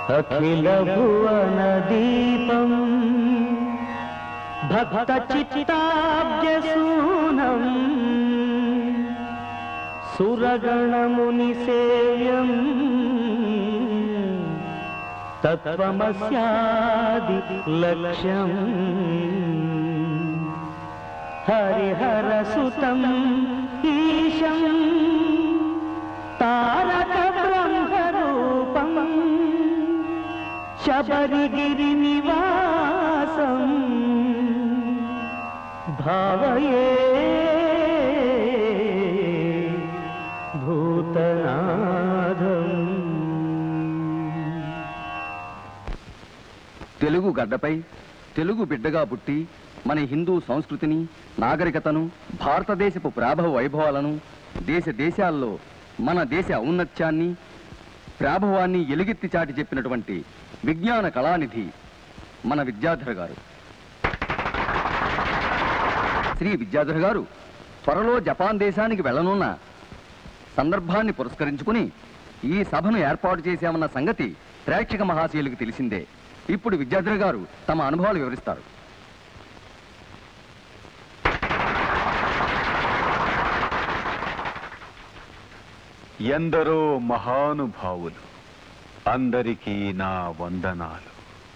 అఖిల భువన దీపం భక్త చిత్తాబ్జసూనం సురగణముని సేవ్యం తత్వమస్యాది లక్ష్యం హరిహర సుతం ఈశం తారక బ్రహ్మరూపం శబరిగిరి నివాసం భావయే భూతనాథం తెలుగు గడ్డపై తెలుగు బిడ్డగా పుట్టి మన హిందూ సంస్కృతిని నాగరికతను భారతదేశపు ప్రాభవ వైభవాలను దేశ దేశాల్లో మన దేశ ఔన్నత్యాన్ని ప్రాభవాన్ని ఎలుగెత్తి చాటి చెప్పినటువంటి విజ్ఞాన కళానిధి మన విద్యాధర గారు శ్రీ విద్యాధర గారు త్వరలో జపాన్ దేశానికి వెళ్ళనున్న సందర్భాన్ని పురస్కరించుకుని ఈ సభను ఏర్పాటు చేశామన్న సంగతి ప్రేక్షక మహాశయులకు తెలిసిందే ఇప్పుడు విద్యాధర గారు తమ అనుభవాలు వివరిస్తారు ఎందరో మహానుభావులు అందరికీ నా వందనాలు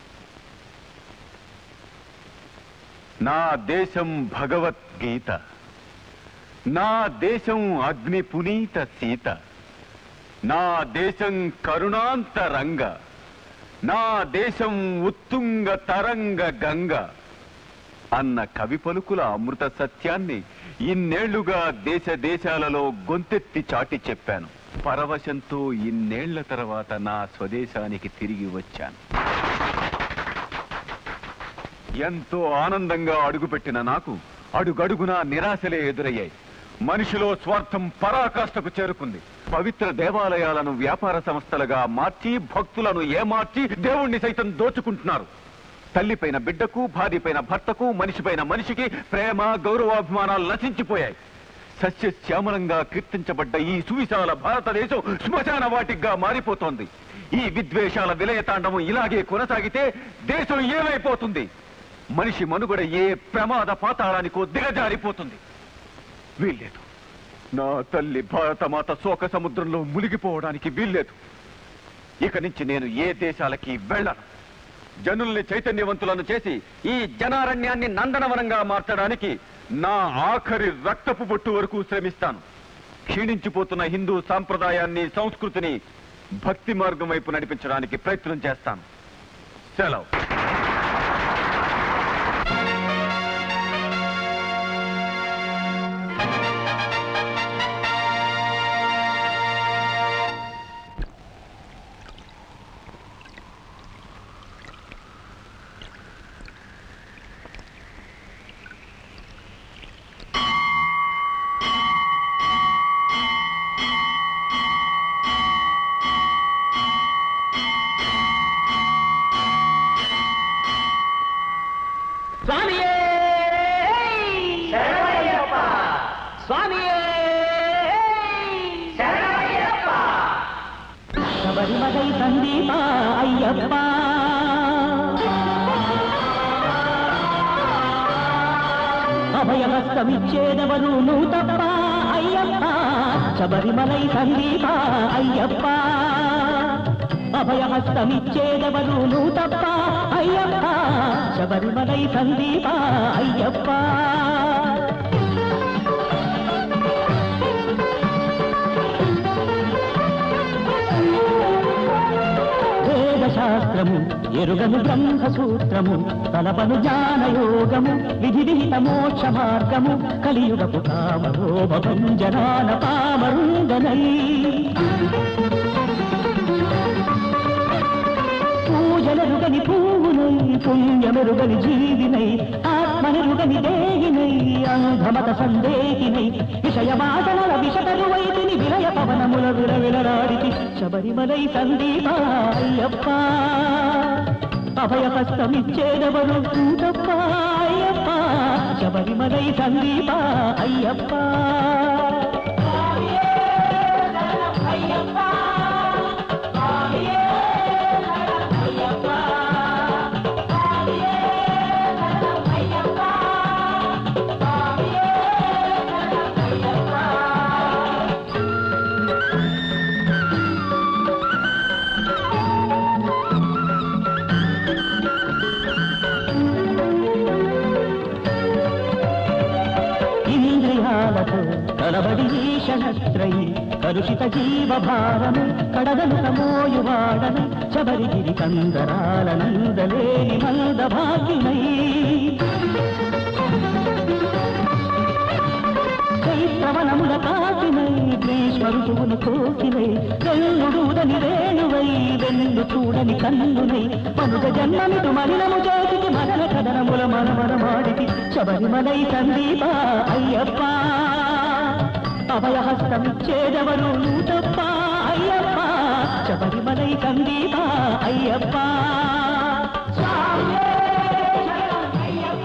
నా దేశం భగవద్గీత నా దేశం అగ్ని పునీత సీత నా దేశం కరుణాంతరంగ నా దేశం ఉత్తుంగ తరంగ గంగ అన్న కవి పలుకుల అమృత సత్యాన్ని ఇన్నేళ్లుగా దేశ దేశాలలో గొంతెత్తి చాటి చెప్పాను పరవశంతో ఇన్నేళ్ల తర్వాత నా స్వదేశానికి తిరిగి వచ్చాను ఎంతో ఆనందంగా అడుగుపెట్టిన నాకు అడుగడుగునా నిరాశలే ఎదురయ్యాయి మనిషిలో స్వార్థం పరాకాష్ఠకు చేరుకుంది పవిత్ర దేవాలయాలను వ్యాపార సంస్థలుగా మార్చి భక్తులను ఏమార్చి దేవుణ్ణి సైతం దోచుకుంటున్నారు తల్లిపైన బిడ్డకు భార్యపైన భర్తకు మనిషిపైన మనిషికి ప్రేమ గౌరవాభిమానాలు నశించిపోయాయి సస్యశ్యామలంగా కీర్తించబడ్డ ఈ సువిశాల భారతదేశం శ్మశాన వాటిగా మారిపోతోంది ఈ విద్వేషాల విలయతాండవం ఇలాగే కొనసాగితే దేశం ఏమైపోతుంది మనిషి మనుగడ ఏ ప్రమాద పాతాళానికో దిగజారిపోతుంది వీల్లేదు నా తల్లి భారతమాత శోక సముద్రంలో మునిగిపోవడానికి వీల్లేదు ఇక నుంచి నేను ఏ దేశాలకి వెళ్ళను జనుల్ని చైతన్యవంతులను చేసి ఈ జనారణ్యాన్ని నందనవనంగా మార్చడానికి నా ఆఖరి రక్తపు బొట్టు వరకు శ్రమిస్తాను క్షీణించిపోతున్న హిందూ సాంప్రదాయాన్ని సంస్కృతిని భక్తి మార్గం వైపు నడిపించడానికి ప్రయత్నం చేస్తాను సెలవు స్వామియే శరణమయ్యప్ప స్వామియే శరణమయ్యప్ప శబరిమలై సందీప అయ్యప్ప అభయహస్తమిచ్చేదవరు నువ్వు తప్ప అయ్యప్ప శబరిమలై సందీప అయ్యప్ప అభయహస్తమిచ్చేదవరు నువ్వు తప్ప అయ్యప్ప శబరిమలై సందీప అయ్యప్ప వేదశాస్త్రము ఎరుగను బ్రహ్మసూత్రము తలపను జ్ఞానయోగము విధి విహిత మోక్ష మార్గము కలియుగపు కామరోమ భంజనాన పామరుందనై పూజలరుగని పువ్వునై పుణ్యమెరుగని జీవినై ఆత్మనెరుగని దేహినై అంధమత సందేహినై విషయవాసనల విషతరువైతిని విలయ పవనముల విలవిలరాడితి శబరిమలై సందీప అయ్యప్ప అభయహస్తమిచ్చేదవరు తప్ప అయ్యప్ప శబరిమలై సందీప అయ్యప్ప అయ్యప్ప భూషణత్రయి కలుషిత జీవ భారము కడగలు మోయువాడన శబరిగిరి కందరాల నందలేని మంద భాగ్యునై చైత్రవనముల కాకినై గ్రీష్మ ఋతువును కోకినై వెల్లుడూదని రేణువై వెన్ను చూడని కన్నునై మనుగ జన్మమిటు మలినము చేతికి మదన కదనముల మనమనమాడికి శబరిమలై సందీప అయ్యప్ప అభయహస్తమిచ్చేదెవరు నువ్వు తప్ప అయ్యప్ప శబరిమలై సందీప అయ్యప్ప స్వామియే శరణం అయ్యప్ప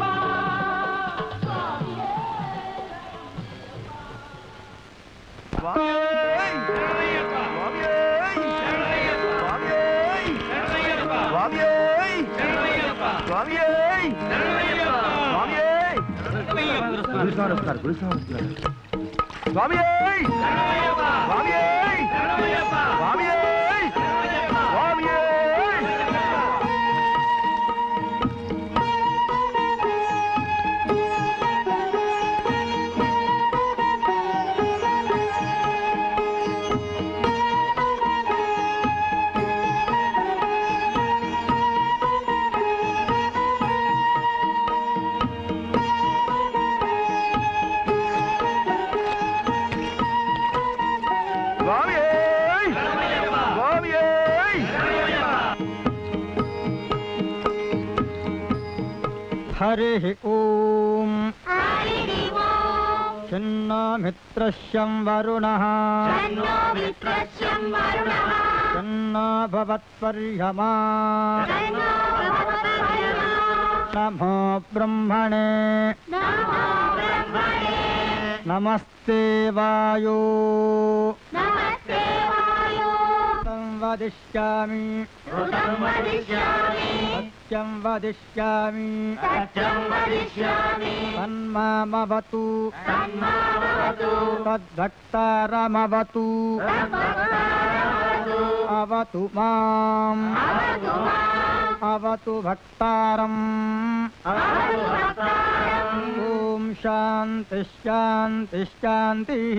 हरिः ॐ चिन्नामित्रश्यं वरुणः चिन्ना भवत्पर्यमा नमो ब्रह्मणे नमस्ते वायो तं वदिष्यामि सत्यं वदिष्यामि तन्मामवतु तद्भक्तारमवतु अवतु माम् अवतु भक्तारम् ॐ शान्ति शान्ति शान्तिः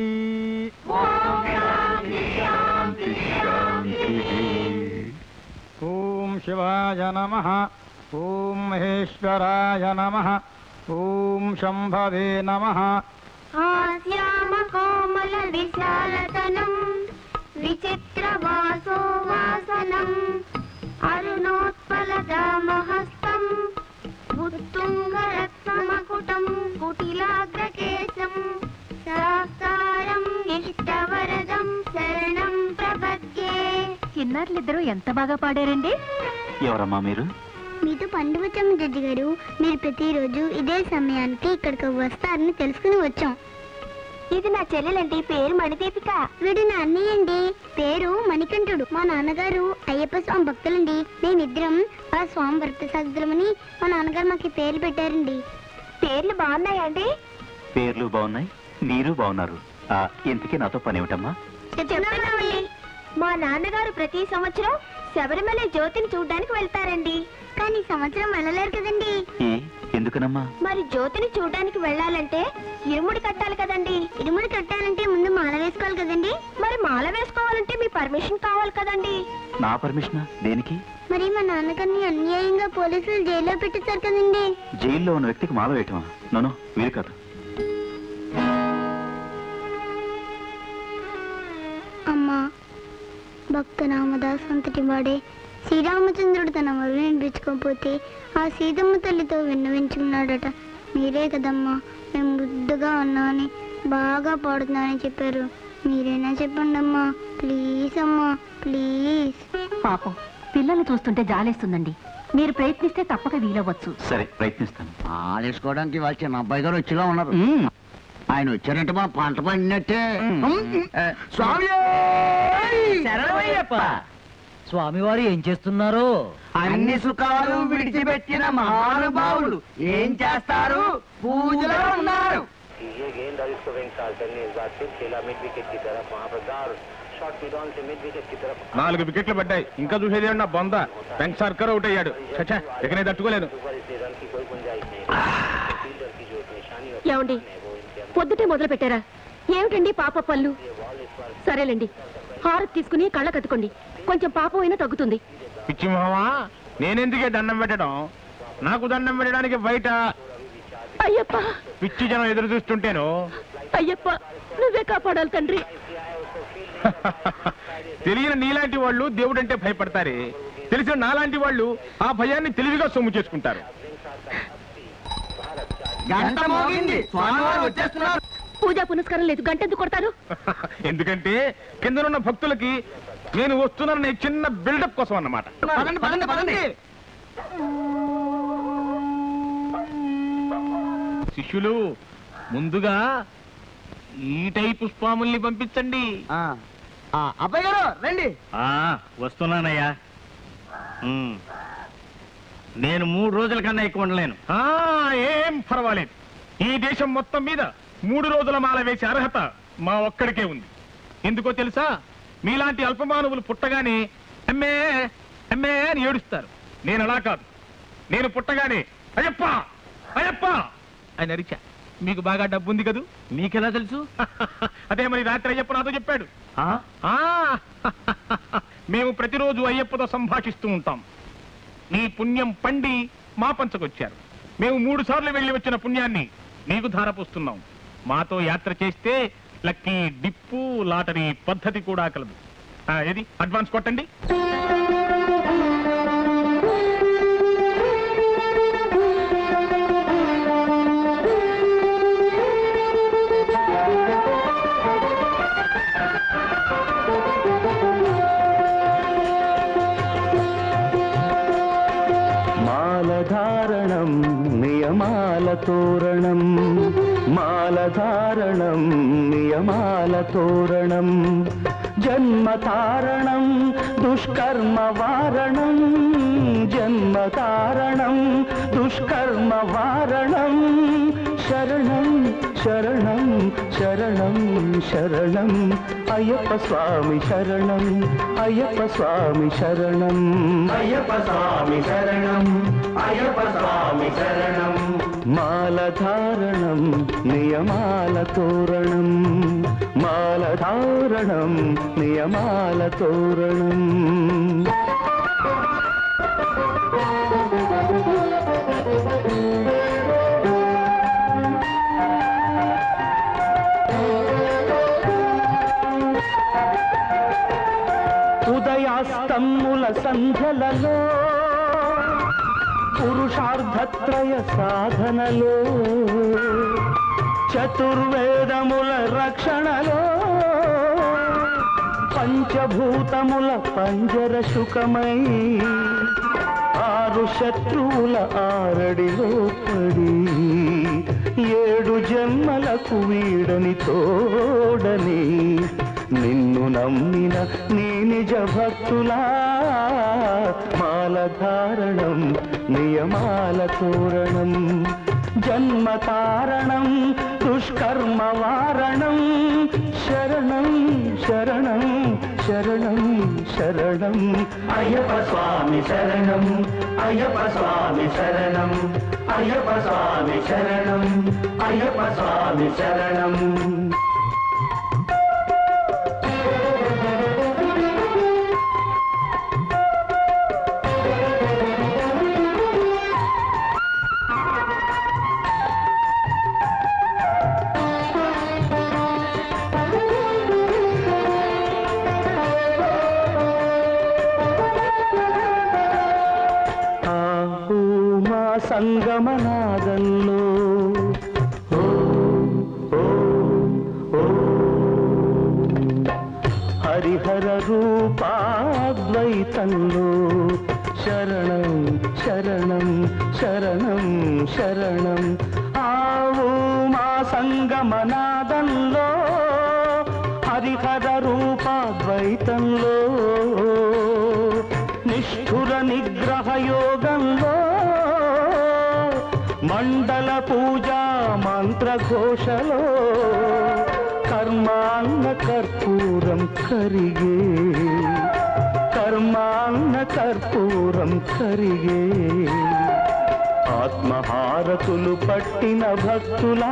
ॐ शिवाय नमः ॐ महेश्वराय नमः ॐ शम्भवे नमः శ్యామకోమల విశాలతనం విచిత్రవాసో వాసనం అరుణోత్పలదామహస్తం ఉత్తుంగరత్నమకుటం కుటిలాగ్రకేశం శాస్త్రం ఇష్టవరదం శరణం ప్రపద్యే చిన్నారులిద్దరూ ఎంత బాగా పాడారండి ఎవరమ్మా మీరు మీతో పండుగ వచ్చాము జడ్జి గారు మీరు ప్రతిరోజు ఇదే సమయానికి ఇక్కడికి వస్తారని తెలుసుకుని వచ్చాం ఇది నా చెల్లెలండి పేరు మణిదీపిక వీడు నా అన్నయ్య అండి పేరు మణికంఠుడు మా నాన్నగారు అయ్యప్ప స్వామి భక్తులండి మేమిద్దరం ఆ స్వామి భక్త సదులమని మా నాన్నగారు మాకు ఈ పేర్లు పెట్టారండి పేర్లు బాగున్నాయండి పేర్లు బాగున్నాయి మీరు బాగున్నారు ఆ, ఇంతకీ నాతో పని ఏమిటమ్మా చెప్తున్నామండి మా నాన్నగారు ప్రతి సంవత్సరం శబరిమల జ్యోతిని చూడడానికి వెళ్తారండి కానీ ఈ సంవత్సరం వెళ్ళలేరు కదండి ఏ ఎందుకనమ్మా మరి జ్యోతిని చూడడానికి వెళ్ళాలంటే ఇరుముడి కట్టాలి కదండి ఇరుముడి కట్టాలంటే ముందు మాల వేసుకోవాలి కదండి మరి మాల వేసుకోవాలంటే మీ పర్మిషన్ కావాలి కదండి నా పర్మిషనా దేనికి మరి మా నాన్నగారిని అన్యాయంగా పోలీసులు జైల్లో పెట్టేశారు కదండి జైల్లో ఉన్న వ్యక్తికి మాల వేయటమా నోనో వీలు కాదు అమ్మా భక్త రామదాస్ అంతటి వాడే శ్రీరామచంద్రుడు తన మరువు వినిపించుకోకపోతే ఆ సీతమ్మ తల్లితో విన్నవించుకున్నాడట మీరే కదమ్మా మేము బుద్ధగా ఉన్నామని బాగా పాడుతున్నానని చెప్పారు మీరైనా చెప్పండి అమ్మా ప్లీజ్ అమ్మా ప్లీజ్ పాపం పిల్లల్ని చూస్తుంటే జాలేస్తుందండి మీరు ప్రయత్నిస్తే తప్పక వీలవ్వచ్చు సరే ప్రయత్నిస్తాను ఆలేసుకోవడానికి వాళ్ళ చిన్న అబ్బాయి గారు వచ్చేలా ఉన్నారు ఆయన వచ్చారంటే మన పంట పండినట్టే స్వామి స్వామివారు ఏం చేస్తున్నారు అన్ని సుఖాలు విడిచిపెట్టిన మహానుభావులు ఏం చేస్తారు పూజలో ఉన్నారు ये गेंद और इसको वेंकटाल ने इस बार फिर खेला मिड विकेट की तरफ वहां पर दार शॉट मिड ऑन से मिड विकेट की तरफ నాలుగు వికెట్లు పడ్డాయి ఇంకా చూసేది నా బొంద వెంక సర్కర్ అవుట్ అయ్యాడు చచ్చా ఇక నేను తట్టుకోలేను ऊपर इसलिए रन की कोई गुंजाइश नहीं फील्डर की जो निशानी और ఏమండి है वो इनके పొద్దుటే మొదలు పెట్టారా ఏమిటండి పాప పళ్ళు సరేలేండి హారతి తీసుకుని కళ్ళ కట్టుకోండి కొంచెం పాపం అయినా తగ్గుతుంది పిచ్చి మొహమా నేనెందుకే దండం పెట్టడం నాకు దండం పెట్టడానికి బయట అయ్యప్ప పిచ్చి జనం ఎదురు చూస్తుంటేను అయ్యప్ప నువ్వే కాపాడాలి తండ్రి తెలియని నీలాంటి వాళ్ళు దేవుడంటే భయపడతారే తెలిసిన నాలాంటి వాళ్ళు ఆ భయాన్ని తెలివిగా సొమ్ము చేసుకుంటారు గంట మోగింది స్వామివారు వచ్చేస్తున్నారు పూజా పునస్కారం లేదు గంటెందుకు కొడతారు ఎందుకంటే కిందనున్న భక్తులకి నేను వస్తున్నాననే చిన్న బిల్డప్ కోసం అన్నమాట పదండి పదండి పదండి శిష్యులు ముందుగా ఈ టైపు స్వాముల్ని పంపించండి ఆ, ఆ, అబ్బాయి గారు రండి వస్తున్నానయ్యా ఉమ్. నేను మూడు రోజుల కన్నా ఎక్కువ ఉండలేను ఆ ఏం పర్వాలేదు ఈ దేశం మొత్తం మీద మూడు రోజుల మాల వేసే అర్హత మా ఒక్కడికే ఉంది ఎందుకో తెలుసా మీలాంటి అల్పమానవులు పుట్టగానే అమ్మే అమ్మే అని ఏడుస్తారు నేను అలా కాదు నేను పుట్టగానే అయ్యప్ప అయ్యప్ప అని అరిచా మీకు బాగా డబ్బు ఉంది కదూ మీకెలా తెలుసు అదే మరి రాత్రి అయ్యప్ప నాతో చెప్పాడు ఆ? ఆ మేము ప్రతిరోజు అయ్యప్పతో సంభాషిస్తూ ఉంటాం నీ పుణ్యం పండి మా పంచకొచ్చారు మేము మూడు సార్లు వెళ్ళి వచ్చిన పుణ్యాన్ని నీకు ధారపోస్తున్నాం మాతో యాత్ర చేస్తే లక్కీ డిప్పు లాటరీ పద్ధతి కూడా కలదు ఆ, ఏది అడ్వాన్స్ కొట్టండి మాలధారణం నియమాల తోరణం మాలధారణం నియమాల తోరణం జన్మతారణం దుష్కర్మ వారణం జన్మతారణం దుష్కర్మ వారణం శరణం శరణం శరణం శరణం అయ్యప్ప స్వామి శరణం అయ్యప్ప స్వామి శరణం అయ్యప్ప స్వామి శరణం అయ్యప్ప స్వామి శరణం మాలధారణం నియమాల తోరణం మాలధారణం నియమాల తోరణం ఉదయాస్తమ్ముల సంధ్యలలో పురుషార్థత్రయ సాధనలో చతుర్వేదముల రక్షణలో పంచభూతముల పంజర శుకమై ఆరు శత్రువుల ఆరడిలో పడి ఏడు జన్మలకు వీడని తోడని నిన్ను నమ్మిన నీ నిజ భక్తులా మాలధారణం నియమాల తోరణం జన్మతారణం దుష్కర్మ వారణం శరణం శరణం శరణం శరణం అయ్యప్ప స్వామి శరణం అయ్యప్ప స్వామి శరణం అయ్యప్ప స్వామి శరణం అయ్యప్ప స్వామి శరణం ఆహూ మా సంగమనాదంలో ఓ, ఓ, ఓ. హరిహర రూపాద్వైతంలో శరణం శరణం శరణం శరణం ఆవు మా సంగమనాదంలో హరిహర రూపాద్వైతంలో నిష్ఠుర నిగ్రహ యోగంలో మండల పూజా మంత్రఘోషలో కర్మాంగ కర్పూరం కరిగే కర్మాంగ కర్పూరం కరిగే ఆత్మహారతులు పట్టిన భక్తులా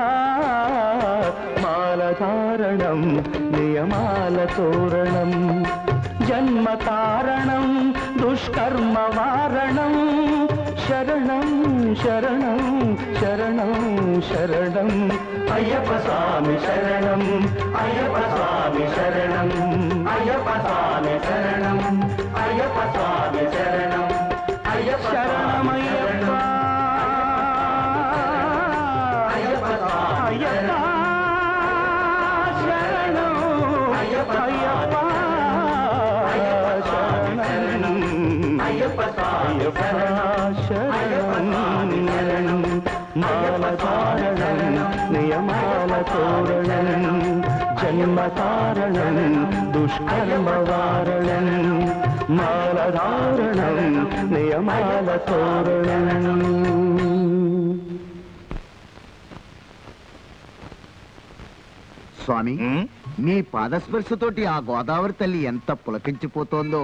మాలధారణం నియమాల తోరణం జన్మ కారణం దుష్కర్మ వారణం శరణం శరణం శరణం శరణం అయ్యప్ప స్వామి శరణం అయ్యప్ప స్వామి శరణం అయ్యప్ప స్వామి శరణం అయ్యప్ప స్వామి శరణం అయ్యప్ప శరణమయ్యప్ప అయ్యప్ప అయ్యప్ప శరణం అయ్యప్ప శరణం అయ్యప్ప అయ్యప్ప శరణం మాలధారణం నియమాల తోరణం జన్మ కారణం దుష్కర్మ వారణం మాలధారణం నియమాల తోరణం స్వామి మీ పాదస్పర్శతోటి ఆ గోదావరి తల్లి ఎంత పులకించిపోతోందో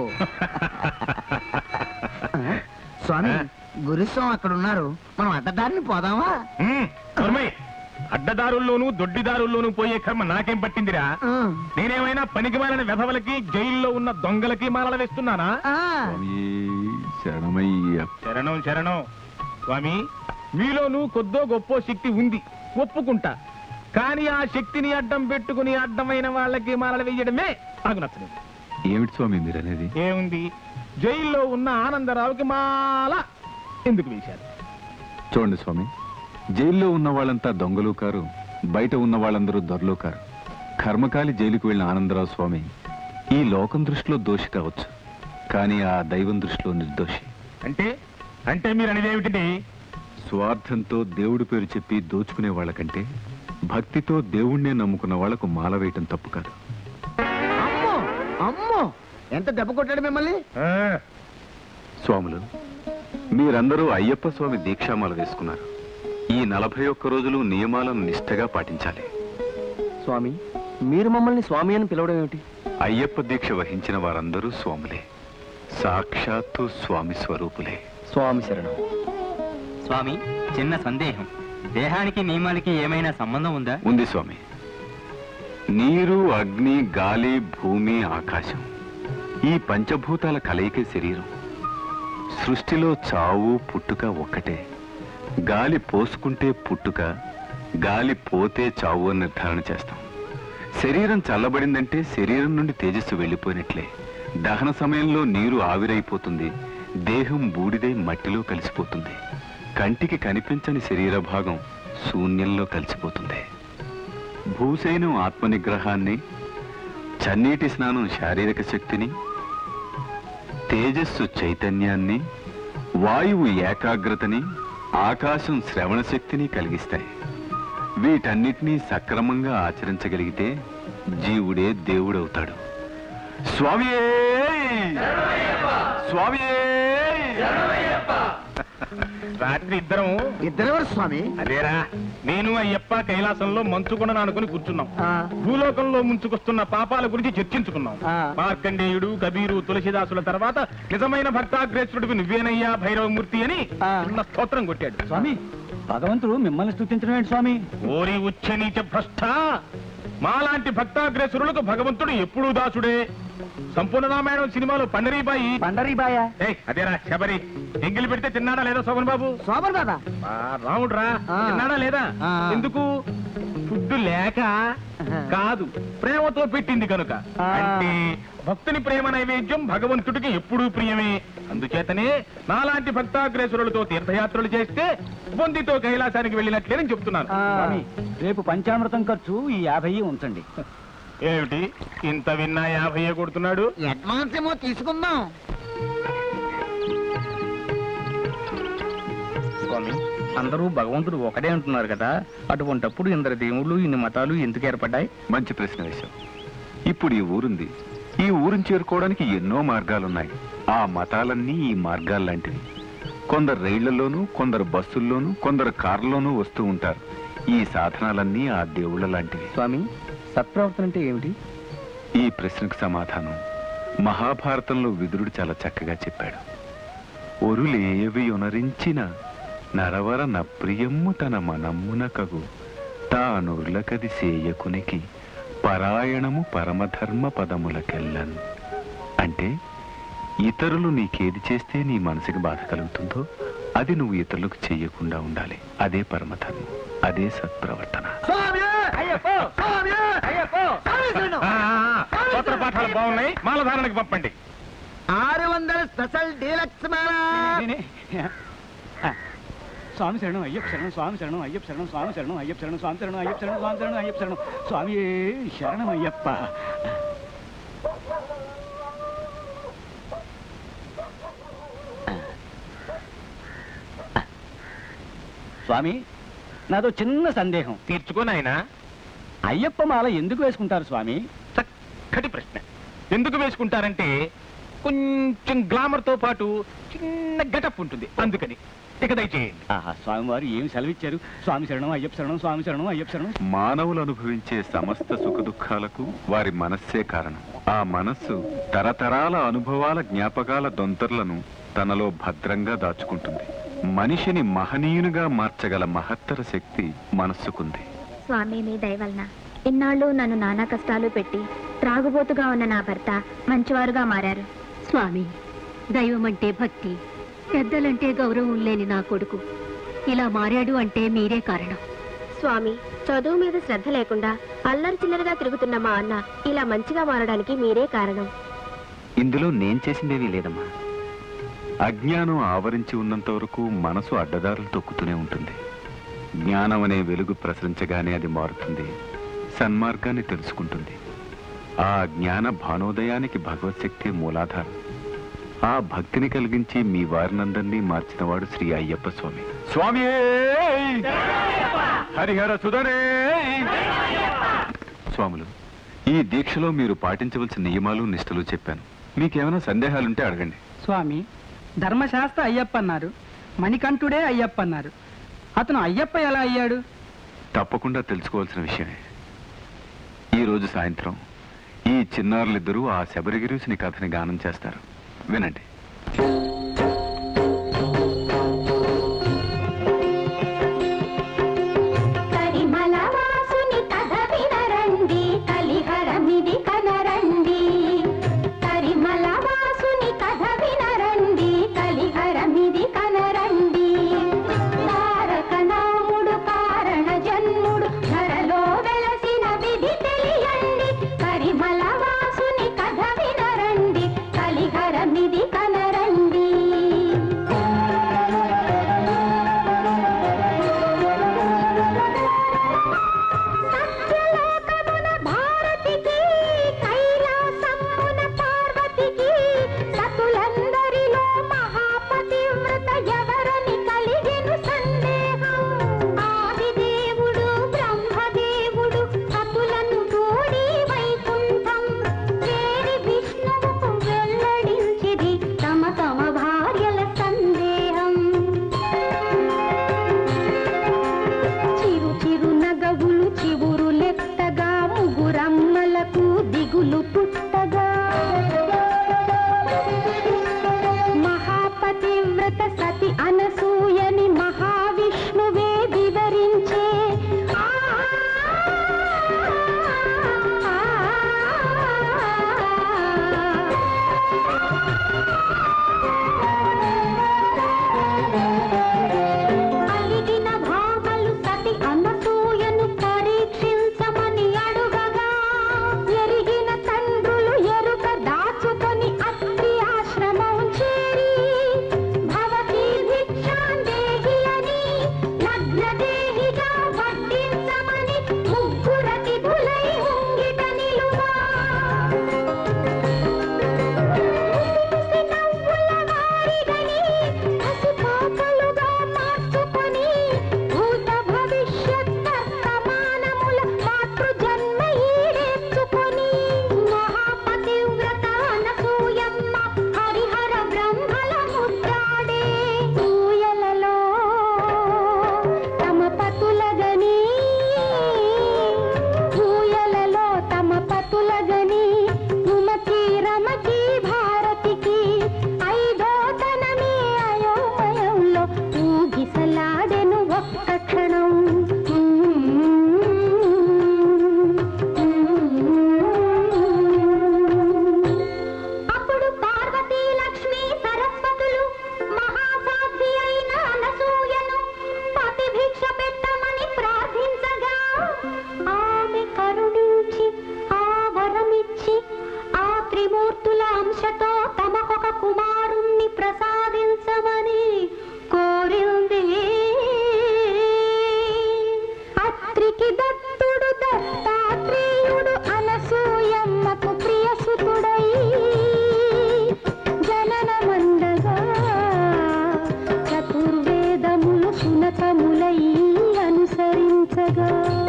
స్వామి గురుస్వామి అక్కడ ఉన్నారు మనం అడ్డదారిని పోదామా ఉమ్, నోర్మయ్. అడ్డదారుల్లోనూ దొడ్డిదారుల్లోనూ పోయే కర్మ నాకేం పట్టిందిరా నేనేమైనా పనికి మాలిన వెధవలకి జైల్లో ఉన్న దొంగలకి మాలలు వేస్తున్నానా శరణమయ్య శరణం శరణం స్వామి మీలోనూ కొద్దో గొప్ప శక్తి ఉంది ఒప్పుకుంటా కానీ ఆ శక్తిని అడ్డం పెట్టుకుని అడ్డమైన వాళ్ళకి మాలలు వేయడమే నాకు నచ్చలేదు ఏమిటి స్వామి మీరు అనేది ఏముంది జైల్లో ఉన్న ఆనందరావుకి మాల ఎందుకు వేశారు చూడండి స్వామి జైల్లో ఉన్న వాళ్ళంతా దొంగలు కారు బయట ఉన్న వాళ్ళందరూ దొరలు కారు కర్మకాలి జైలుకు వెళ్ళిన ఆనందరావు స్వామి ఈ లోకం దృష్టిలో దోషి కావచ్చు కానీ ఆ దైవం దృష్టిలో నిర్దోషి అంటే అంటే మీరు అనేది ఏమిటండి స్వార్థంతో దేవుడి పేరు చెప్పి దోచుకునే వాళ్ళకంటే భక్తితో దేవుణ్ణే నమ్ముకున్న వాళ్లకు మాల వేయటం తప్పు కాదు అమ్మో అమ్మో ఎంత దెబ్బ కొట్టాడు మిమ్మల్ని స్వాములు మీరందరూ అయ్యప్ప స్వామి దీక్షామాల వేసుకున్నారు ఈ నలభై ఒక్క రోజులు నియమాలను నిష్ఠగా పాటించాలి స్వామి మీరు మమ్మల్ని స్వామి అని పిలవడం ఏమిటి అయ్యప్ప దీక్ష వహించిన వారందరూ స్వాములే సాక్షాత్తు స్వామి స్వరూపులే స్వామి శరణం స్వామి చిన్న సందేహం దేహానికి నియమాలకి ఏమైనా సంబంధం ఉందా ఉంది స్వామి నీరు అగ్ని గాలి భూమి ఆకాశం ఈ పంచభూతాల కలయికే శరీరం సృష్టిలో చావు పుట్టుక ఒక్కటే గాలి పోసుకుంటే పుట్టుక గాలి పోతే చావు అని నిర్ధారణ చేస్తాం శరీరం చల్లబడిందంటే శరీరం నుండి తేజస్సు వెళ్ళిపోయినట్లే దహన సమయంలో నీరు ఆవిరైపోతుంది దేహం బూడిదై మట్టిలో కలిసిపోతుంది కంటికి కనిపించని శరీర భాగం శూన్యంలో కలిసిపోతుంది భూసైనం ఆత్మనిగ్రహాన్ని చన్నీటి స్నానం శారీరక శక్తిని తేజస్సు చైతన్యాన్ని వాయువు ఏకాగ్రతని ఆకాశం శ్రవణ శక్తిని కలిగిస్తాయి వీటన్నిటినీ సక్రమంగా ఆచరించగలిగితే జీవుడే దేవుడవుతాడు స్వామియే స్వామియే రాత్రి ఇద్దరం ఇద్దరెవరు స్వామి అదేరా నేను అయ్యప్ప కైలాసంలో మంచుకొండను అనుకుని కూర్చున్నాం భూలోకంలో ముంచుకొస్తున్న పాపాల గురించి చర్చించుకున్నాం మార్కండేయుడు కబీరు తులసిదాసుల తర్వాత నిజమైన భక్తాగ్రేసుడికి నువ్వేనయ్యా భైరవమూర్తి అని చిన్న స్తోత్రం కొట్టాడు స్వామి భగవంతుడు మిమ్మల్ని స్థుతించడం ఏంటి స్వామి ఓరి ఉచ్చ నీచ భ్రష్ట మాలాంటి భక్తాగ్రేసురులకు భగవంతుడు ఎప్పుడూ దాసుడే సంపూర్ణ రామాయణం సినిమాలో పండరీబాయి పండరీబాయ ఏయ్ అదేరా శబరి ఎంగిలి పెడితే తిన్నాడా లేదా శోభన్ బాబు శోభన్ బాబా రాముడు రా తిన్నాడా లేదా ఎందుకు ఫుడ్ లేక కాదు ప్రేమతో పెట్టింది కనుక అంటే భక్తుని ప్రేమ నైవేద్యం భగవంతుడికి ఎప్పుడూ ప్రియమే అందుచేతనే నాలాంటి భక్తాగ్రేసురులతో తీర్థయాత్రలు చేస్తే బొందితో కైలాసానికి వెళ్ళినట్లేనని చెప్తున్నాను స్వామి రేపు పంచామృతం ఖర్చు ఈ యాభై ఉంచండి ఏమిటి ఇంత విన్నా యాభై కొడుతున్నాడు అడ్వాన్స్ ఏమో తీసుకుందాం స్వామి అందరూ భగవంతుడు ఒకడే అంటున్నారు కదా అటువంటప్పుడు ఇందరు దేవుళ్ళు ఇన్ని మతాలు ఎందుకు ఏర్పడ్డాయి మంచి ప్రశ్న వేశావు ఇప్పుడు ఈ ఊరుంది ఈ ఊరిని చేరుకోవడానికి ఎన్నో మార్గాలున్నాయి ఆ మతాలన్నీ ఈ మార్గాలు లాంటివి కొందరు రైళ్లలోనూ కొందరు బస్సుల్లోనూ కొందరు కార్లలోనూ వస్తూ ఉంటారు ఈ సాధనాలన్నీ ఆ దేవుళ్ళ లాంటివి స్వామి సత్ప్రవర్తన అంటే ఏమిటి ఈ ప్రశ్నకు సమాధానం మహాభారతంలో విదురుడు చాలా చక్కగా చెప్పాడు ఒరులేవి ఉనరించిన నరవర నప్రియమ్ము తన మనమ్మున కగు తానుర్లకది సేయకునికి పరాయణము పరమధర్మ పదములకెళ్ళన్ అంటే ఇతరులు నీకేది చేస్తే నీ మనసుకి బాధ కలుగుతుందో అది నువ్వు ఇతరులకు చెయ్యకుండా ఉండాలి అదే పరమధర్మం అదే సత్ప్రవర్తన ఆ, ఆ, స్తోత్ర పాఠాలు బాగున్నాయి మాలధారణకి పంపండి ఆరు వందల స్పెషల్ డీలక్స్ స్వామి శరణం అయ్యప్ప శరణం స్వామి శరణం అయ్యప్ప శరణం స్వామి శరణం అయ్యప్ప శరణం స్వామి శరణం అయ్యప్ప శరణం స్వామి శరణం అయ్యప్ప శరణం స్వామి శరణం అయ్యప్ప స్వామి నాదో చిన్న సందేహం తీర్చుకోనాయనా అయ్యప్ప మాల ఎందుకు వేసుకుంటారు స్వామి చక్కటి ప్రశ్న ఎందుకు వేసుకుంటారంటే కొంచెం గ్లామర్ తో పాటు చిన్న గటప్ ఉంటుంది అందుకని ఇక దయచేయండి ఆహా స్వామివారు ఏమి సెలవిచ్చారు స్వామి శరణం అయ్యప్ప శరణం స్వామి శరణం అయ్యప్ప శరణం మానవులు అనుభవించే సమస్త సుఖదుఖాలకు వారి మనస్సే కారణం ఆ మనస్సు తరతరాల అనుభవాల జ్ఞాపకాల దొంతర్లను తనలో భద్రంగా దాచుకుంటుంది మనిషిని మహనీయునిగా మార్చగల మహత్తర శక్తి మనస్సుకుంది స్వామి మీ దయ వలన ఇన్నాళ్ళు నన్ను నానా కష్టాలు పెట్టి త్రాగుబోతుగా ఉన్న నా భర్త మంచివారుగా మారారు స్వామి దైవం అంటే భక్తి పెద్దలంటే గౌరవం లేని నా కొడుకు ఇలా మారాడు అంటే మీరే కారణం స్వామి చదువు మీద శ్రద్ధ లేకుండా అల్లరి చిల్లరగా తిరుగుతున్న మా అన్న ఇలా మంచిగా మారడానికి మీరే కారణం ఇందులో నేను చేసిందేమీ లేదమ్మా అజ్ఞానం ఆవరించి ఉన్నంత వరకు మనసు అడ్డదారులు తొక్కుతూనే ఉంటుంది జ్ఞానం అనే వెలుగు ప్రసరించగానే అది మారుతుంది సన్మార్గాన్ని తెలుసుకుంటుంది ఆ జ్ఞాన భానోదయానికి భగవత్ శక్తి మూలాధారం ఆ భక్తిని కలిగించి మీ వారినందరినీ మార్చినవాడు శ్రీ అయ్యప్ప స్వామి స్వామి హరిహర సుధనే స్వాములు ఈ దీక్షలో మీరు పాటించవలసిన నియమాలు నిష్టలు చెప్పాను మీకేమైనా సందేహాలుంటే అడగండి స్వామి ధర్మశాస్త్ర అయ్యప్ప అన్నారు మణికంఠుడే అయ్యప్ప అన్నారు అతను అయ్యప్ప ఎలా అయ్యాడు తప్పకుండా తెలుసుకోవాల్సిన విషయమే ఈ రోజు సాయంత్రం ఈ చిన్నారులిద్దరూ ఆ శబరిగిరీసుని కథని గానం చేస్తారు వినండి కరిమలవాసుని కథ వినరండి కలిహరమిది కనరండి కరిమలవాసుని కథ వినరండి కలిహరమిది కనరండి తారక నాముడు కారణ జన్ముడు ధరలో వెలసిన విధి తెలియండి కరిమలవాసుని కథ వినరండి కలిహరమిది కనరండి విరిసగా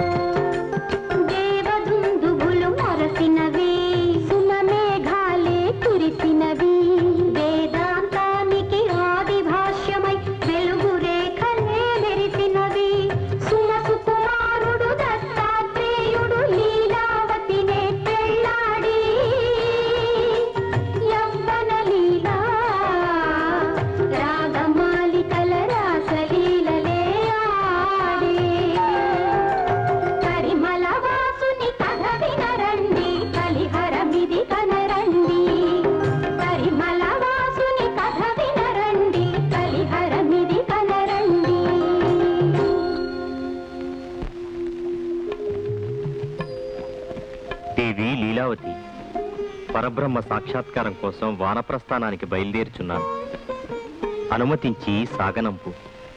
దేవదుందువులు మొరసినవి సుమమేఘాలే కురిసినవి వేదాంతానికి ఆది భాష్యమై వెలుగు రేఖలే మెరిసినవి సుమసు కుమారుడు దత్తాత్రేయుడు లీలావతినే పెళ్ళాడి యవ్వన లీలా రాగమాలికల రాసలీలలే ఆడే పరిమళ వాసుని కథ వినరండి కలిహరమిది కనరండి పరిమళ వాసుని కథ వినరండి కలిహరమిది కనరండి దేవి లీలావతి పరబ్రహ్మ సాక్షాత్కారం కోసం వానప్రస్థానానికి బయలుదేరుచున్నాను అనుమతించి సాగనంపు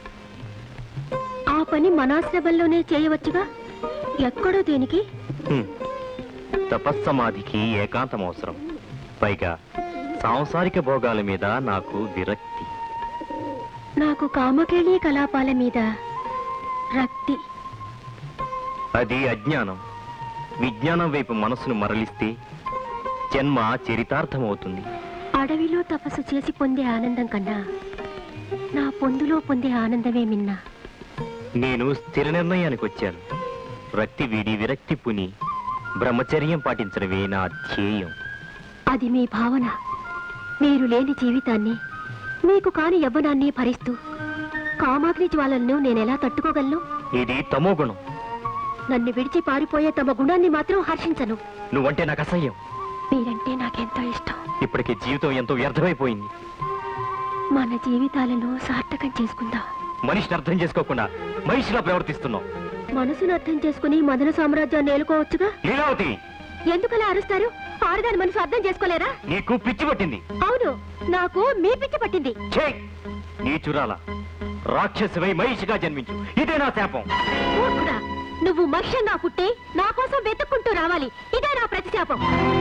ఆ పని మనాశ్రమంలోనే చేయవచ్చుగా ఎక్కడో దేనికి హ్మ్. తపస్సమాధికి ఏకాంతం అవసరం పైగా సాంసారిక భోగాల మీద నాకు విరక్తి నాకు కామకేళీ కలాపాల మీద రక్తి అది అజ్ఞానం విజ్ఞానం వైపు మనసును మరలిస్తే జన్మ చరితార్థమవుతుంది అడవిలో తపస్సు చేసి పొందే ఆనందం కన్నా నా పొందులో పొందే ఆనందమే మిన్నా నేను స్థిర నిర్ణయానికి వచ్చాను రక్తి వీడి విరక్తి పుని బ్రహ్మచర్యం పాటించడమే నా ధ్యేయం అది మీ భావన మీరు లేని జీవితాన్ని మీకు కాని యవ్వనాన్ని భరిస్తూ కామాగ్ని జ్వాలలను నేనెలా తట్టుకోగలను ఇది తమో గుణం నన్ను విడిచి పారిపోయే తమ గుణాన్ని మాత్రం హర్షించను నువ్వంటే నాకు అసహ్యం మీరంటే నాకెంతో ఇష్టం ఇప్పటికే జీవితం ఎంతో వ్యర్థమైపోయింది మన జీవితాలను సార్థకం చేసుకుందాం మనిషిని అర్థం చేసుకోకుండా మనిషిలా ప్రవర్తిస్తున్నావు మనసును అర్థం చేసుకుని మదన సామ్రాజ్యాన్ని ఏలుకోవచ్చుగా లీలావతి ఎందుకలా అరుస్తారు ఆడదాని మనసు అర్థం చేసుకోలేరా నీకు పిచ్చి పట్టింది అవును నాకు మీ పిచ్చి పట్టింది ఛే! నీ చురాల రాక్షసువై మహిషిగా జన్మించు ఇదే నా శాపం మూర్ఖుడా నువ్వు మనిషిగా పుట్టి నా కోసం వెతుక్కుంటూ రావాలి ఇదే నా ప్రతిశాపం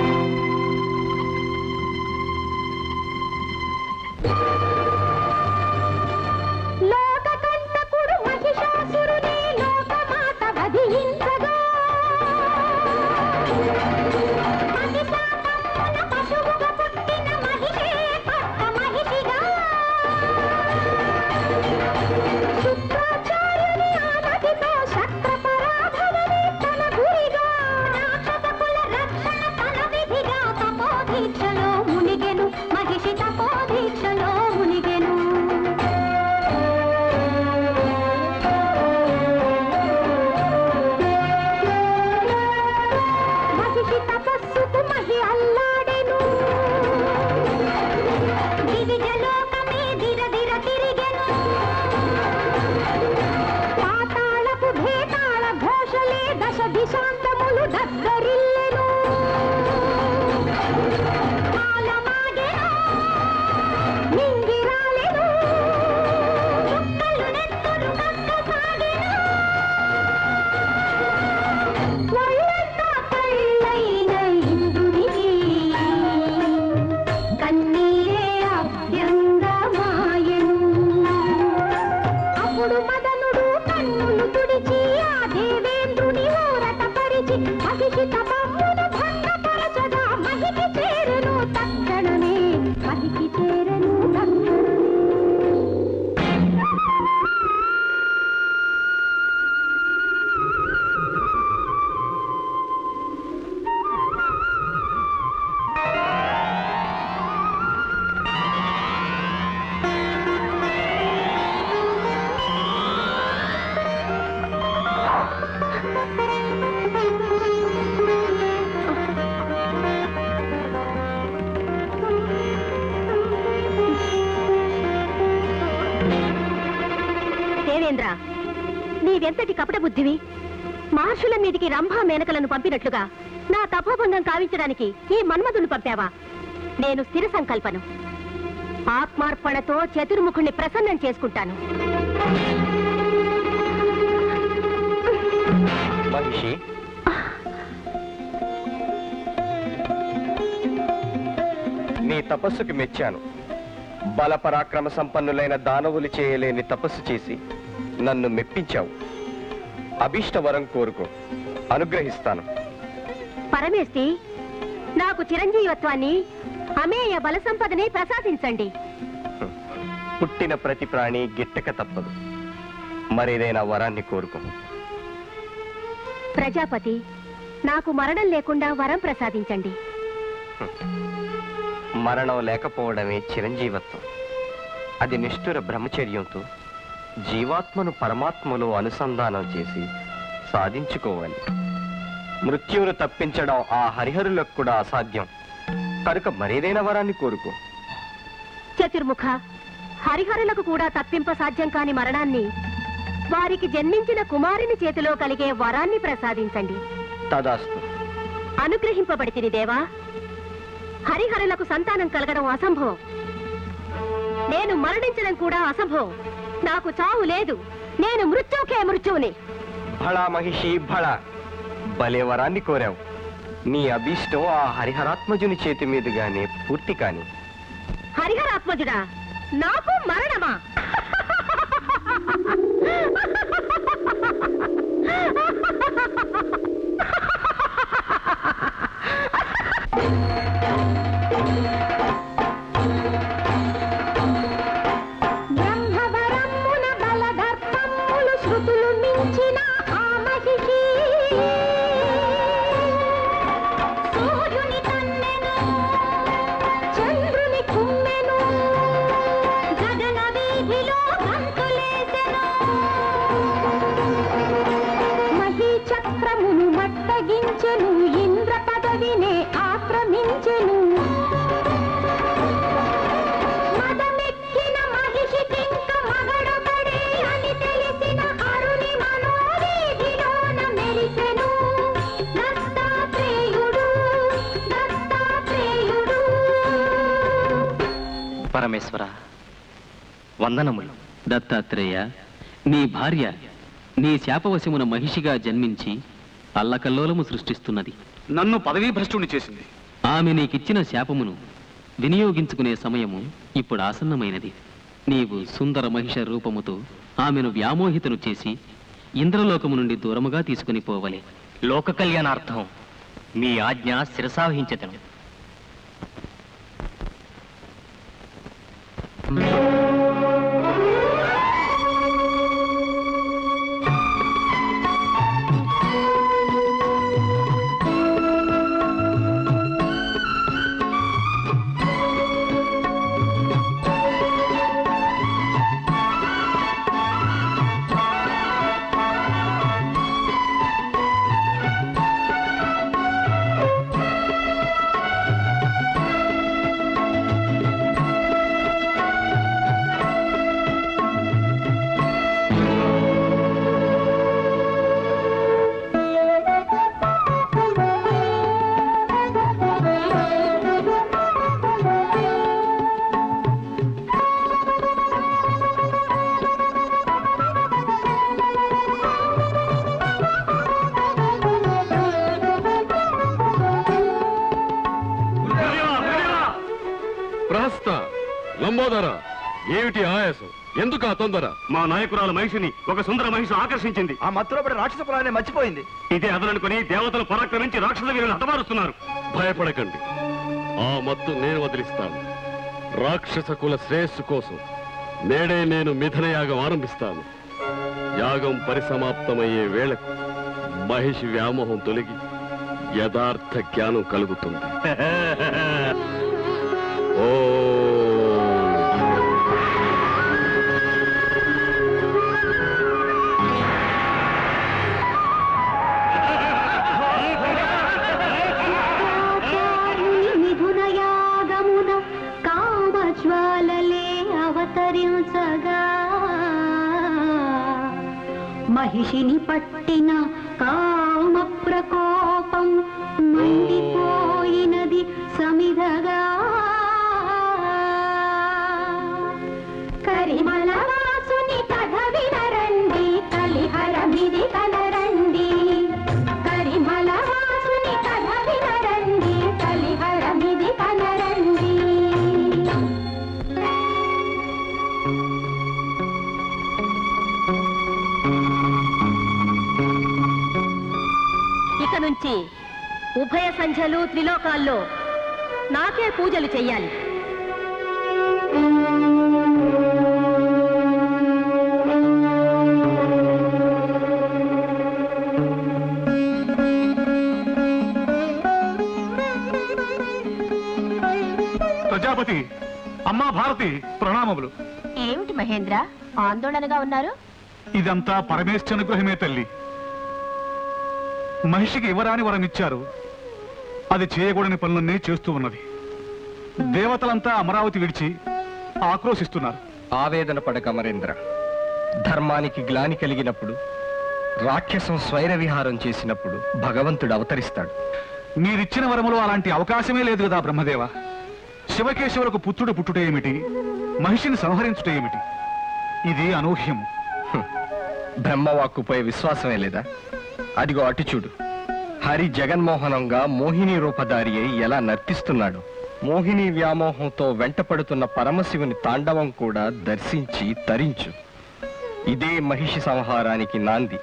లోకకంటకుడు మహిషాసురుని లోకమాత వధించగా మహిషాతమ్మున పశువుగా పుట్టిన మహిషే పట్ట మహిషిగా శుక్రాచార్యుని ఆనతితో శక్ర పరాభవని తన గురిగా రాక్షస కుల రక్షణ తన విధిగా తపోదీక్షలో మునిగెను మహిషి తపోదీక్షలో మునిగెను మహిషి తపస్సుకు మహి అల్లాడెను దివిజలోకమే దిరదిర తిరిగెను పాతాళపు భేతాళ ఘోషలే దశ దిశాంతములు దగ్గరిల్లెను కాలమాగెను నింగిరాలెను చుక్కలు నెత్తురు కక్కసాగెను ఒళ్ళంతా కళ్ళైన ఇంద్రునికి కన్నీరే అభ్యంగమాయెను అప్పుడు మదనుడు కన్నులు తుడిచి ఆ దేవేంద్రుని ఊరట పరిచి మహిషి తపమ్మును భంగపరచగా మహికి చేరును తక్షణమే మహికి చేరును తక్షణమే దేవేంద్ర నీవెంతటి కపట బుద్ధివి మహర్షుల మీదికి రంభా మేనకలను పంపినట్లుగా నా తపోభంగం కావించడానికి ఈ మన్మధుని పంపావా నేను స్థిర సంకల్పను ఆత్మార్పణతో చతుర్ముఖుణ్ణి ప్రసన్నం చేసుకుంటాను మహిషి నీ తపస్సుకి మెచ్చాను బల పరాక్రమ సంపన్నులైన దానవులు చేయలేని తపస్సు చేసి నన్ను మెప్పించావు అభీష్ట వరం కోరుకో అనుగ్రహిస్తాను పరమేష్టి నాకు చిరంజీవత్వాన్ని అమేయ బల సంపదని ప్రసాదించండి పుట్టిన ప్రతి ప్రాణి గిట్టక తప్పదు మరేదైనా వరాన్ని కోరుకో ప్రజాపతి నాకు మరణం లేకుండా వరం ప్రసాదించండి మరణం లేకపోవడమే చిరంజీవత్వం అది నిష్ఠుర బ్రహ్మచర్యంతో జీవాత్మను పరమాత్మలో అనుసంధానం చేసి సాధించుకోవాలి మృత్యువును తప్పించడం ఆ హరిహరులకు కూడా అసాధ్యం కనుక మరేదైనా వరాన్ని కోరుకో చతుర్ముఖ హరిహరులకు కూడా తప్పింప సాధ్యం కాని మరణాన్ని వారికి జన్మించిన కుమారుని చేతిలో కలిగే వరాన్ని ప్రసాదించండి తదాస్తు అనుగ్రహింపబడితిని దేవా హరిహరులకు సంతానం కలగడం అసంభవం నేను మరణించడం కూడా అసంభవం నాకు చావు లేదు నేను మృత్యుకే మృత్యువుని భళా మహిషి భళ భలే వరాన్ని కోరావు నీ అభీష్టం ఆ హరిహరాత్మజుని చేతి మీదుగానే పూర్తి కాని హరిహరాత్మజుడా నాకు మరణమా బ్రహ్మవరమ్మున బలదర్పమ్ములు శృతులు మించిన ఆ మహిషి సూర్యుని కన్నెను చంద్రుని కుమ్మెను గగన వీధిలో గంతులేసెను మహీ చక్రమును మట్టగించెను ఇంద్ర పదవినే ఆక్రమించెను మదమెక్కిన మహిషికింక మగడొకడే అని తెలిసిన అరుని మనోవీధిలోన మెరిసెను దత్తాత్రేయుడు దత్తాత్రేయుడు పరమేశ్వర వందనములు దత్తాత్రేయ నీ భార్య నీ శాపవశమున మహిషిగా జన్మించి అల్లకల్లోలము సృష్టిస్తున్నది నన్ను పదవీ భ్రష్టుని చేసింది ఆమె నీకిచ్చిన శాపమును వినియోగించుకునే సమయము ఇప్పుడు ఆసన్నమైనది నీవు సుందర మహిష రూపముతో ఆమెను వ్యామోహితను చేసి ఇంద్రలోకము నుండి దూరముగా తీసుకుని పోవలే లోక కళ్యాణార్థం మీ ఆజ్ఞ శిరసావహించతను ప్రహస్త లంబోదర ఏమిటి ఆయాసం ఎందుకు ఆ తొందర మా నాయకురాలు మహిషిని ఒక సుందర మహిషి ఆకర్షించింది ఆ మత్తులో పడి రాక్షస కులాన్ని మర్చిపోయింది ఇదే అదననుకుని దేవతలు పరాక్రమించి రాక్షస వీరులను హతమారుస్తున్నారు భయపడకండి ఆ మత్తు నేను వదిలిస్తాను రాక్షస కుల శ్రేయస్సు కోసం నేడే నేను మిథన యాగం ఆరంభిస్తాను యాగం పరిసమాప్తమయ్యే వేళకు మహిషి వ్యామోహం తొలగి యథార్థ జ్ఞానం కలుగుతుంది ఓ మిథునయాగమున కామజ్వాలలే అవతరించగా మహిషిని పట్టిన కామ ప్రకోపం మండిపోయినది సమిధగా కరిమలవాసుని కథ వినరండి కలిహరమిది కనరండి కరిమలవాసుని కథ వినరండి కలిహరమిది కనరండి నుంచి ఉభయ సంధ్యలు త్రిలోకాల్లో నాకే పూజలు చెయ్యాలి ప్రజాపతి అమ్మా భారతి ప్రణామములు ఏమిటి మహేంద్ర ఆందోళనగా ఉన్నారు ఇదంతా పరమేశ్వర అనుగ్రహమే తల్లి మహిషికి ఇవ్వరాని వరం ఇచ్చారు అది చేయకూడని పనులన్నీ చేస్తూ ఉన్నది దేవతలంతా అమరావతి విడిచి ఆక్రోశిస్తున్నారు ఆవేదన పడక అమరేంద్ర ధర్మానికి గ్లాని కలిగినప్పుడు రాక్షసం స్వైర విహారం చేసినప్పుడు భగవంతుడు అవతరిస్తాడు మీరిచ్చిన వరములో అలాంటి అవకాశమే లేదు కదా బ్రహ్మదేవ శివకేశవులకు పుత్రుడు పుట్టుట ఏమిటి మహిషిని సంహరించుట ఏమిటి ఇది అనూహ్యము బ్రహ్మవాక్కుపై విశ్వాసమే లేదా అదిగో అటు చూడు హరి జగన్మోహనంగా మోహిని రూపధారి అయి ఎలా నర్తిస్తున్నాడు మోహిని వ్యామోహంతో వెంటపడుతున్న పరమశివుని తాండవం కూడా దర్శించి తరించు ఇదే మహిషి సంహారానికి నాంది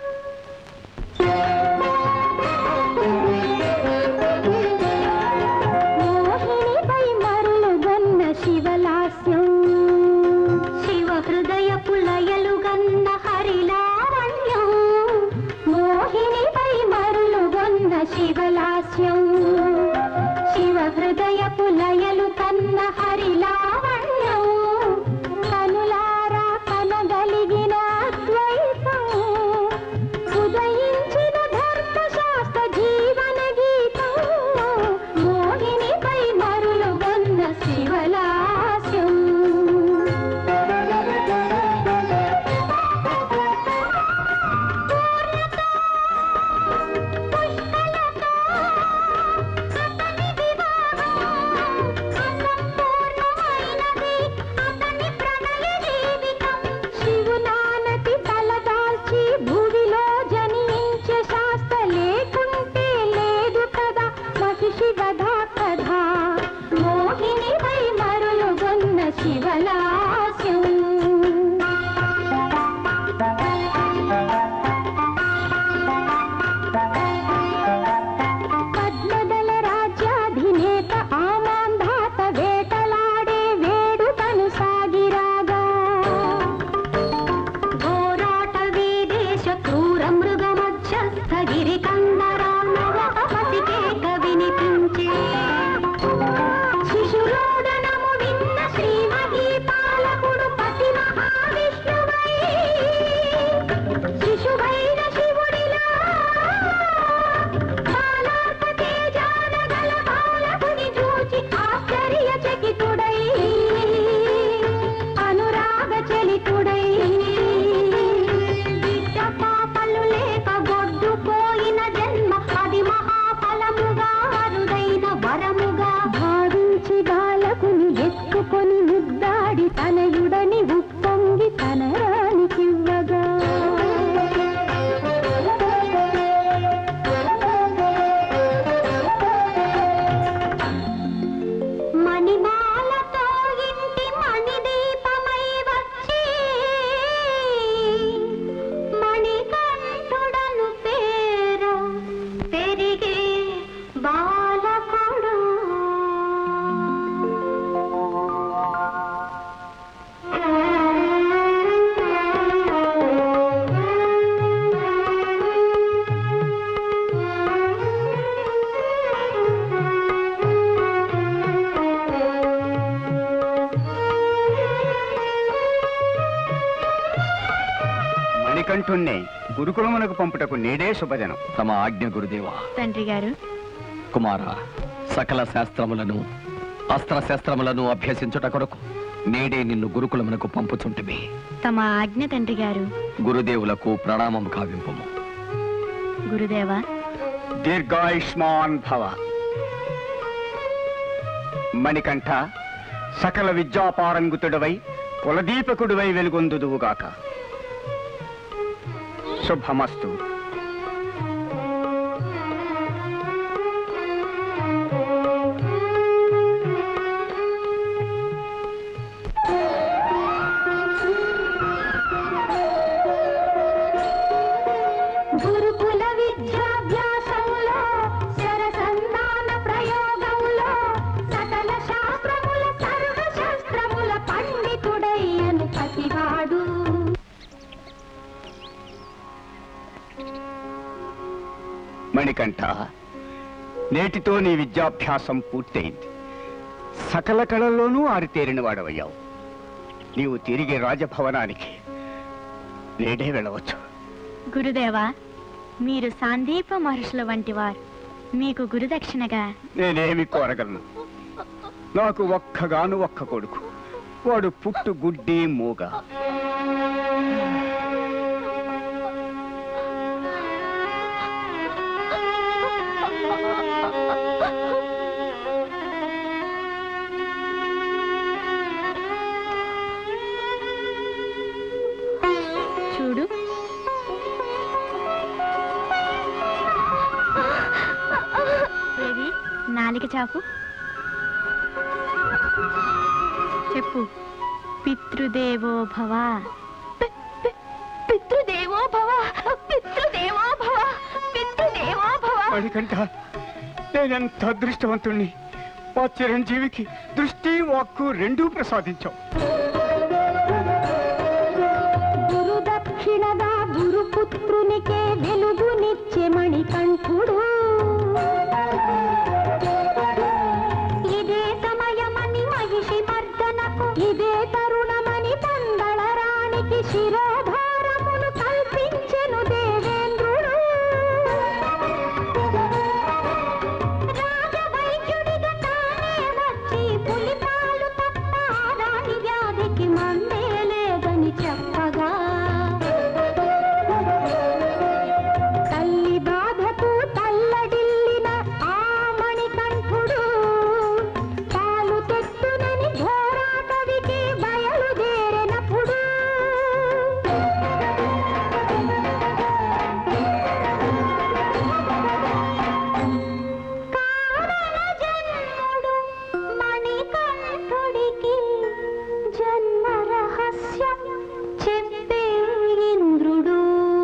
మోహినిపై మరులుగన్న శివలాస్యం శివ హృదయ పులయలుగన్న హరిలావణ్యం మోహినిపై మరులుగన్న శివలాస్యం శివ హృదయ పులయలు కన్న హరిలావణ్యం కనులారా కనగలిగిన అద్వైతం ఉదయించిన ధర్మశాస్త్ర జీవన గీతం మోహినిపై మరులుగొన్న శివలాస్యం శివునానతి తలదాల్చి భూమిలో జనించే శాస్త్ర లేకుంటే లేదు కదా మహిషి వధా కథ మోహినిపై మరులుగొన్న శివలాస్యం పద్మదల రాజ్యాధినేత ఆమాంధాత వేటలాడే వేడుకను సాగిరాగా ఘోరాట వీదేశ క్రూర మృగ మధ్యస్థ గిరి కందరామవతికేక వినిపించే శిశురోదనము విన్న శ్రీమహీ పాలకుడు పతి మహావిష్ణువై శిశువైన శివుడిలా బాలార్క తేజాన గల బాలకుని చూచి ఆశ్చర్యచకితుడై అనురాగ చలితుడై బిడ్డ పాపలు లేక గొడ్డుపోయిన జన్మ అది మహాఫలముగా అరుదైన వరముగా భావించి బాలకుని ఎత్తుకొని ముద్దాడి తనయుడని ఉప్పొంగి తన రానికివ్వగా మణిమాలతో ఇంటి మణిదీపమై వచ్చి మణికంఠుడను పేర పెరిగే బాలకుడు మణికంఠుణ్ణి గురుకులమునకు పంపుటకు నేడే శుభదినం తమ ఆజ్ఞ గురుదేవా తండ్రి గారు కుమార సకల శాస్త్రములను అస్త్ర శస్త్రములను అభ్యసించుట కొరకు నేడే నిన్ను గురుకులమునకు పంపుచుంటిమి తమ ఆజ్ఞ తండ్రి గారు గురుదేవులకు ప్రణామం కావింపము గురుదేవా దీర్ఘాయుష్మాన్ భవ మణికంఠ సకల విద్యాపారంగుతుడవై కులదీపకుడివై వెలుగొందుదువుగాక శుభమస్తు గురుకుల విద్యాభ్యాసంలో మణికంఠ నేటితో నీ విద్యాభ్యాసం పూర్తయింది సకల కళల్లోనూ ఆరితేరిన వాడవయ్యావు నీవు తిరిగి రాజభవనానికి నేడే వెళ్ళవచ్చు గురుదేవా మీరు సాందీప మహర్షుల వంటి వారు మీకు గురుదక్షిణగా నేనేమి కోరగలను నాకు ఒక్కగాను ఒక్క కొడుకు వాడు పుట్టు గుడ్డి మూగ చూడు ఏది నాలిక చాపు చెప్పు పితృదేవో భవ పితృదేవో భవ పితృదేవో భవ పితృదేవో భవ మణికంఠ నేనెంత అదృష్టవంతుణ్ణి మా చిరంజీవికి దృష్టి వాక్కు రెండూ ప్రసాదించావు గురు దక్షిణగా గురుపుత్రునికే వెలుగునిచ్చే మణికంఠుడు ఇదే సమయమని మహిషి మర్దనకు ఇదే తరుణమని పందళరానికి శిరోధారమును కల్పించెను దేవేంద్రుడు రాజవైద్యుడిగా తానే వచ్చి పులిపాలు తప్ప రాణి వ్యాధికి మందే లేదని చెప్పగా తల్లి బాధకు తల్లడిల్లిన ఆ మణికంఠుడు పాలు తెత్తునని ఘోరాటవికి బయలుదేరినప్పుడు మణికంఠుడికి జన్మ రహస్యం చెప్పే ఇంద్రుడు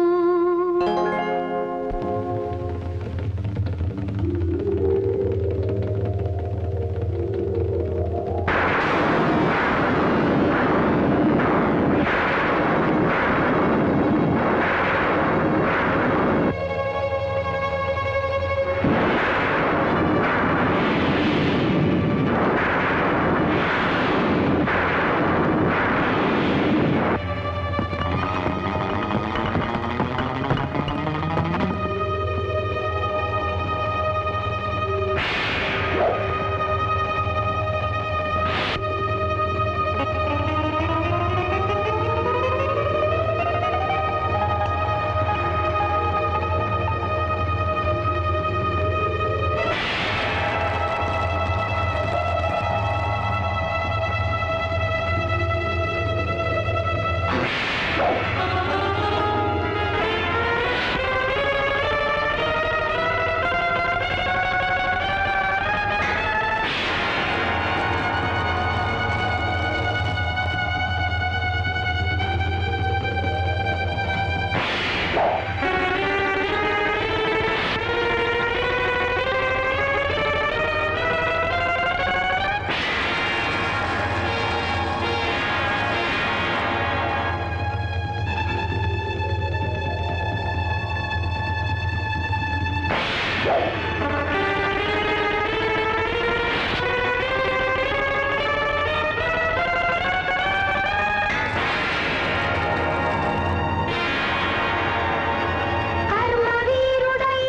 కర్మవీరుడై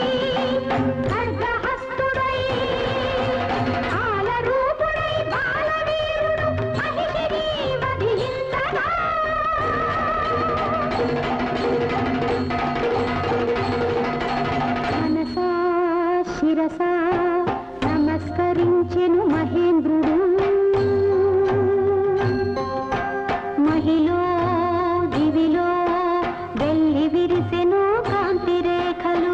ఖడ్గహస్తుడై ఆలరూపుడై బాలవీరుడు మహిషిని వధించగా మనసా శిరసా నమస్కరించెను మహేంద్రుడు మహిలో దివిలో వెళ్ళి విరిసెను కాంతి రేఖలు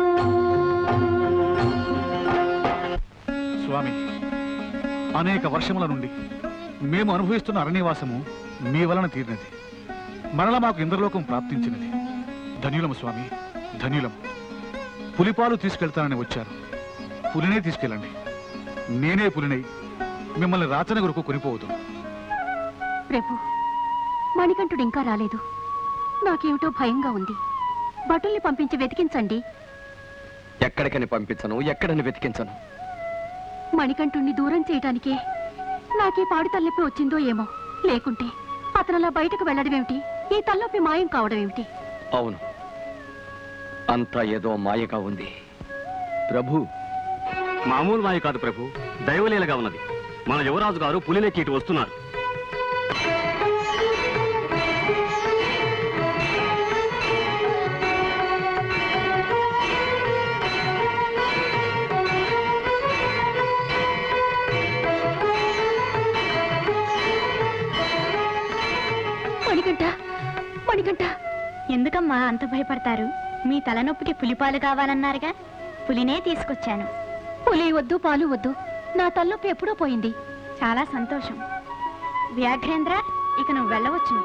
స్వామి అనేక వర్షముల నుండి మేము అనుభవిస్తున్న అరణ్యవాసము మీ వలన తీరినది మరల మాకు ఇంద్రలోకం ప్రాప్తించినది ధన్యులము స్వామి ధన్యులము పులిపాలు తీసుకెళ్తానని వచ్చారు పులినే తీసుకెళ్ళండి నేనే పులినై మిమ్మల్ని రాచనగరకు కొనిపోవదు ప్రభు మణికంఠుడు ఇంకా రాలేదు నాకేమిటో భయంగా ఉంది భటుల్ని పంపించి వెతికించండి ఎక్కడికని పంపించను ఎక్కడని వెతికించను మణికంఠుణ్ణి దూరం చేయటానికే నాకే పాడు తలనొప్పి వచ్చిందో ఏమో లేకుంటే అతను అలా బయటకు వెళ్ళడం ఏమిటి ఈ తలనొప్పి మాయం కావడం ఏమిటి అవును అంతా ఏదో మాయగా ఉంది ప్రభు మామూలు మాయ కాదు ప్రభు దైవలీలగా ఉన్నది మన యువరాజు గారు పులిలెక్కి ఇటు వస్తున్నారు మణికంఠ మణికంఠ ఎందుకమ్మా అంత భయపడతారు మీ తలనొప్పికి పులిపాలు కావాలన్నారుగా పులినే తీసుకొచ్చాను పులి వద్దు పాలు వద్దు నా తలనొప్పి ఎప్పుడో పోయింది చాలా సంతోషం వ్యాఘ్రేంద్ర ఇక నువ్వు వెళ్ళవచ్చును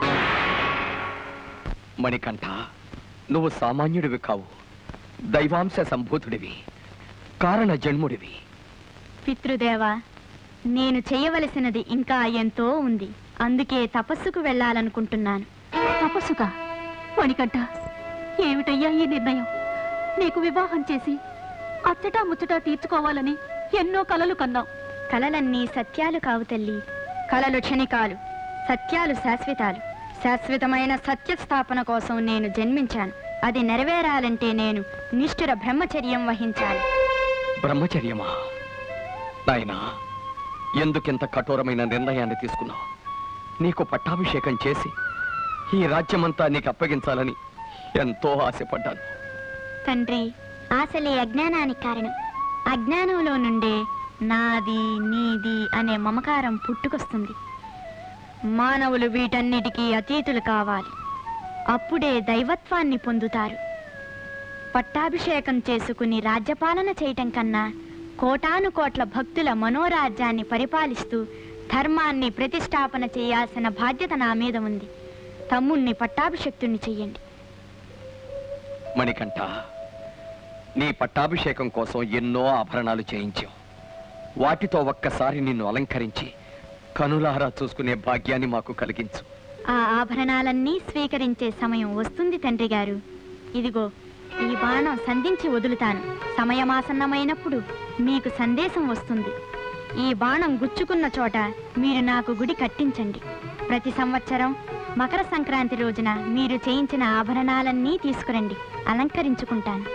మణికంఠ నువ్వు సామాన్యుడివి కావు దైవాంశ సంభూతుడివి కారణ జన్ముడివి పితృదేవా నేను చేయవలసినది ఇంకా ఎంతో ఉంది అందుకే తపస్సుకు వెళ్ళాలనుకుంటున్నాను తపస్సుగా మణికంఠ ఏమిటయ్యా ఈ నిర్ణయం నీకు వివాహం చేసి అచ్చటా ముచ్చటా తీర్చుకోవాలని ఎన్నో కలలు కన్నావు కలలన్నీ సత్యాలు కావు తల్లి కలలు క్షణికాలు సత్యాలు శాశ్వతాలు శాశ్వతమైన సత్య స్థాపన కోసం నేను జన్మించాను అది నెరవేరాలంటే నేను నిష్ఠుర బ్రహ్మచర్యం వహించాలి బ్రహ్మచర్యమా నాయనా ఎందుకింత కఠోరమైన నిర్ణయాన్ని తీసుకున్నావు నీకు పట్టాభిషేకం చేసి ఈ రాజ్యమంతా నీకు అప్పగించాలని ఎంతో ఆశపడ్డాను తండ్రి ఆశలే అజ్ఞానానికి కారణం అజ్ఞానంలో నుండే నాది నీది అనే మమకారం పుట్టుకొస్తుంది మానవులు వీటన్నిటికీ అతీతులు కావాలి అప్పుడే దైవత్వాన్ని పొందుతారు పట్టాభిషేకం చేసుకుని రాజ్యపాలన చేయటం కన్నా కోటాను కోట్ల భక్తుల మనోరాజ్యాన్ని పరిపాలిస్తూ ధర్మాన్ని ప్రతిష్టాపన చేయాల్సిన బాధ్యత నా మీద ఉంది తమ్ముణ్ణి పట్టాభిషక్తుణ్ణి చెయ్యండి మణికంఠ నీ పట్టాభిషేకం కోసం ఎన్నో ఆభరణాలు చేయించావు వాటితో ఒక్కసారి నిన్ను అలంకరించి కనులారా చూసుకునే భాగ్యాన్ని మాకు కలిగించు ఆ ఆభరణాలన్నీ స్వీకరించే సమయం వస్తుంది తండ్రి గారు ఇదిగో ఈ బాణం సంధించి వదులుతాను సమయమాసన్నమైనప్పుడు మీకు సందేశం వస్తుంది ఈ బాణం గుచ్చుకున్న చోట మీరు నాకు గుడి కట్టించండి ప్రతి సంవత్సరం మకర సంక్రాంతి రోజున మీరు చేయించిన ఆభరణాలన్నీ తీసుకురండి అలంకరించుకుంటాను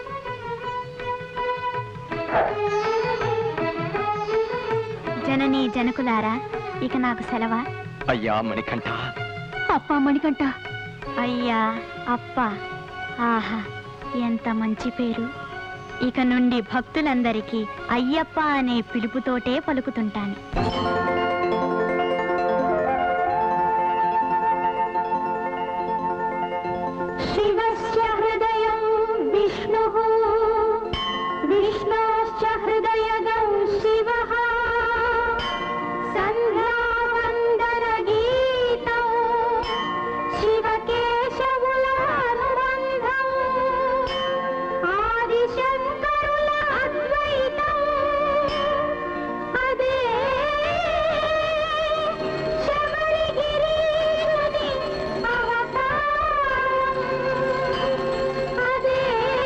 జననీ జనకులారా ఇక నాకు సెలవా అయ్యా మణికంఠ అప్పా మణికంఠ అయ్యా అప్ప ఆహా ఎంత మంచి పేరు ఇక నుండి భక్తులందరికీ అయ్యప్ప అనే పిలుపుతోటే పలుకుతుంటాను शिवस्य हृदयं विष्णुः विष्णोश्च हृदयगं शिवः सन्ध्यावन्दनगीतौ शिवकेशमुलानुबन्धम् आदिशङ्करुल अद्वैतम् अदे शबरिगिरीशुनि अवतारम्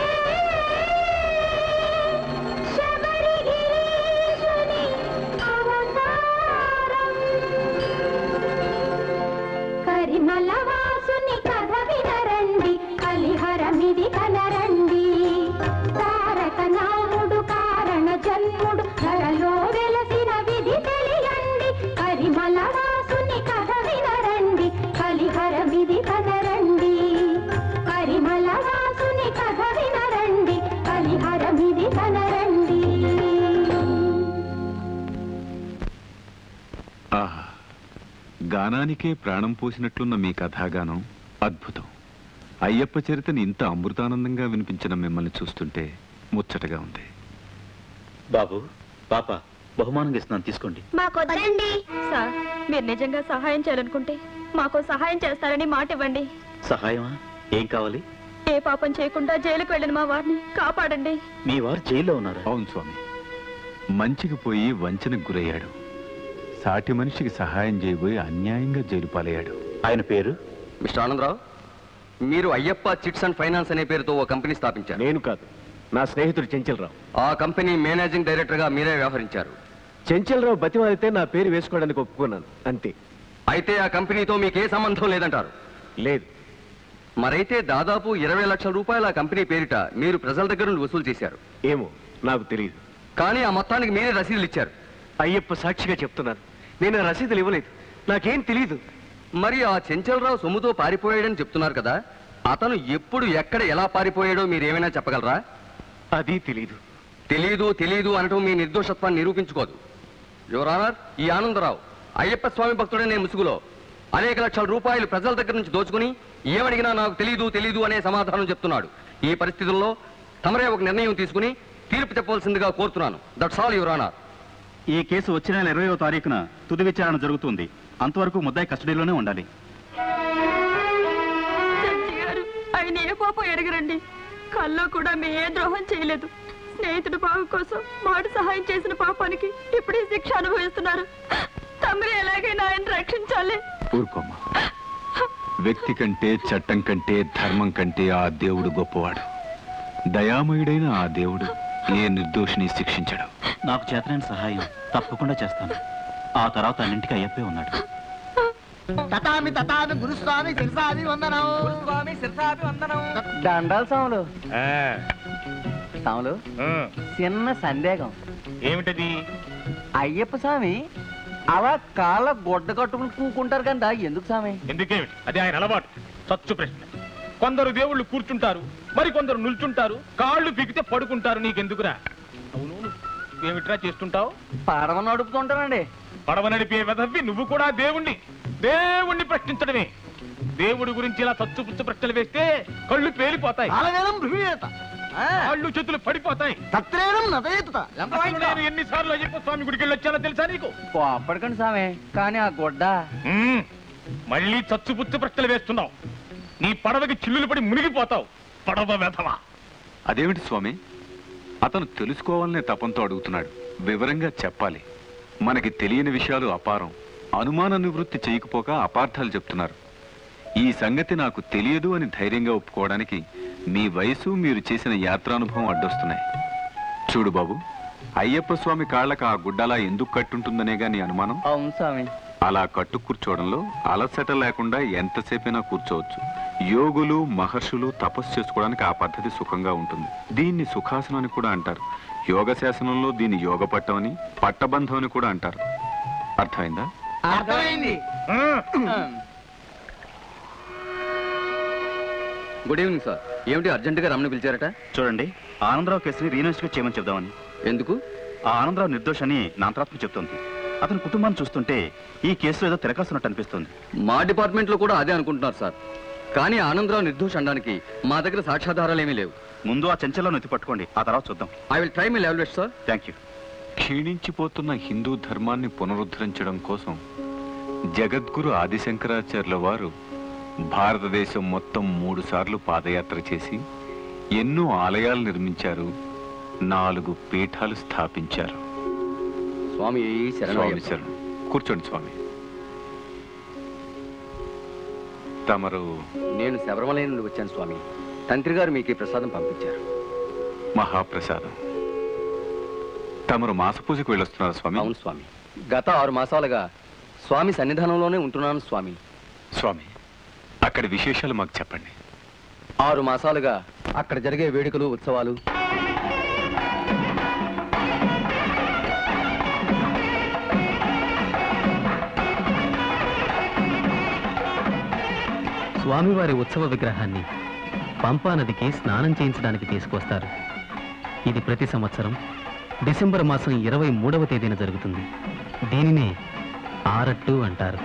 కరిమలవాసుని కథ వినరండి కలిహరమిది కనరండి తారక నాముడు కారణ జన్ముడు ధరలో వెలసిన విధి తెలియండి కరిమలవాసుని కథ వినరండి కలిహరమిది కనరండి కరిమలవాసుని కథ వినరండి కలిహరమిది కనరండి ఆహా గానానికే ప్రాణం పోసినట్లున్న మీ కథాగానం అద్భుతం అయ్యప్ప చరితని ఇంత అమృతానందంగా వినిపించిన మిమ్మల్ని చూస్తుంటే ముచ్చటగా ఉంది బాబు పాప బహుమానంగా ఇస్తున్నాను తీసుకోండి మాకొద్దండి సార్ మీరు నిజంగా సహాయం చేయాలనుకుంటే మాకు సహాయం చేస్తారని మాట ఇవ్వండి సహాయమా ఏం కావాలి ఏ పాపం చేయకుండా జైలుకు వెళ్ళిన మా వారిని కాపాడండి మీ వారు జైల్లో ఉన్నారు అవును స్వామి మంచికి పోయి వంచనకు గురయ్యాడు సాటి మనిషికి సహాయం చేయబోయి అన్యాయంగా జైలు పాలయ్యాడు ఆయన పేరు మిస్టర్ ఆనందరావు మీరు అయ్యప్ప చిట్స్ అండ్ ఫైనాన్స్ అనే పేరుతో ఓ కంపెనీ స్థాపించారు నేను కాదు నా స్నేహితుడు చెంచలరావు ఆ కంపెనీ మేనేజింగ్ డైరెక్టర్ గా మీరే వ్యవహరించారు చెంచలరావు బతిమాలితే నా పేరు వేసుకోవడానికి ఒప్పుకున్నాను అంతే అయితే ఆ కంపెనీతో మీకే సంబంధం లేదంటారు లేదు మరైతే దాదాపు ఇరవై లక్షల రూపాయల ఆ కంపెనీ పేరిట మీరు ప్రజల దగ్గర నుండి వసూలు చేశారు ఏమో నాకు తెలియదు కానీ ఆ మొత్తానికి మీరే రసీదులు ఇచ్చారు అయ్యప్ప సాక్షిగా చెప్తున్నాను నేను ఆ రసీదులు ఇవ్వలేదు నాకేం తెలియదు మరి ఆ చెంచలరావు సొమ్ముతో పారిపోయాడని చెప్తున్నారు కదా అతను ఎప్పుడు ఎక్కడ ఎలా పారిపోయాడో మీరేమైనా చెప్పగలరా అది తెలీదు తెలీదు తెలీదు అనటం మీ నిర్దోషత్వాన్ని నిరూపించుకోదు యువరానర్ ఈ ఆనందరావు అయ్యప్ప స్వామి భక్తుడనే ముసుగులో అనేక లక్షల రూపాయలు ప్రజల దగ్గర నుంచి దోచుకుని ఏమడిగినా నాకు తెలీదు తెలీదు అనే సమాధానం చెప్తున్నాడు ఈ పరిస్థితుల్లో తమరే ఒక నిర్ణయం తీసుకుని తీర్పు చెప్పవలసిందిగా కోరుతున్నాను దట్స్ ఆల్ యువరానర్ ఈ కేసు వచ్చే నెల ఇరవయో తారీఖున తుది విచారణ జరుగుతుంది అంతవరకు ముద్దాయి కస్టడీలోనే ఉండాలి జడ్జి గారు ఆయన ఏ పాపం ఎడగరండి కల్లో కూడా మే ఏ ద్రోహం చేయలేదు స్నేహితుడు బాగు కోసం మాట సహాయం చేసిన పాపానికి ఇప్పుడు ఈ శిక్ష అనుభవిస్తున్నారు తమరు ఎలాగైనా ఆయన రక్షించాలి ఊరుకోమ్మా వ్యక్తి కంటే చట్టం కంటే ధర్మం కంటే ఆ దేవుడు గొప్పవాడు దయామయుడైన ఆ దేవుడు ఏ నిర్దోషిని శిక్షించడు నాకు చేతనైన సహాయం తప్పకుండా చేస్తాను ఆ తర్వాత అన్నింటికి అయ్యప్పే ఉన్నాడు తతామి తతామి గురుస్వామి శిరసామి వందనం గురుస్వామి శిరసామి వందనం దండాలు సాములు సాములు చిన్న సందేహం ఏమిటది అయ్యప్ప స్వామి అలా కాళ్ళ గొడ్డ కట్టుకుని కూకుంటారు కదా ఎందుకు స్వామి ఎందుకేమిటి అది ఆయన అలవాటు సచ్చు ప్రశ్న కొందరు దేవుళ్ళు కూర్చుంటారు మరి కొందరు నిల్చుంటారు కాళ్ళు పిగితే పడుకుంటారు నీకెందుకురా అవును ఏమిట్రా చేస్తుంటావు పడవ నడుపుతుంటానండి పడవ నడిపే వెదవ్వి నువ్వు కూడా దేవుణ్ణి దేవుణ్ణి ప్రశ్నించడమే దేవుడి గురించి ఇలా సచ్చు పుచ్చు ప్రశ్నలు వేస్తే కళ్ళు పేలిపోతాయి కాలవేదం భృమియేత కాళ్ళు చేతులు పడిపోతాయి తత్రేనం నదయేతుత అసలు నేను ఎన్నిసార్లు అయ్యప్ప స్వామి గుడికి వెళ్ళి వచ్చానో తెలుసా నీకు కోపడకండి స్వామి కానీ ఆ గొడ్డ మ్మ్. మళ్ళీ చచ్చుపుచ్చు ప్రశ్నలు వేస్తున్నావు నీ పడవకి చిల్లులు పడి మునిగిపోతావు పడవ వెధవా అదేమిటి స్వామి అతను తెలుసుకోవాలనే తపంతో అడుగుతున్నాడు వివరంగా చెప్పాలి మనకి తెలియని విషయాలు అపారం అనుమాన నివృత్తి చేయకపోక అపార్థాలు చెప్తున్నారు ఈ సంగతి నాకు తెలియదు అని ధైర్యంగా ఒప్పుకోవడానికి మీ వయసు మీరు చేసిన యాత్రానుభవం అడ్డొస్తున్నాయి చూడు బాబు అయ్యప్ప స్వామి కాళ్ళకు ఆ గుడ్డలా ఎందుకు కట్టుంటుందనేగా నీ అనుమానం అవును స్వామి అలా కట్టు కూర్చోవడంలో అలసట లేకుండా ఎంతసేపైనా కూర్చోవచ్చు యోగులు మహర్షులు తపస్సు చేసుకోవడానికి ఆ పద్ధతి సుఖంగా ఉంటుంది దీన్ని సుఖాసనం అని కూడా అంటారు యోగ శాసనంలో దీన్ని యోగ పట్టం అని పట్టబంధం అని కూడా అంటారు అర్థమైందా అర్థమైంది గుడ్ ఈవినింగ్ సార్ ఏమిటి అర్జెంటుగా రమణ పిలిచారట చూడండి ఆనందరావు కేసుని రీఇన్వెస్టిగేట్ చేయమని చెప్దామని ఎందుకు ఆ ఆనందరావు నిర్దోషని నా అంతరాత్మ చెప్తోంది అతని కుటుంబాన్ని చూస్తుంటే ఈ కేసులో ఏదో తిరకాస్తున్నట్టు అనిపిస్తుంది మా డిపార్ట్మెంట్ లో కూడా అదే అనుకుంటున్నారు సార్ కానీ ఆనందరావు నిర్దోష్ అనడానికి మా దగ్గర సాక్ష్యాధారాలు ఏమీ లేవు ముందు ఆ చెంచల్లో ఎత్తి పట్టుకోండి ఆ తర్వాత చూద్దాం I will try my level sir thank you క్షీణించిపోతున్న హిందూ ధర్మాన్ని పునరుద్ధరించడం కోసం జగద్గురు ఆదిశంకరాచార్యుల వారు భారతదేశం మొత్తం మూడు సార్లు పాదయాత్ర చేసి ఎన్నో ఆలయాలు నిర్మించారు నాలుగు పీఠాలు స్థాపించారు స్వామి శరణం స్వామి అయ్యప్ప. శరణం కూర్చోండి స్వామి తమరు నేను శబరిమల నుండి వచ్చాను స్వామి తంత్రి గారు మీకు ఈ ప్రసాదం పంపించారు మహాప్రసాదం తమరు మాస పూజకు వెళ్ళొస్తున్నారు స్వామి అవును స్వామి గత ఆరు మాసాలుగా స్వామి సన్నిధానంలోనే ఉంటున్నాను స్వామి స్వామి అక్కడి విశేషాలు మాకు చెప్పండి ఆరు మాసాలుగా అక్కడ జరిగే వేడుకలు ఉత్సవాలు స్వామివారి ఉత్సవ విగ్రహాన్ని పంపా నదికి స్నానం చేయించడానికి తీసుకొస్తారు ఇది ప్రతి సంవత్సరం డిసెంబర్ మాసం ఇరవై మూడవ తేదీన జరుగుతుంది దీనినే ఆరట్టు అంటారు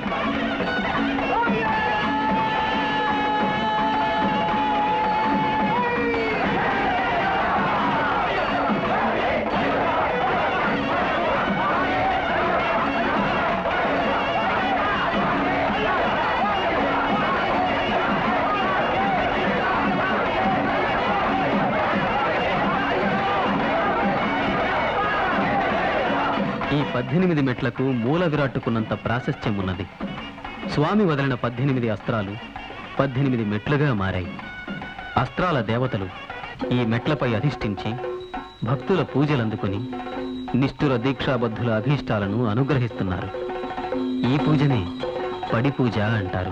ఈ పద్దెనిమిది మెట్లకు మూల విరాట్టుకున్నంత ప్రాశస్త్యం ఉన్నది స్వామి వదిలిన పద్దెనిమిది అస్త్రాలు పద్దెనిమిది మెట్లుగా మారాయి అస్త్రాల దేవతలు ఈ మెట్లపై అధిష్ఠించి భక్తుల పూజలందుకొని నిష్ఠుర దీక్షాబద్ధుల అభీష్టాలను అనుగ్రహిస్తున్నారు ఈ పూజనే పడి పూజ అంటారు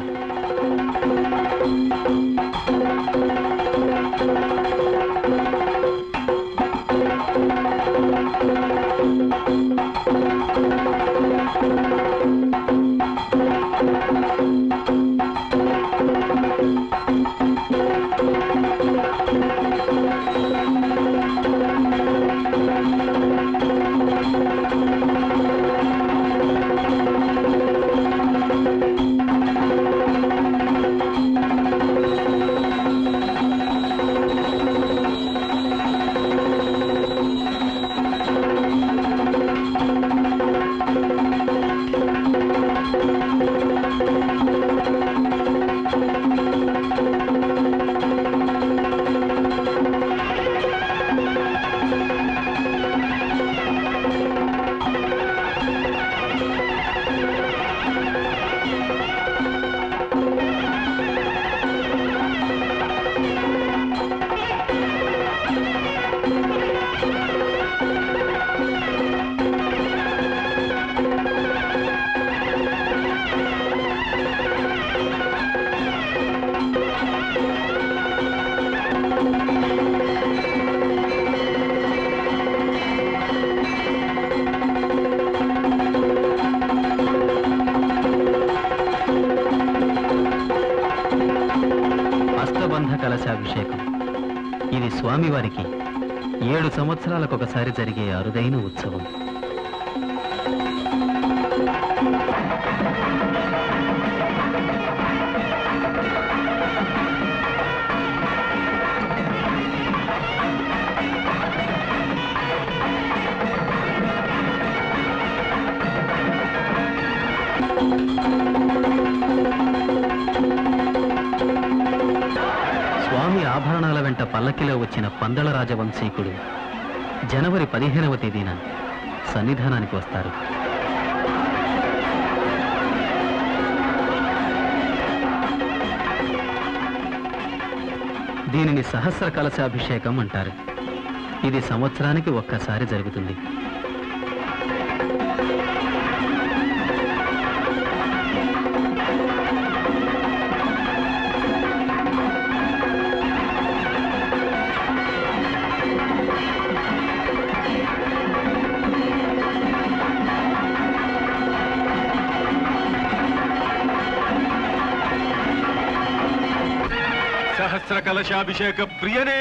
అష్టబంధ కలశాభిషేకం ఇది స్వామివారికి ఏడు సంవత్సరాలకొకసారి జరిగే అరుదైన ఉత్సవం స్వామి ఆభరణాల వెంట పల్లకిలో వచ్చిన పందల రాజవంశీకుడు జనవరి పదిహేనవ తేదీన సన్నిధానానికి వస్తారు దీనిని సహస్ర కలశాభిషేకం అంటారు ఇది సంవత్సరానికి ఒక్కసారి జరుగుతుంది సహస్ర కలశాభిషేక ప్రియనే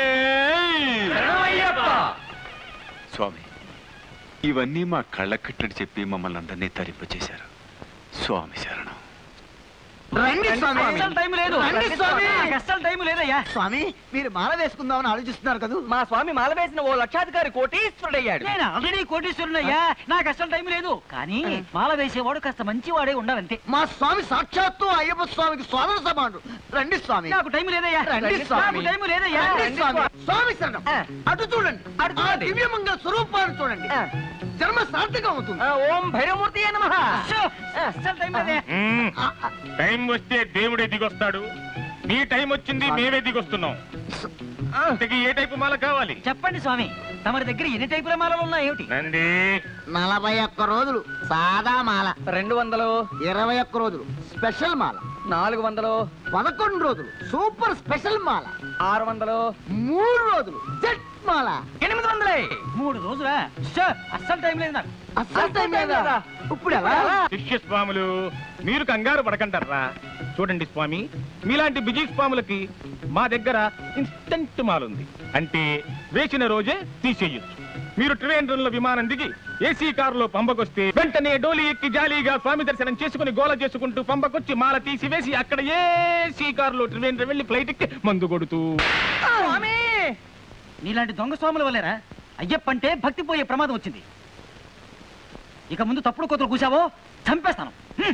స్వామి ఇవన్నీ మా కళ్ళ కట్టడి చెప్పి మమ్మల్ని అందరినీ తరింపచేశారు స్వామి శరణం రండి స్వామి అస్సలు టైం లేదు. రండి స్వామి నాకు అస్సలు టైం లేదయ్యా. స్వామి మీరు మాల వేసుకుందామని ఆలోచిస్తున్నారు కదా మా స్వామి మాల వేసిన ఓ లక్షాధికారి కోటీశ్వరుడయ్యాడు నేను ఆల్రెడీ కోటీశ్వరుడయ్యా నాకు అసలు టైం లేదు కానీ మాల వేసేవాడు కాస్త మంచివాడే ఉండాలంతే మా స్వామి సాక్షాత్తు అయ్యప్ప స్వామికి స్వామి సమానుడు రండి స్వామి నాకు టైం లేదయ్యా రండి స్వామి నాకు టైం లేదయ్యా రండి స్వామి స్వామి శరణం అటు చూడండి ఆ దివ్యమంగళ స్వరూపాన్ని చూడండి జన్మ సార్థకం అవుతుంది ఓం భైరవమూర్తి నమః అస్సలు టైం లేదయ్యా మ్మ్. టైం వస్తే దేవుడే దిగొస్తాడు నీ టైం వచ్చింది మేమే దిగొస్తున్నాం ఇంతకీ ఏ టైపు మాల కావాలి చెప్పండి స్వామి తమరి దగ్గర ఎన్ని టైపుల మాలలు ఉన్నాయి ఏమిటి నంది నలభై ఒక్క రోజులు సాదా మాల రెండు వందలు ఇరవై ఒక్క రోజులు స్పెషల్ మాల నాలుగు వందలు పదకొండు రోజులు సూపర్ స్పెషల్ మాల ఆరు వందలు మూడు రోజులు జెట్ మాల ఎనిమిది వందలే మూడు రోజులా షో, అస్సలు టైం లేదు నాకు అస్సలు టైం లేదా ఇప్పుడు ఎలా శిష్య స్వాములు మీరు కంగారు పడకంటారా చూడండి స్వామి మీలాంటి బిజీ స్వాములకి మా దగ్గర ఇన్స్టంట్ మాలుంది అంటే వేసిన రోజే తీసేయొచ్చు మీరు ట్రివేంద్రంలో విమానం దిగి ఏసీ కారులో పంపకొస్తే వెంటనే డోలి ఎక్కి జాలీగా స్వామి దర్శనం చేసుకుని గోల చేసుకుంటూ పంపకొచ్చి మాల తీసివేసి అక్కడ ఏసీ కారులో ట్రివేంద్రం వెళ్లి ఫ్లైట్ ఎక్కి మందు కొడుతూ స్వామి నీలాంటి దొంగ స్వాముల వల్లేరా అయ్యప్ప అంటే భక్తి పోయే ప్రమాదం వచ్చింది ఇక ముందు తప్పుడు కోతలు కూసావో చంపేస్తాను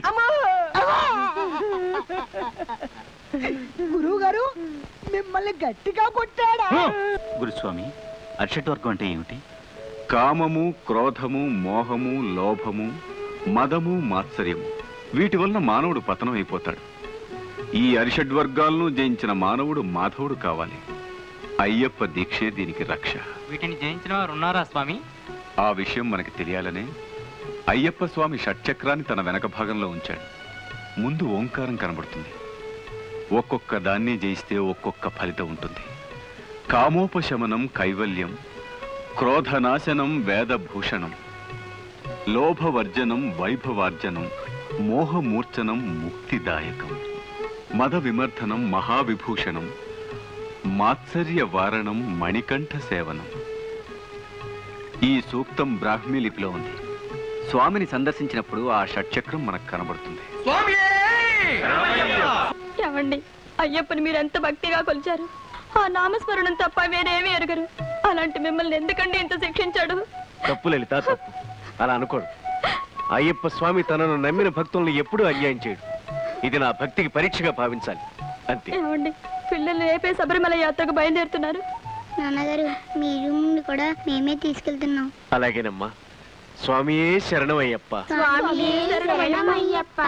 గురువు గారు మిమ్మల్ని గట్టిగా కొట్టాడా గురుస్వామి అర్షట్ వర్గం అంటే ఏమిటి కామము క్రోధము మోహము లోభము మదము మాత్సర్యము వీటి వలన మానవుడు పతనం అయిపోతాడు ఈ అరిషడ్ వర్గాలను జయించిన మానవుడు మాధవుడు కావాలి అయ్యప్ప దీక్షే దీనికి రక్ష వీటిని జయించిన వారు ఉన్నారా స్వామి ఆ విషయం మనకి తెలియాలనే అయ్యప్ప స్వామి షట్చక్రాన్ని తన వెనక భాగంలో ఉంచాడు ముందు ఓంకారం కనబడుతుంది ఒక్కొక్క దాన్ని జయిస్తే ఒక్కొక్క ఫలితం ఉంటుంది కామోపశమనం కైవల్యం క్రోధనాశనం వేదభూషణం లోభవర్జనం వైభవార్జనం మోహమూర్ఛనం ముక్తిదాయకం మద విమర్ధనం మహావిభూషణం మాత్సర్య వారణం మణికంఠ సేవనం ఈ సూక్తం బ్రాహ్మీ లిపిలో ఉంది స్వామిని సందర్శించినప్పుడు ఆ షట్చక్రం మనకు కనబడుతుంది ఏమండి అయ్యప్పని మీరు ఎంత భక్తిగా కొలిచారు ఆ నామస్మరణం తప్ప వేరేమీ ఎరగరు అలాంటి మిమ్మల్ని ఎందుకండి ఇంత శిక్షించాడు తప్పు లలిత తప్పు అలా అనుకోడు అయ్యప్ప స్వామి తనను నమ్మిన భక్తులను ఎప్పుడూ అన్యాయం చేయడు ఇది నా భక్తికి పరీక్షగా భావించాలి అంతే ఏమండి పిల్లలు రేపే శబరిమల యాత్రకు బయలుదేరుతున్నారు నాన్నగారు మీ రూమ్ కూడా మేమే తీసుకెళ్తున్నాం అలాగేనమ్మా స్వామియే శరణమయ్యప్ప స్వామియే శరణమయ్యప్ప.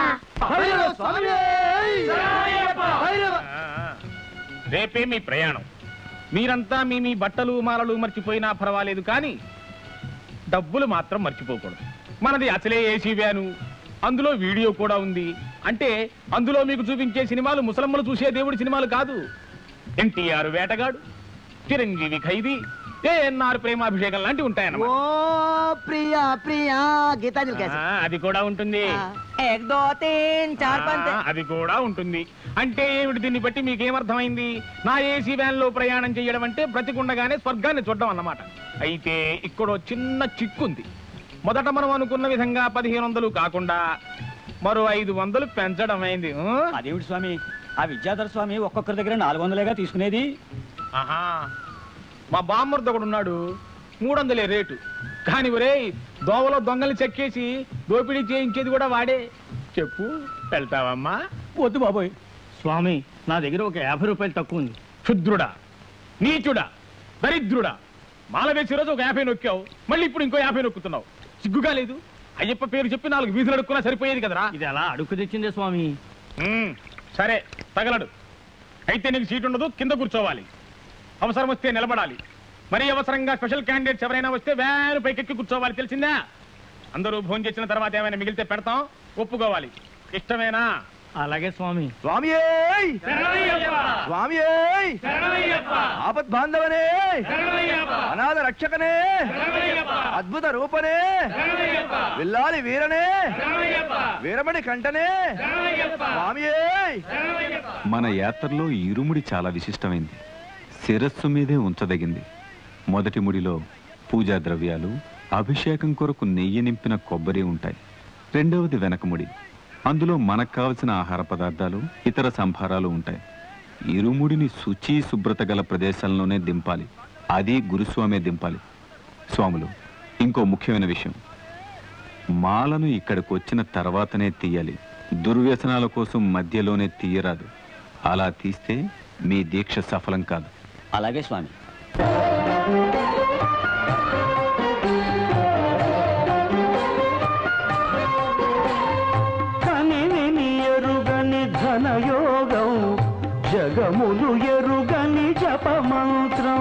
రేపే మీ ప్రయాణం మీరంతా మీ మీ బట్టలు మాలలు మర్చిపోయినా పర్వాలేదు కానీ డబ్బులు మాత్రం మర్చిపోకూడదు మనది అసలే ఏసీ వ్యాను అందులో వీడియో కూడా ఉంది అంటే అందులో మీకు చూపించే సినిమాలు ముసలమ్మలు చూసే దేవుడి సినిమాలు కాదు ఎన్టీఆర్ వేటగాడు చిరంజీవి ఖైదీ ఏఎన్ఆర్ ప్రేమాభిషేకం లాంటివి ఉంటాయన్నమాట ఓ ప్రియా ప్రియా గీతాంజలి ఆ, అది కూడా ఉంటుంది ఏక్ దో తీన్ చార్ పంచ్ ఆ, అది కూడా ఉంటుంది అంటే ఏమిటి దీన్ని బట్టి మీకేమర్థమైంది నా ఏసీ వ్యాన్ లో ప్రయాణం చేయడం అంటే బ్రతికుండగానే స్వర్గాన్ని చూడడం అన్నమాట అయితే ఇక్కడ చిన్న చిక్కుంది మొదట మనం అనుకున్న విధంగా పదిహేను వందలు కాకుండా మరో ఐదు వందలు పెంచడం అయింది అదేమిటి స్వామి ఆ విద్యాధర స్వామి ఒక్కొక్కరి దగ్గర నాలుగు వందలేగా తీసుకునేది ఆహా మా బామ్మర్ది ఒకడు ఉన్నాడు మూడు వందలే రేటు కానీ ఒరేయ్ దోవలో దొంగల్ని చెక్కేసి దోపిడీ చేయించేది కూడా వాడే చెప్పు వెళ్తావమ్మా వద్దు బాబోయ్ స్వామి నా దగ్గర ఒక యాభై రూపాయలు తక్కువ ఉంది క్షుద్రుడా నీచుడా దరిద్రుడా మాల వేసే రోజు ఒక యాభై నొక్కావు మళ్ళీ ఇప్పుడు ఇంకో యాభై నొక్కుతున్నావు సిగ్గుగా లేదు అయ్యప్ప పేరు చెప్పి నాలుగు వీధులు అడుక్కున్నా సరిపోయేది కదరా ఇది అలా అడుక్కు తెచ్చిందే స్వామి ఉమ్, సరే తగలడు అయితే నీకు సీట్ ఉండదు కింద కూర్చోవాలి అవసరం వస్తే నిలబడాలి మరీ అవసరంగా స్పెషల్ క్యాండిడేట్స్ ఎవరైనా వస్తే వ్యాన్ పైకెక్కి కూర్చోవాలి తెలిసిందా అందరూ భోజనం చేసిన తర్వాత ఏమైనా మిగిలితే పెడతాం ఒప్పుకోవాలి ఇష్టమేనా అలాగే స్వామి స్వామి స్వామి ఆపద్ బాంధవనే అనాథ రక్షకనే అద్భుత రూపనే విల్లాలి వీరనే వీరమణి కంటనే స్వామి మన యాత్రలో ఇరుముడి చాలా విశిష్టమైంది శిరస్సు మీదే ఉంచదగింది మొదటి ముడిలో పూజా ద్రవ్యాలు అభిషేకం కొరకు నెయ్యి నింపిన కొబ్బరి ఉంటాయి రెండవది వెనకముడి అందులో మనకు కావలసిన ఆహార పదార్థాలు ఇతర సంభారాలు ఉంటాయి ఇరుముడిని శుచి శుభ్రత గల ప్రదేశంలోనే దింపాలి అది గురుస్వామే దింపాలి స్వాములు ఇంకో ముఖ్యమైన విషయం మాలను ఇక్కడికి వచ్చిన తర్వాతనే తీయాలి దుర్వ్యసనాల కోసం మధ్యలోనే తీయరాదు అలా తీస్తే మీ దీక్ష సఫలం కాదు అలాగే స్వామి కనివిని ఎరుగని ధనయోగం జగములు ఎరుగని జపమంత్రం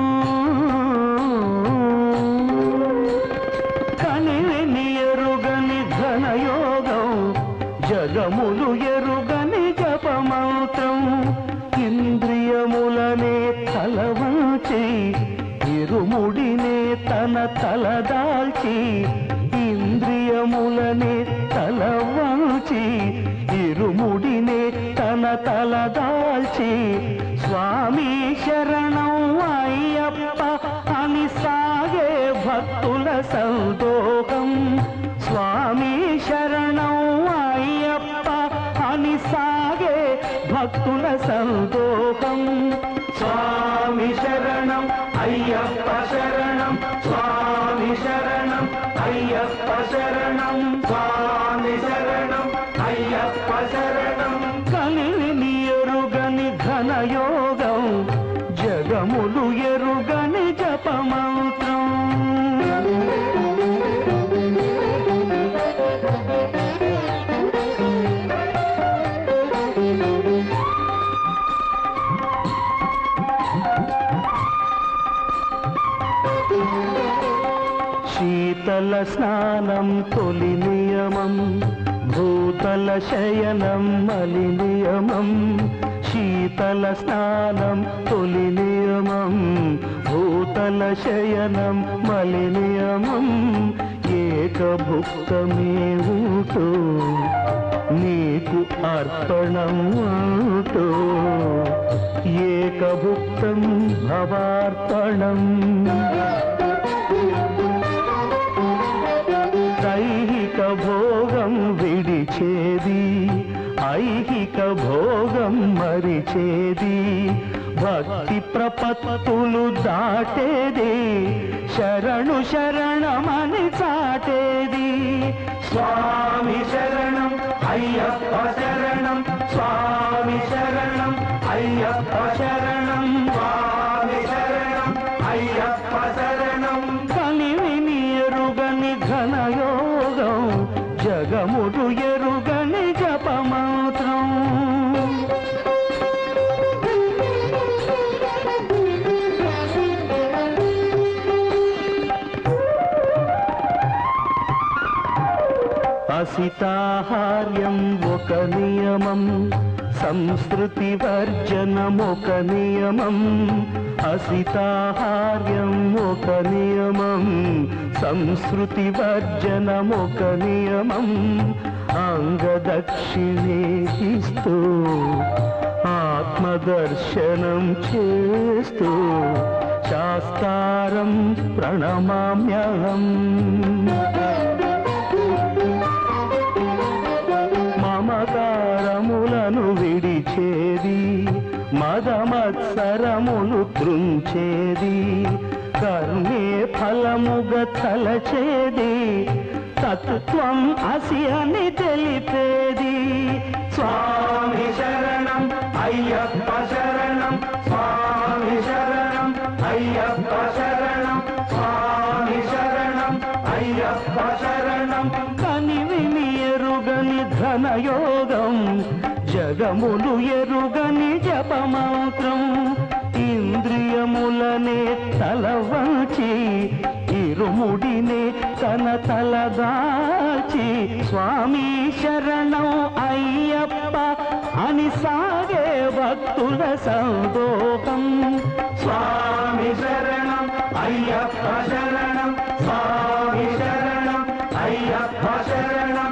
కనివిని ఎరుగని ధనయోగం జగములు ఎరుగని జపమంత్రం ఇంద్రియములనే తలవంచి ఇరుముడినే తన తలదాల్చి ఇంద్రియములనే తలవంచి ఇరుముడినే తన తలదాల్చి స్వామి శరణం అయ్యప్ప అని సాగే భక్తుల సందోహం స్వామి శరణం అయ్యప్ప అని సాగే భక్తుల సందోహం స్వామి శరణం అయ్యప్ప శరణం స్వామి శరణం అయ్యప్ప శరణం స్వామి శరణం అయ్యప్ప శరణం కలిని ఎరుగని ఘనయోగం జగములు ఎరుగని జపమంత్రం శీతల స్నానం తొలి నియమం భూతల శయనం మలి నియమం శీతల స్నానం తొలి నియమం భూతల శయనం మలి నియమం ఏకభుక్తమే ఊటో నీకు అర్పణం అంటూ ఏకభుక్తం భవార్పణం దైహిక భోగం విడిచేది ఐహిక భోగం మరిచేది భక్తి ప్రపత్తులు దాటేది శరణు శరణమని చాటేది స్వామి శరణం అయ్యప్ప శరణం స్వామి శరణం అయ్యప్ప శరణం స్వామి శరణం అయ్యప్ప శరణం కలివిని ఎరుగని ఘనయోగం జగముడు ఎరుగని జపమాత్రం అసితాహార్యం ఒక నియమం సంస్కృతి వర్జనం ఒక నియమం అసితాహార్యం ఒక నియమం సంస్కృతి వర్జనం ఒక నియమం అంగదక్షిణే ఇస్తూ ఆత్మదర్శనం చేస్తూ శాస్త్రం ప్రణమామ్యహం మమకారములను విడిచేది మదమత్సరములు త్రుంచేది కర్మే ఫలముగ తలచేది తత్వం అసి అని తెలిపేది స్వామి శరణం అయ్యప్ప శరణం స్వామి శరణం అయ్యప్ప శరణం స్వామి శరణం అయ్యప్ప శరణం కనివిని ఎరుగని ధనయోగం జగములు ఎరుగని జపమాత్రం ఇంద్రియములనే తలవంచి ఇరుముడినే తన తలదాచి స్వామి శరణం అయ్యప్ప అని సాగే భక్తుల సందోహం స్వామి శరణం అయ్యప్ప శరణం స్వామి శరణం అయ్యప్ప శరణం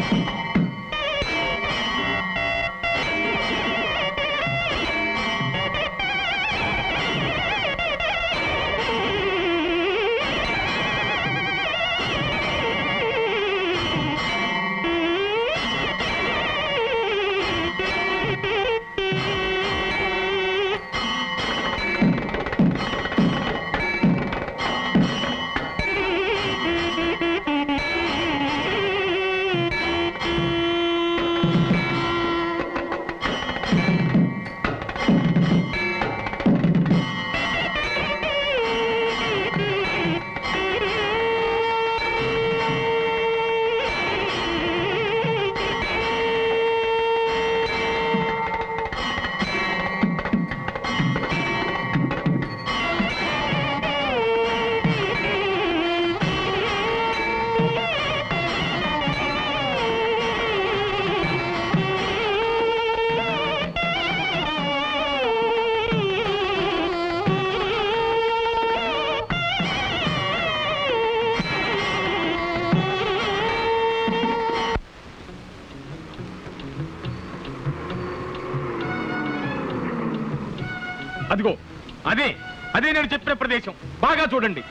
అదిగో అదే అదే నేను చెప్పిన ప్రదేశం బాగా చూడండి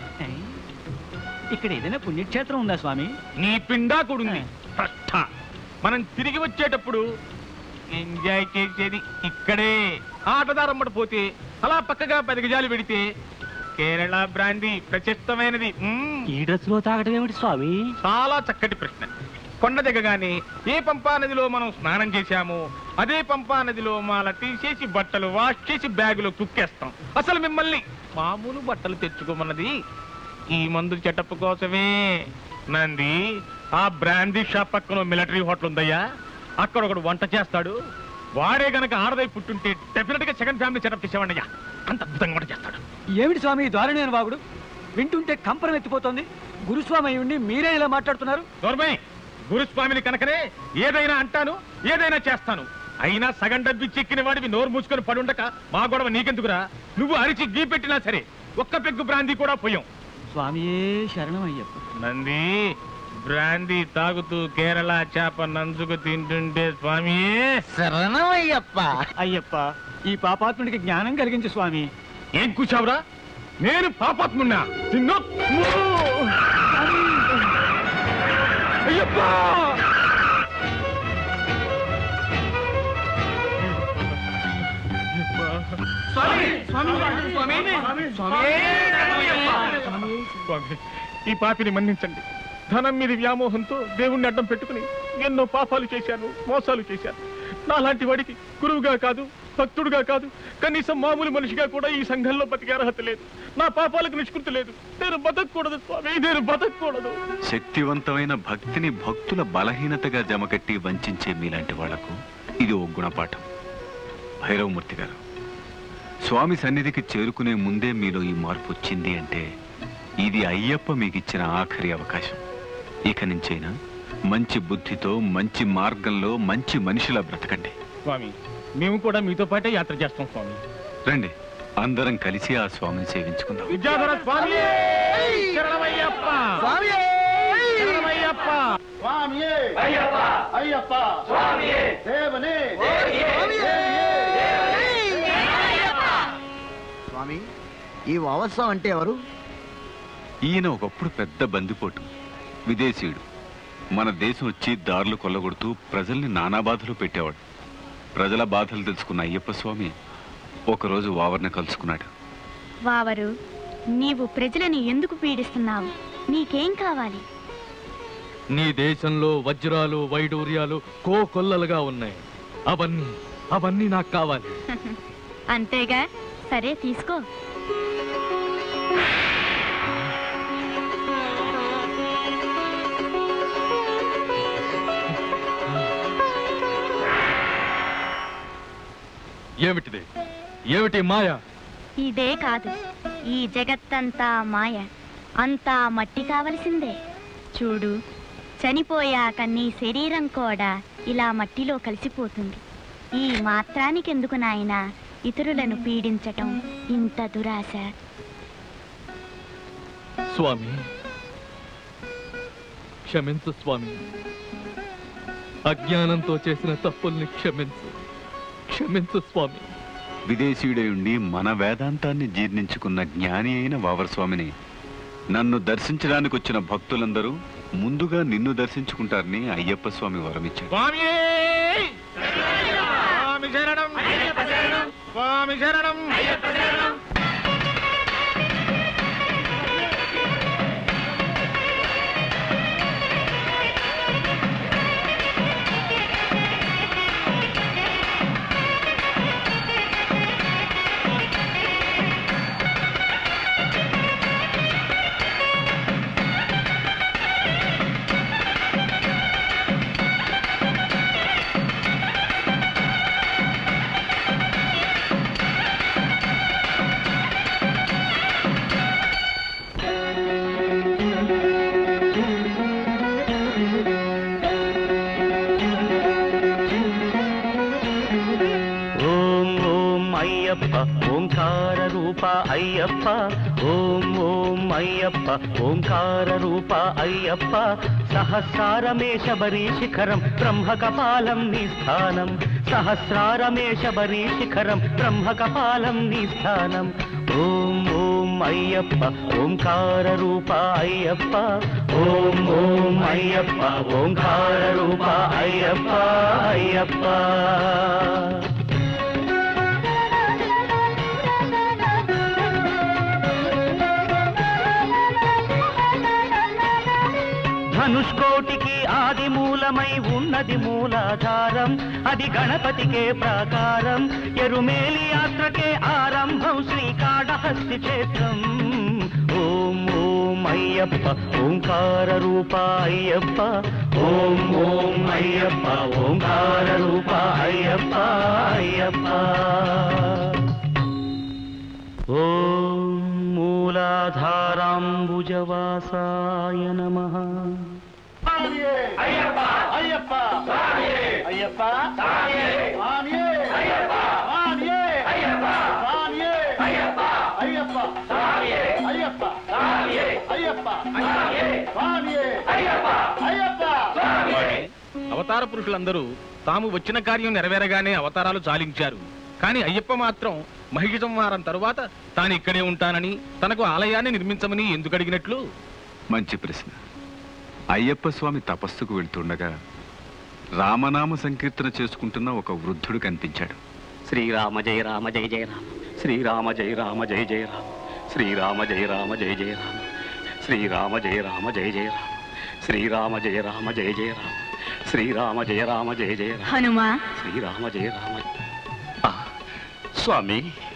ఇక్కడ ఏదైనా పుణ్యక్షేత్రం ఉందా స్వామి నీ పిండా కూడుంది భ్రష్ట. మనం తిరిగి వచ్చేటప్పుడు ఎంజాయ్ చేసేది ఇక్కడే ఆటదారమ్మట పోతే అలా పక్కగా పది గజాలు పెడితే కేరళ బ్రాందీ ప్రశస్తమైనది మ్మ్. ఈ డ్రెస్ లో తాగడం ఏమిటి స్వామి చాలా చక్కటి ప్రశ్న కొండ దిగగానే ఏ పంపా నదిలో మనం స్నానం చేశామో అదే పంపా నదిలో మాల తీసేసి బట్టలు వాష్ చేసి బ్యాగులో కుక్కేస్తాం అసలు మిమ్మల్ని మామూలు బట్టలు తెచ్చుకోమన్నది ఈ మందు చెటప్ కోసమే నంది ఆ బ్రాందీ షాప్ పక్కన మిలిటరీ హోటల్ ఉందయ్యా అక్కడ ఒకడు వంట చేస్తాడు వాడే గనక ఆడదై పుట్టుంటే డెఫినెట్ గా సెకండ్ ఫ్యామిలీ సెటప్ చేసేవాడి అంత అద్భుతంగా వంట చేస్తాడు ఏమిటి స్వామి దారుణమైన వాగుడు వింటుంటే కంపరం ఎత్తిపోతుంది గురుస్వామి ఉండి మీరే ఇలా మాట్లాడుతున్నారు దొరబాయ్ గురుస్వామిని కనుకనే ఏదైనా అంటాను ఏదైనా చేస్తాను అయినా సగం డబ్బి చెక్కిన వాడివి నోరు మూసుకొని పడుండక మా గొడవ నీకెందుకురా నువ్వు అరిచి గీ పెట్టినా సరే ఒక్క పెగ్గు బ్రాందీ కూడా పోయాం స్వామియే శరణం అయ్యప్ప నంది బ్రాందీ తాగుతూ కేరళ చేప నంచుకు తింటుంటే స్వామి శరణం అయ్యప్ప అయ్యప్ప ఈ పాపాత్ముడికి జ్ఞానం కలిగించు స్వామి ఏం కూర్చావురా నేను పాపాత్మున్నా నిన్ను అయ్యప్పా స్వామి ఈ పాపిని మన్నించండి ధనం మీద వ్యామోహంతో దేవుణ్ణి అడ్డం పెట్టుకుని ఎన్నో పాపాలు చేశాను మోసాలు చేశాను నాలాంటి వాడికి గురువుగా కాదు భక్తుడుగా కాదు కనీసం మామూలు మనిషిగా కూడా ఈ సంఘంలో బతికే అర్హత లేదు నా పాపాలకు నిష్కృతి లేదు నేను బతకూడదు స్వామి నేను బతకూడదు శక్తివంతమైన భక్తిని భక్తుల బలహీనతగా జమకట్టి వంచే మీలాంటి వాళ్లకు ఇది ఓ గుణపాఠం భైరవమూర్తి గారు స్వామి సన్నిధికి చేరుకునే ముందే మీలో ఈ మార్పు వచ్చింది అంటే ఇది అయ్యప్ప మీకు ఇచ్చిన ఆఖరి అవకాశం ఇక నుంచైనా మంచి బుద్ధితో మంచి మార్గంలో మంచి మనిషిలా బ్రతకండి స్వామి మేము కూడా మీతో పాటే యాత్ర చేస్తాం స్వామి రండి అందరం కలిసి ఆ స్వామిని సేవించుకుందాం విద్యాధర స్వామి శరణమయ్యప్ప స్వామియే! శరణమయ్యప్ప స్వామియే అయ్యప్ప అయ్యప్ప స్వామియే దేవనే స్వామి ఈ వావత్సం అంటే ఎవరు ఈయన ఒకప్పుడు పెద్ద బందిపోటు విదేశీయుడు మన దేశం వచ్చి దారులు కొల్లగొడుతూ ప్రజల్ని నానా బాధలు పెట్టేవాడు ప్రజల బాధలు తెలుసుకున్న అయ్యప్ప స్వామి ఒకరోజు వావర్ని కలుసుకున్నాడు వావరు నీవు ప్రజలను ఎందుకు పీడిస్తున్నావు నీకేం కావాలి నీ దేశంలో వజ్రాలు వైడూర్యాలు కోకొల్లలుగా ఉన్నాయి అవన్నీ అవన్నీ నాకు కావాలి అంతేగా సరే తీసుకో ఏమిటిది ఏమిటి మాయ ఇదే కాదు ఈ జగత్తంతా మాయ అంతా మట్టి కావలసిందే చూడు చనిపోయాక నీ శరీరం కూడా ఇలా మట్టిలో కలిసిపోతుంది ఈ మాత్రానికెందుకు నాయనా ఇతరులను పీడించటం ఇంత దురాశ స్వామి క్షమించు స్వామి అజ్ఞానంతో చేసిన తప్పుల్ని క్షమించు క్షమించు స్వామి విదేశీయుడై ఉండి మన వేదాంతాన్ని జీర్ణించుకున్న జ్ఞాని అయిన వావర్ స్వామిని నన్ను దర్శించడానికి వచ్చిన భక్తులందరూ ముందుగా నిన్ను దర్శించుకుంటారని అయ్యప్ప స్వామి వరమిచ్చాడు స్వామి స్వామి శరణం స్వామి శరణం ఓం ఓం అయ్యప్ప ఓంకార రూప అయ్యప్ప ఓం ఓం అయ్యప్ప ఓంకార రూప అయ్యప్ప సహస్రారమే శబరి శిఖరం బ్రహ్మకపాలం నీ స్థానం సహస్రారమే శబరి శిఖరం బ్రహ్మకపాలం నీ స్థానం ఓం ఓం అయ్యప్ప ఓంకార రూప అయ్యప్ప ఓం ఓం అయ్యప్ప ఓంకార రూప అయ్యప్ప అయ్యప్ప ధనుష్కోటికి ఆది మూలమై ఉన్నది మూలాధారం అది గణపతికే ప్రాకారం ఎరుమేలి యాత్రకే ఆరంభం శ్రీకాళహస్తి క్షేత్రం ఓం ఓం అయ్యప్ప ఓంకార రూప అయ్యప్ప ఓం ఓం అయ్యప్ప ఓంకార రూప అయ్యప్ప అయ్యప్ప ఓం మూలాధారం శ్రీరామాంబుజవాసాయ నమః అయ్యప్ప అయ్యప్ప అయ్యప్ప స్వామియే అయ్యప్ప స్వామియే అయ్యప్ప స్వామియే అయ్యప్ప అయ్యప్ప స్వామియే అయ్యప్ప స్వామియే అయ్యప్ప స్వామియే అయ్యప్ప అయ్యప్ప అవతార పురుషులందరూ తాము వచ్చిన కార్యం నెరవేరగానే అవతారాలు చాలించారు కానీ అయ్యప్ప మాత్రం మహిష సంహారం తరువాత తాను ఇక్కడే ఉంటానని తనకు ఆలయాన్ని నిర్మించమని ఎందుకు అడిగినట్లు మంచి ప్రశ్న అయ్యప్ప స్వామి తపస్సుకు వెళ్తుండగా రామనామ సంకీర్తన చేసుకుంటున్న ఒక వృద్ధుడు కనిపించాడు శ్రీరామ జయ రామ జయ జయ రామ శ్రీరామ జయ రామ జయ జయ రామ శ్రీరామ జయ రామ జయ జయ రామ శ్రీరామ జయ రామ జయ జయ రామ శ్రీరామ జయ రామ జయ జయ రామ శ్రీరామ జయ రామ జయ జయ రామ హనుమా శ్రీరామ జయ రామ ఆ, స్వామి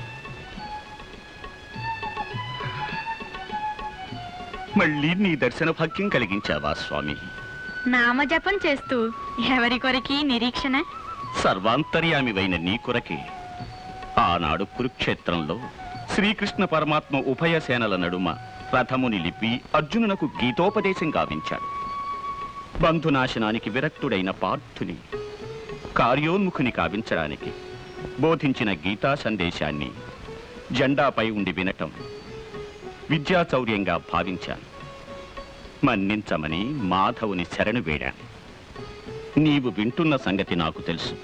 మళ్ళీ నీ దర్శన భాగ్యం కలిగించావా స్వామి నామజపం చేస్తూ ఎవరి కొరికి నిరీక్షణ సర్వాంతర్యామివైన నీ కొరకే ఆనాడు కురుక్షేత్రంలో శ్రీకృష్ణ పరమాత్మ ఉభయ సేనల నడుమ రథము నిలిపి అర్జునునకు గీతోపదేశం గావించాడు బంధునాశనానికి విరక్తుడైన పార్థుని కార్యోన్ముఖుని కావించడానికి బోధించిన గీతా సందేశాన్ని జెండాపై ఉండి వినటం విద్యాచౌర్యంగా భావించాను మన్నించమని మాధవుని శరణు వేడాను నీవు వింటున్న సంగతి నాకు తెలుసు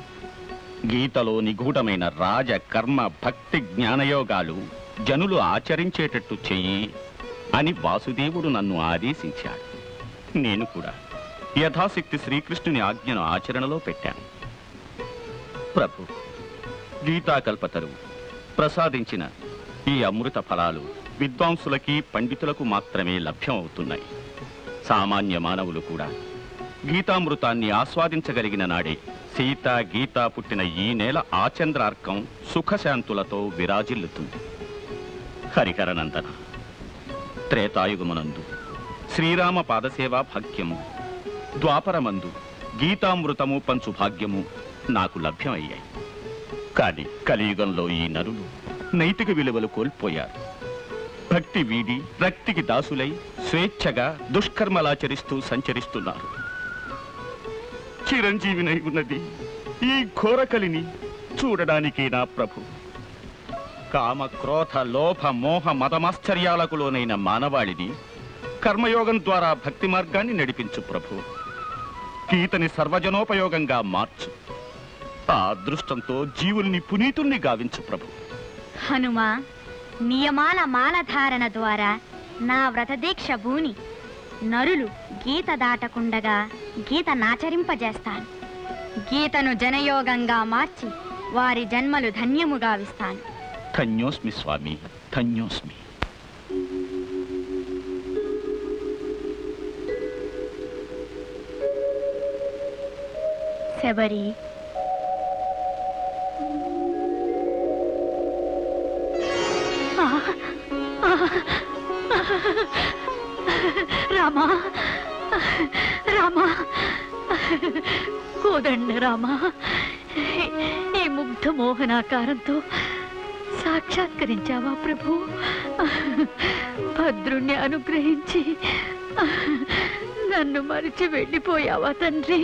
గీతలో నిగూఢమైన రాజ కర్మ భక్తి జ్ఞానయోగాలు జనులు ఆచరించేటట్టు చెయ్యి అని వాసుదేవుడు నన్ను ఆదేశించాడు నేను కూడా యథాశక్తి శ్రీకృష్ణుని ఆజ్ఞను ఆచరణలో పెట్టాను ప్రభు గీతాకల్పతరు ప్రసాదించిన ఈ అమృత ఫలాలు విద్వాంసులకి పండితులకు మాత్రమే లభ్యమవుతున్నాయి సామాన్య మానవులు కూడా గీతామృతాన్ని ఆస్వాదించగలిగిన నాడే సీత గీత పుట్టిన ఈ నేల ఆచంద్రార్కం సుఖశాంతులతో విరాజిల్లుతుంది హరిహరనందన త్రేతాయుగమునందు శ్రీరామ పాదసేవా భాగ్యము ద్వాపరమందు గీతామృతము పంచు భాగ్యము నాకు లభ్యమయ్యాయి కానీ కలియుగంలో ఈ నరులు నైతిక విలువలు కోల్పోయారు భక్తి వీడి రక్తికి దాసులై స్వేచ్ఛగా దుష్కర్మలాచరిస్తూ సంచరిస్తున్నారు చిరంజీవినై ఉన్నది ఈ ఘోరకలిని చూడడానికే నా ప్రభు కామ క్రోధ లోభ మోహ మదమాశ్చర్యాలకు లోనైన మానవాళిని కర్మయోగం ద్వారా భక్తి మార్గాన్ని నడిపించు ప్రభు గీతని సర్వజనోపయోగంగా మార్చు ఆ అదృష్టంతో జీవుల్ని పునీతుల్ని గావించు ప్రభు హనుమా నియమాల మాలధారణ ద్వారా నా వ్రతదీక్ష భూని నరులు గీత దాటకుండగా గీత నాచరింపజేస్తాను గీతను జనయోగంగా మార్చి వారి జన్మలు ధన్యము గావిస్తాను ధన్యోస్మి స్వామి ధన్యోస్మి శబరి రామా రామా కోదండ రామా ఈ ముగ్ధ మోహనాకారంతో సాక్షాత్కరించావా ప్రభు భద్రుణ్ణి అనుగ్రహించి నన్ను మరిచి వెళ్ళిపోయావా తండ్రి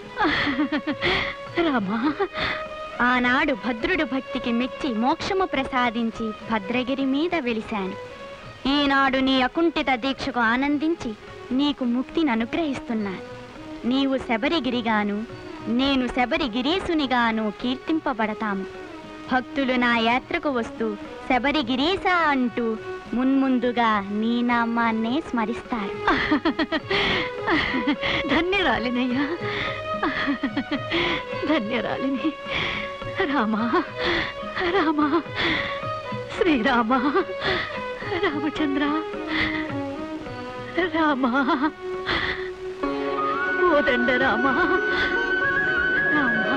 రామా ఆనాడు భద్రుడు భక్తికి మెచ్చి మోక్షము ప్రసాదించి భద్రగిరి మీద వెలిశాను ఈనాడు నీ అకుంఠిత దీక్షకు ఆనందించి నీకు ముక్తిని అనుగ్రహిస్తున్నాను నీవు శబరిగిరిగాను నేను శబరిగిరీసునిగాను కీర్తింపబడతాము భక్తులు నా యాత్రకు వస్తూ శబరిగిరీశ అంటూ మున్ముందుగా నీ నామాన్నే స్మరిస్తారు ధన్యరాలినయ్యా ధన్యరాలిని రామా రామా శ్రీరామ రామచంద్ర రామా కోదండ రామా రామా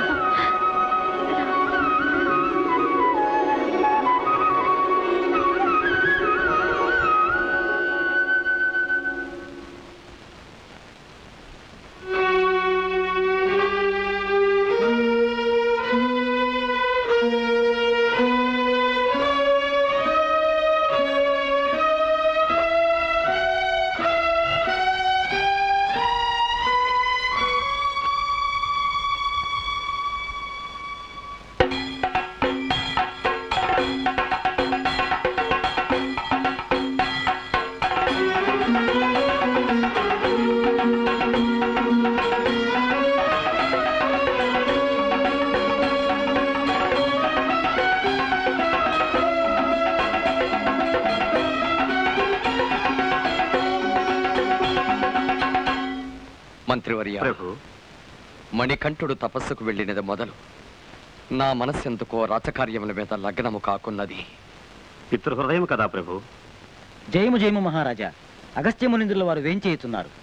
మంత్రివర్య ప్రభు మణికంఠుడు తపస్సుకు వెళ్ళినది మొదలు నా మనస్సెందుకో రాచకార్యముల మీద లగ్నము కాకున్నది పితృహృదయం కదా ప్రభు జయము జయము మహారాజా అగస్త్య మునింద్రుల వారు వేం చేయుతున్నారు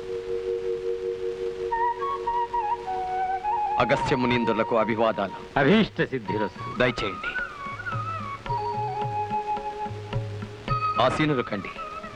అగస్త్య మునీంద్రులకు అభివాదాలు అభీష్ట సిద్ధిరస్తు దయచేయండి ఆసీనులు కండి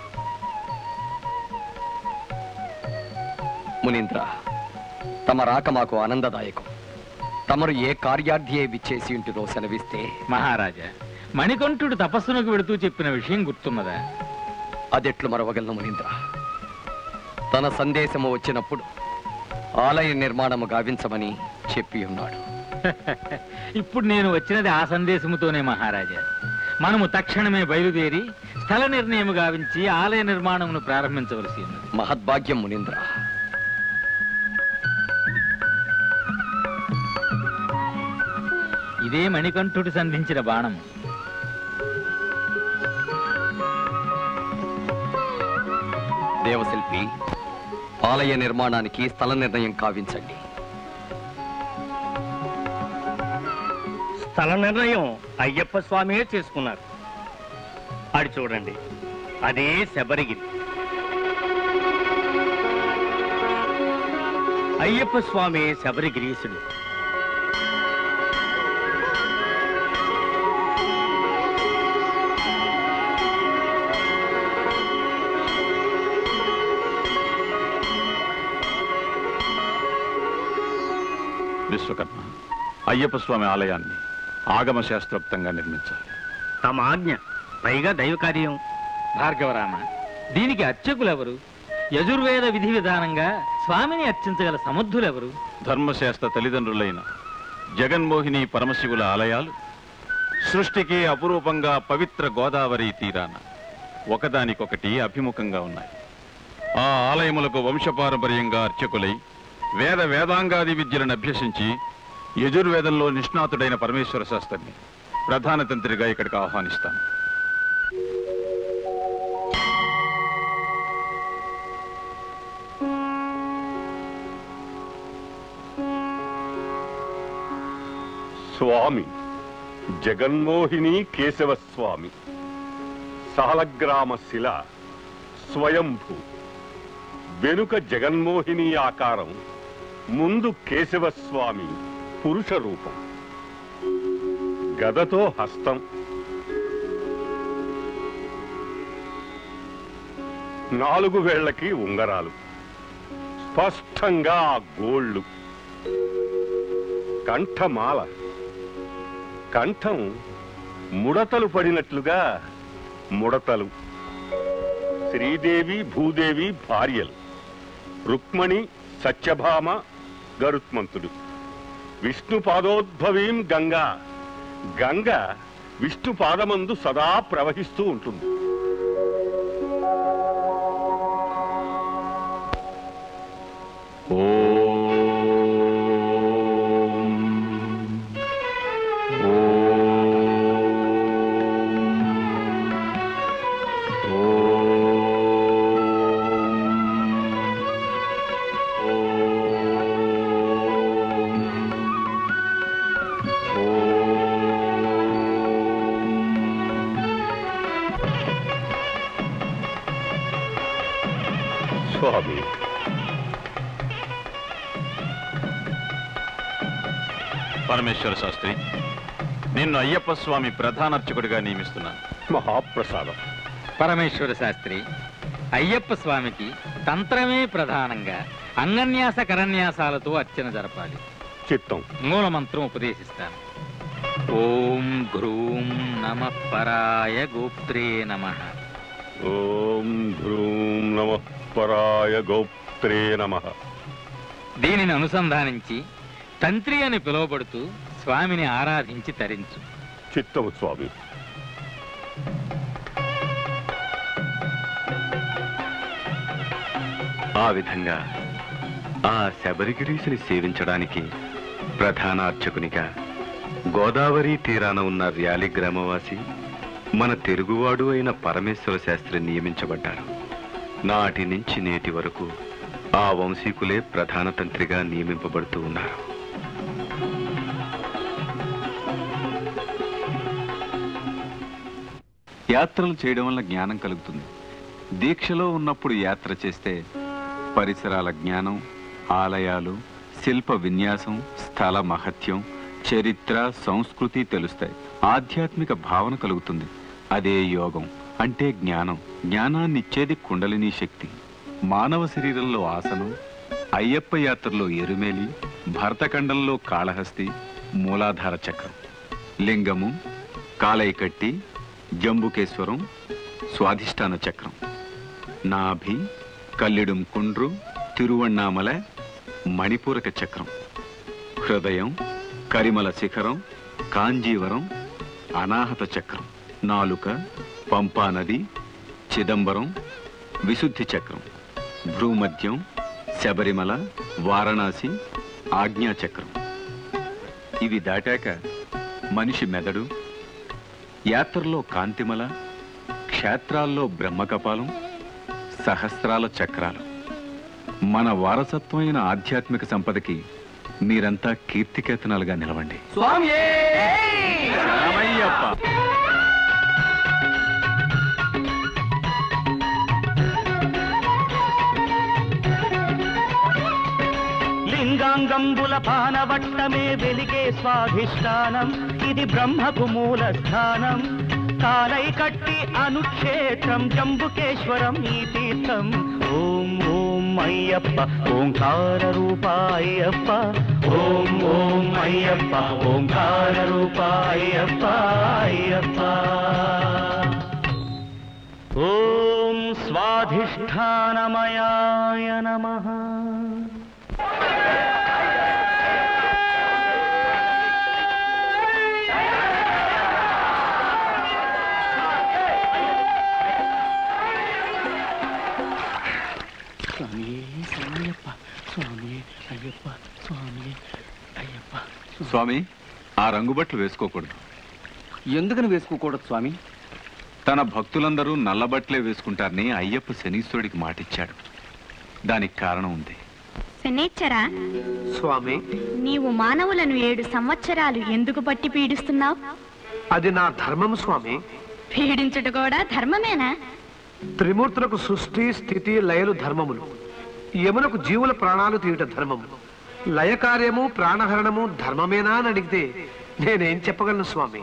మునీంద్ర తమ రాక మాకు ఆనందదాయకం తమరు ఏ కార్యార్థి విచ్చేసి ఉంటుందో సెలవిస్తే మహారాజా మణికంఠుడు తపస్సునకు వెడుతూ చెప్పిన విషయం గుర్తున్నదా అదెట్లు మరవగలను మునీంద్ర తన సందేశము వచ్చినప్పుడు ఆలయ నిర్మాణము గావించమని చెప్పి ఉన్నాడు ఇప్పుడు నేను వచ్చినది ఆ సందేశముతోనే మహారాజా మనము తక్షణమే బయలుదేరి స్థల నిర్ణయం గావించి ఆలయ నిర్మాణమును ప్రారంభించవలసి ఉన్నది మహద్భాగ్యం మునీంద్ర ఇదే మణికంఠుడు సంధించిన బాణము దేవశిల్పి ఆలయ నిర్మాణానికి స్థల నిర్ణయం కావించండి స్థల నిర్ణయం అయ్యప్ప స్వామియే చేసుకున్నారు అది చూడండి అదే శబరిగిరి అయ్యప్ప స్వామి శబరిగిరీశుడు విశ్వకర్మ అయ్యప్ప స్వామి ఆలయాన్ని ఆగమ శాస్త్రోక్తంగా నిర్మించాలి తమ ఆజ్ఞ పైగా దైవ కార్యం భార్గవరామ దీనికి అర్చకులెవరు యజుర్వేద విధి విధానంగా స్వామిని అర్చించగల సముద్ధులెవరు ధర్మశాస్త్ర తల్లిదండ్రులైన జగన్మోహిని పరమశివుల ఆలయాలు సృష్టికి అపురూపంగా పవిత్ర గోదావరి తీరాన ఒకదానికొకటి అభిముఖంగా ఉన్నాయి ఆ ఆలయములకు వంశపారంపర్యంగా అర్చకులై వేద వేదాంగాది విద్యలను అభ్యసించి యజుర్వేదంలో నిష్ణాతుడైన పరమేశ్వర శాస్త్రిని ప్రధాన తంత్రిగా ఇక్కడికి ఆహ్వానిస్తాను స్వామి జగన్మోహిని కేశవ స్వామి సాలగ్రామ శిల స్వయంభూ వెనుక జగన్మోహిని ఆకారం ముందు కేశవ స్వామి పురుష రూపం గదతో హస్తం నాలుగు వేళ్లకి ఉంగరాలు స్పష్టంగా ఆ గోళ్ళు కంఠమాల కంఠం ముడతలు పడినట్లుగా ముడతలు శ్రీదేవి భూదేవి భార్యలు రుక్మణి సత్యభామ గరుత్మంతుడు విష్ణు పాదోద్భవీం గంగా గంగ విష్ణు పాదమందు సదా ప్రవహిస్తూ ఉంటుంది స్వామి పరమేశ్వర శాస్త్రి నిన్ను అయ్యప్ప స్వామి ప్రధానార్చకుడిగా నియమిస్తున్నాను మహాప్రసాదం పరమేశ్వర శాస్త్రి అయ్యప్ప స్వామికి తంత్రమే ప్రధానంగా అంగన్యాస కరన్యాసాలతో అర్చన జరపాలి చిత్తం మూల మంత్రం ఉపదేశిస్తాను ఓం ఘ్రూం నమ పరాయ గోప్త్రే నమ ఓం భ్రూం నమ పరాయ గోప్త్రే నమ దీనిని అనుసంధానించి తంత్రి అని పిలువబడుతూ స్వామిని ఆరాధించి తరించు చిత్తము స్వామి ఆ విధంగా ఆ శబరిగిరీశుని సేవించడానికి ప్రధాన అర్చకునిగా గోదావరి తీరాన ఉన్న ర్యాలి గ్రామవాసి మన తెలుగువాడు అయిన పరమేశ్వర శాస్త్రి నియమించబడ్డారు నాటి నుంచి నేటి వరకు ఆ వంశీకులే ప్రధాన తంత్రిగా నియమింపబడుతూ ఉన్నారు యాత్రలు చేయడం వల్ల జ్ఞానం కలుగుతుంది దీక్షలో ఉన్నప్పుడు యాత్ర చేస్తే పరిసరాల జ్ఞానం ఆలయాలు శిల్ప విన్యాసం స్థల మహత్యం చరిత్ర సంస్కృతి తెలుస్తాయి ఆధ్యాత్మిక భావన కలుగుతుంది అదే యోగం అంటే జ్ఞానం జ్ఞానాన్ని ఇచ్చేది కుండలిని శక్తి మానవ శరీరంలో ఆసనం అయ్యప్ప యాత్రలో ఎరుమేలి భరతఖండంలో కాళహస్తి మూలాధార చక్రం లింగము కాలైకట్టి జంబుకేశ్వరం స్వాధిష్టాన చక్రం నాభి కల్లిడుం కుండ్రు తిరువണ്ണామల మణిపూరక చక్రం హృదయం కరిమల శిఖరం కాంజీవరం అనాహత చక్రం నాలుక పంపా నది చిదంబరం విశుద్ధి చక్రం భ్రూమధ్యం శబరిమల వారణాసి ఆజ్ఞాచక్రం ఇవి దాటాక మనిషి మెదడు యాత్రలో కాంతిమల క్షేత్రాల్లో బ్రహ్మకపాలం సహస్రాల చక్రాలు మన వారసత్వమైన ఆధ్యాత్మిక సంపదకి మీరంతా కీర్తికేతనాలుగా నిలవండి రామయ్యప్ప లింగాంగంబుల పానవట్టమే వెలిగే స్వాధిష్టానం ఇది బ్రహ్మకు మూల స్థానం కాలై కట్టి అనుక్షేత్రం జంబుకేశ్వరం ఈ తీర్థం ఓం ఓం అయ్యప్ప ఓంకార రూప అయ్యప్ప ఓం ఓం అయ్యప్ప ఓంకార రూప అయ్యప్ప అయ్యప్ప ఓం స్వాధిష్టానమయాయ నమః స్వామి స్వామియప్ప స్వామి అయ్యప్ప స్వామి అయ్యప్ప స్వామి ఆ రంగుబట్లు వేసుకోకూడదు ఎందుకని వేసుకోకూడదు స్వామి తన భక్తులందరూ నల్లబట్లే వేసుకుంటారని అయ్యప్ప శనీశ్వరుడికి మాటిచ్చాడు దానికి కారణం ఉంది శనేచ్చరా స్వామి నీవు మానవులను ఏడు సంవత్సరాలు ఎందుకు పట్టి పీడిస్తున్నావు అది నా ధర్మం స్వామి పీడించుట కూడా ధర్మమేనా త్రిమూర్తులకు సృష్టి స్థితి లయలు ధర్మములు యమునకు జీవుల ప్రాణాలు తీయట ధర్మము లయకార్యము ప్రాణహరణము ధర్మమేనా అని అడిగితే నేనేం చెప్పగలను స్వామి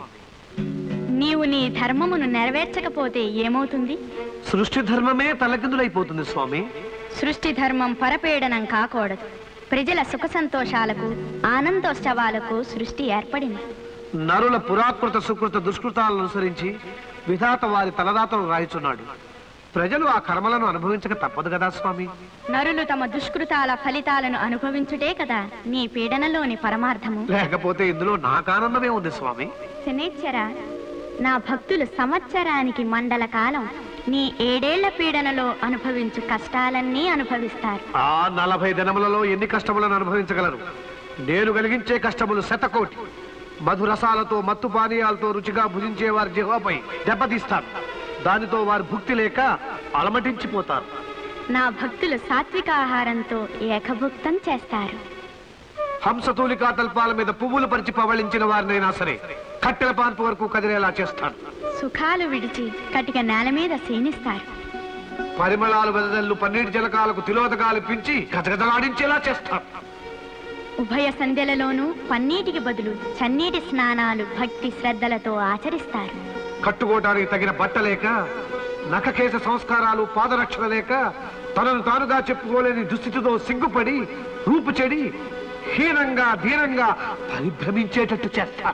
నీవు నీ ధర్మమును నెరవేర్చకపోతే ఏమవుతుంది సృష్టి ధర్మమే తలకిందులైపోతుంది స్వామి సృష్టి ధర్మం పరపీడనం కాకూడదు ప్రజల సుఖ సంతోషాలకు ఆనందోత్సవాలకు సృష్టి ఏర్పడింది నరుల పురాకృత సుకృత దుష్కృతాలను అనుసరించి విధాత వారి తలదాతలు రాయిచున్నాడు ప్రజలు ఆ కర్మలను అనుభవించక తప్పదు కదా స్వామి నరులు తమ దుష్కృతాల ఫలితాలను అనుభవించుటే కదా నీ పీడనలోని పరమార్థము లేకపోతే ఇందులో నాకానందమే ఉంది స్వామి శనేశ్వర నా భక్తులు సంవత్సరానికి మండల కాలం నీ ఏడేళ్ల పీడనలో అనుభవించు కష్టాలన్నీ అనుభవిస్తారు ఆ నలభై దినములలో ఎన్ని కష్టములను అనుభవించగలరు నేను కలిగించే కష్టములు శతకోటి మధురసాలతో మత్తు పానీయాలతో రుచిగా భుజించే వారి జిహ్వపై దెబ్బతీస్తాను దానితో వారు భుక్తి లేక అలమటించిపోతారు నా భక్తులు సాత్విక ఆహారంతో ఏకభుక్తం చేస్తారు హంసతూలికా తల్పాల మీద పువ్వులు పరిచి పవళించిన వారినైనా సరే కట్టెల పాన్పు వరకు కదిలేలా చేస్తాను సుఖాలు విడిచి కటిక నేల మీద శీనిస్తారు పరిమళాలు వెదజల్లు పన్నీటి జలకాలకు తిలోదకాలు పించి గజగజలాడించేలా చేస్తాను ఉభయ సంధ్యలలోనూ పన్నీటికి బదులు చన్నీటి స్నానాలు భక్తి శ్రద్ధలతో ఆచరిస్తారు కట్టుకోవటానికి తగిన బట్ట లేక నఖకేశ సంస్కారాలు పాదరక్షణ లేక తనను తానుగా చెప్పుకోలేని దుస్థితితో సిగ్గుపడి రూపు చెడి హీనంగా ధీరంగా పరిభ్రమించేటట్టు చేస్తా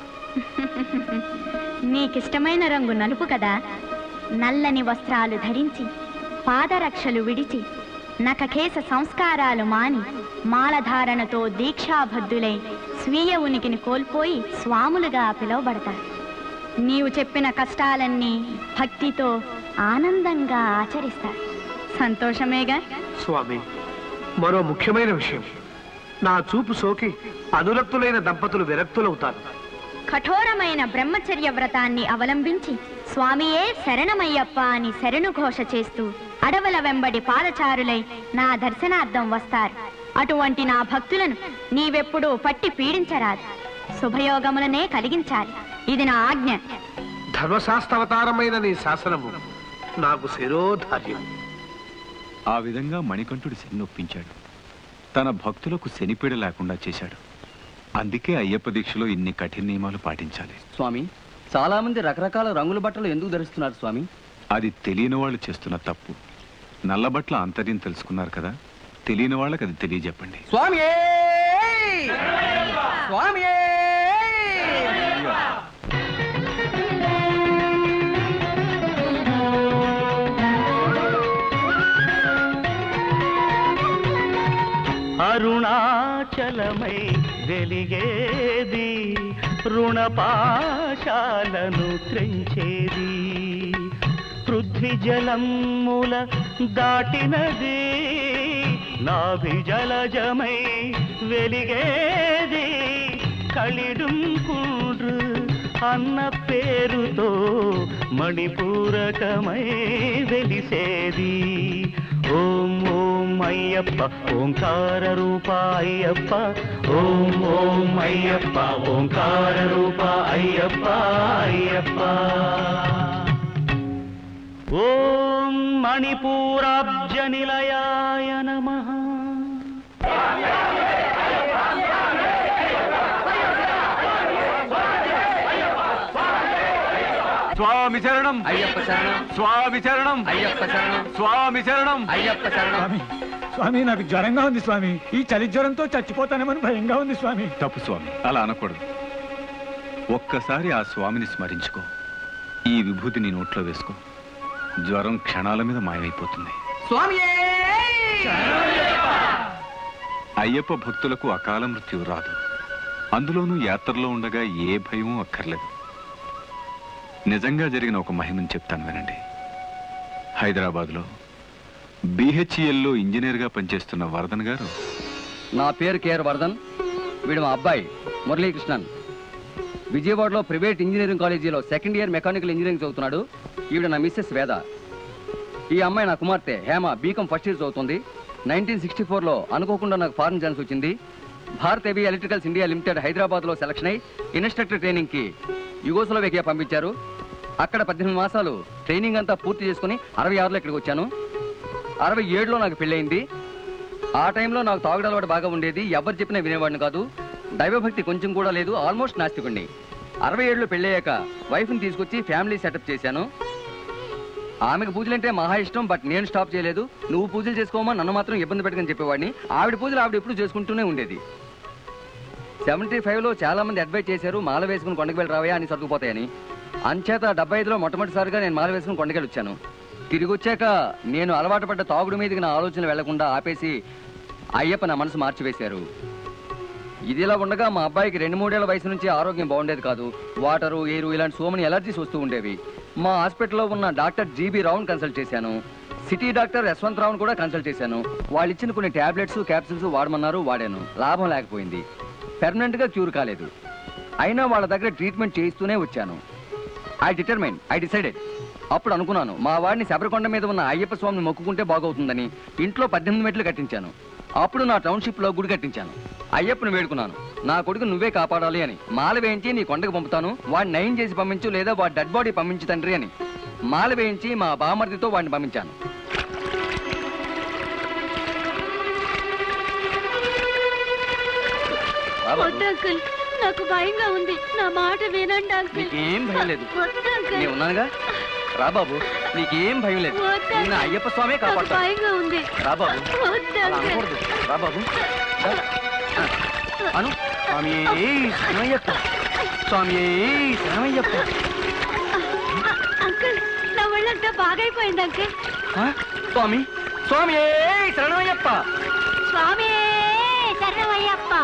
నీకిష్టమైన రంగు నలుపు కదా నల్లని వస్త్రాలు ధరించి పాదరక్షలు విడిచి నఖకేశ సంస్కారాలు మాని మాలధారణతో దీక్షాబద్ధులై స్వీయ ఉనికిని కోల్పోయి స్వాములుగా పిలువబడతారు నీవు చెప్పిన కష్టాలన్నీ భక్తితో ఆనందంగా ఆచరిస్తారు సంతోషమేగా స్వామి మరో ముఖ్యమైన విషయం నా చూపు సోకి అనురక్తులైన దంపతులు విరక్తులవుతారు కఠోరమైన బ్రహ్మచర్య వ్రతాన్ని అవలంబించి స్వామియే శరణమయ్యప్ప అని శరణు ఘోష చేస్తూ అడవుల వెంబడి పాదచారులై నా దర్శనార్థం వస్తారు అటువంటి నా భక్తులను నీవెప్పుడూ పట్టి పీడించరాదు శుభయోగములనే కలిగించాలి ఇది నా ఆజ్ఞ ధర్మశాస్త్రవతారమైన నీ శాసనము నాకు శిరోధార్యం ఆ విధంగా మణికంఠుడు శని ఒప్పించాడు తన భక్తులకు శనిపీడ లేకుండా చేశాడు అందుకే అయ్యప్ప దీక్షలో ఇన్ని కఠిన నియమాలు పాటించాలి స్వామి చాలా మంది రకరకాల రంగుల బట్టలు ఎందుకు ధరిస్తున్నారు స్వామి అది తెలియని వాళ్ళు చేస్తున్న తప్పు నల్లబట్ల ఆంతర్యం తెలుసుకున్నారు కదా తెలియని వాళ్ళకి అది తెలియజెప్పండి స్వామి స్వామి అరుణాచలమై వెలిగేది రుణపాశాలను త్రెంచేది పృథ్వీ జలముల దాటినది నాభి జలజమై వెలిగేది కలిడుంకుండ్రు అన్న పేరుతో మణిపూరకమై వెలిసేది ఓం ఓం అయ్యప్ప ఓంకార రూప అయ్యప్ప ఓం ఓం అయ్యప్ప ఓంకార రూప అయ్యప్ప అయ్యప్ప ఓం మణిపూరాబ్జ నిలయాయ నమః స్వామి శరణం అయ్యప్ప శరణం స్వామి శరణం అయ్యప్ప శరణం స్వామి శరణం అయ్యప్ప శరణం స్వామి నాకు జ్వరంగా ఉంది స్వామి ఈ చలి జ్వరంతో చచ్చిపోతానేమని భయంగా ఉంది స్వామి తప్పు స్వామి అలా అనకూడదు ఒక్కసారి ఆ స్వామిని స్మరించుకో ఈ విభూతిని నోట్లో వేసుకో జ్వరం క్షణాల మీద మాయమైపోతుంది స్వామి అయ్యప్ప భక్తులకు అకాల మృత్యువు రాదు అందులోనూ యాత్రలో ఉండగా ఏ భయమూ అక్కర్లేదు నిజంగా జరిగిన ఒక మహిమను చెప్తాను వినండి హైదరాబాద్లో బీహెచ్ఈఎల్లో ఇంజనీర్గా పనిచేస్తున్న వరదన్ గారు నా పేరు కేఆర్ వర్ధన్ వీడు మా అబ్బాయి మురళీకృష్ణన్ విజయవాడలో ప్రైవేట్ ఇంజనీరింగ్ కాలేజీలో సెకండ్ ఇయర్ మెకానికల్ ఇంజనీరింగ్ చదువుతున్నాడు ఈవిడ నా మిస్సెస్ వేద ఈ అమ్మాయి నా కుమార్తె హేమ బీకాం ఫస్ట్ ఇయర్ చదువుతుంది నైన్టీన్ సిక్స్టీ ఫోర్లో అనుకోకుండా నాకు ఫారెన్ ఛాన్స్ వచ్చింది Bharat heavy electricals India limited హైదరాబాద్లో సెలక్షన్ అయి ఇన్స్ట్రక్టర్ ట్రైనింగ్కి యుగోస్లోవేకియా పంపించారు అక్కడ పద్దెనిమిది మాసాలు ట్రైనింగ్ అంతా పూర్తి చేసుకుని అరవై ఆరులో ఇక్కడికి వచ్చాను అరవై ఏడులో నాకు పెళ్ళయింది ఆ టైంలో నాకు తాగుడు అలవాటు బాగా ఉండేది ఎవరు చెప్పినా వినేవాడిని కాదు దైవభక్తి కొంచెం కూడా లేదు ఆల్మోస్ట్ నాస్తికుణ్ణి అరవై ఏడులో పెళ్ళయ్యాక వైఫ్ని తీసుకొచ్చి ఫ్యామిలీ సెటప్ చేశాను ఆమెకు పూజలంటే మహా ఇష్టం బట్ నేను స్టాప్ చేయలేదు నువ్వు పూజలు చేసుకోమా నన్ను మాత్రం ఇబ్బంది పెట్టకని చెప్పేవాడిని ఆవిడ పూజలు ఆవిడ ఎప్పుడు చేసుకుంటూనే ఉండేది సెవెంటీ ఫైవ్లో చాలా మంది అడ్వైజ్ చేశారు మాల వేసుకుని కొండకి వెళ్ళి రావయ్యా అని సర్దుకుపోతాయని అంచేత డెబ్బై ఐదులో మొట్టమొదటిసారిగా నేను మాల వేసుకుని కొండకెళ్ళి వచ్చాను తిరిగి వచ్చాక నేను అలవాటు పడ్డ తాగుడు మీదకి నా ఆలోచన వెళ్లకుండా ఆపేసి అయ్యప్ప నా మనసు మార్చివేశారు ఇదిలా ఉండగా మా అబ్బాయికి రెండు మూడేళ్ల వయసు నుంచి ఆరోగ్యం బాగుండేది కాదు వాటరు ఎయిరు ఇలాంటి సో మెనీ ఎలర్జీస్ వస్తూ ఉండేవి మా హాస్పిటల్లో ఉన్న డాక్టర్ జీబీ రావుని కన్సల్ట్ చేశాను సిటీ డాక్టర్ యశ్వంత్ రావుని కూడా కన్సల్ట్ చేశాను వాళ్ళు ఇచ్చిన కొన్ని టాబ్లెట్స్ క్యాప్సిల్స్ వాడమన్నారు వాడాను లాభం లేకపోయింది పెర్మనెంట్ గా క్యూర్ కాలేదు అయినా వాళ్ళ దగ్గర ట్రీట్మెంట్ చేయిస్తూనే వచ్చాను ఐ డిటర్మైన్ ఐ డిసైడెడ్ అప్పుడు అనుకున్నాను మా వాడిని శబరికొండ మీద ఉన్న అయ్యప్ప స్వామిని మొక్కుకుంటే బాగవుతుందని ఇంట్లో పద్దెనిమిది మెట్లు కట్టించాను అప్పుడు నా టౌన్షిప్ లో గుడి కట్టించాను అయ్యప్పను వేడుకున్నాను నా కొడుకు నువ్వే కాపాడాలి అని మాల వేయించి నీ కొండకు పంపుతాను వాడిని నయం చేసి పంపించు లేదా వాడి డెడ్ బాడీ పంపించు తండ్రి అని మాల వేయించి మా బామర్దితో వాడిని పంపించాను వద్దు అంకుల్ నాకు భయంగా ఉంది నా మాట వినండి అంకుల్ నీకేం భయం లేదు వద్దు అంకుల్ నేను ఉన్నానుగా రా బాబు నీకేం భయం లేదు వద్దు. నిన్న అయ్యప్ప స్వామి నాకు కాపాడతాడు భయంగా ఉంది రా బాబు వద్దు అలా అంకుల్ అనకూడదు రా బాబు రా. ఆ, అను స్వామి శరణయ్యప్ప స్వామి శరణయ్యప్ప అంకుల్ నా ఒళ్ళంతా బాగైపోయింది అంకుల్ ఆ, స్వామి స్వామి శరణయ్యప్ప స్వామి శరణమయ్యప్ప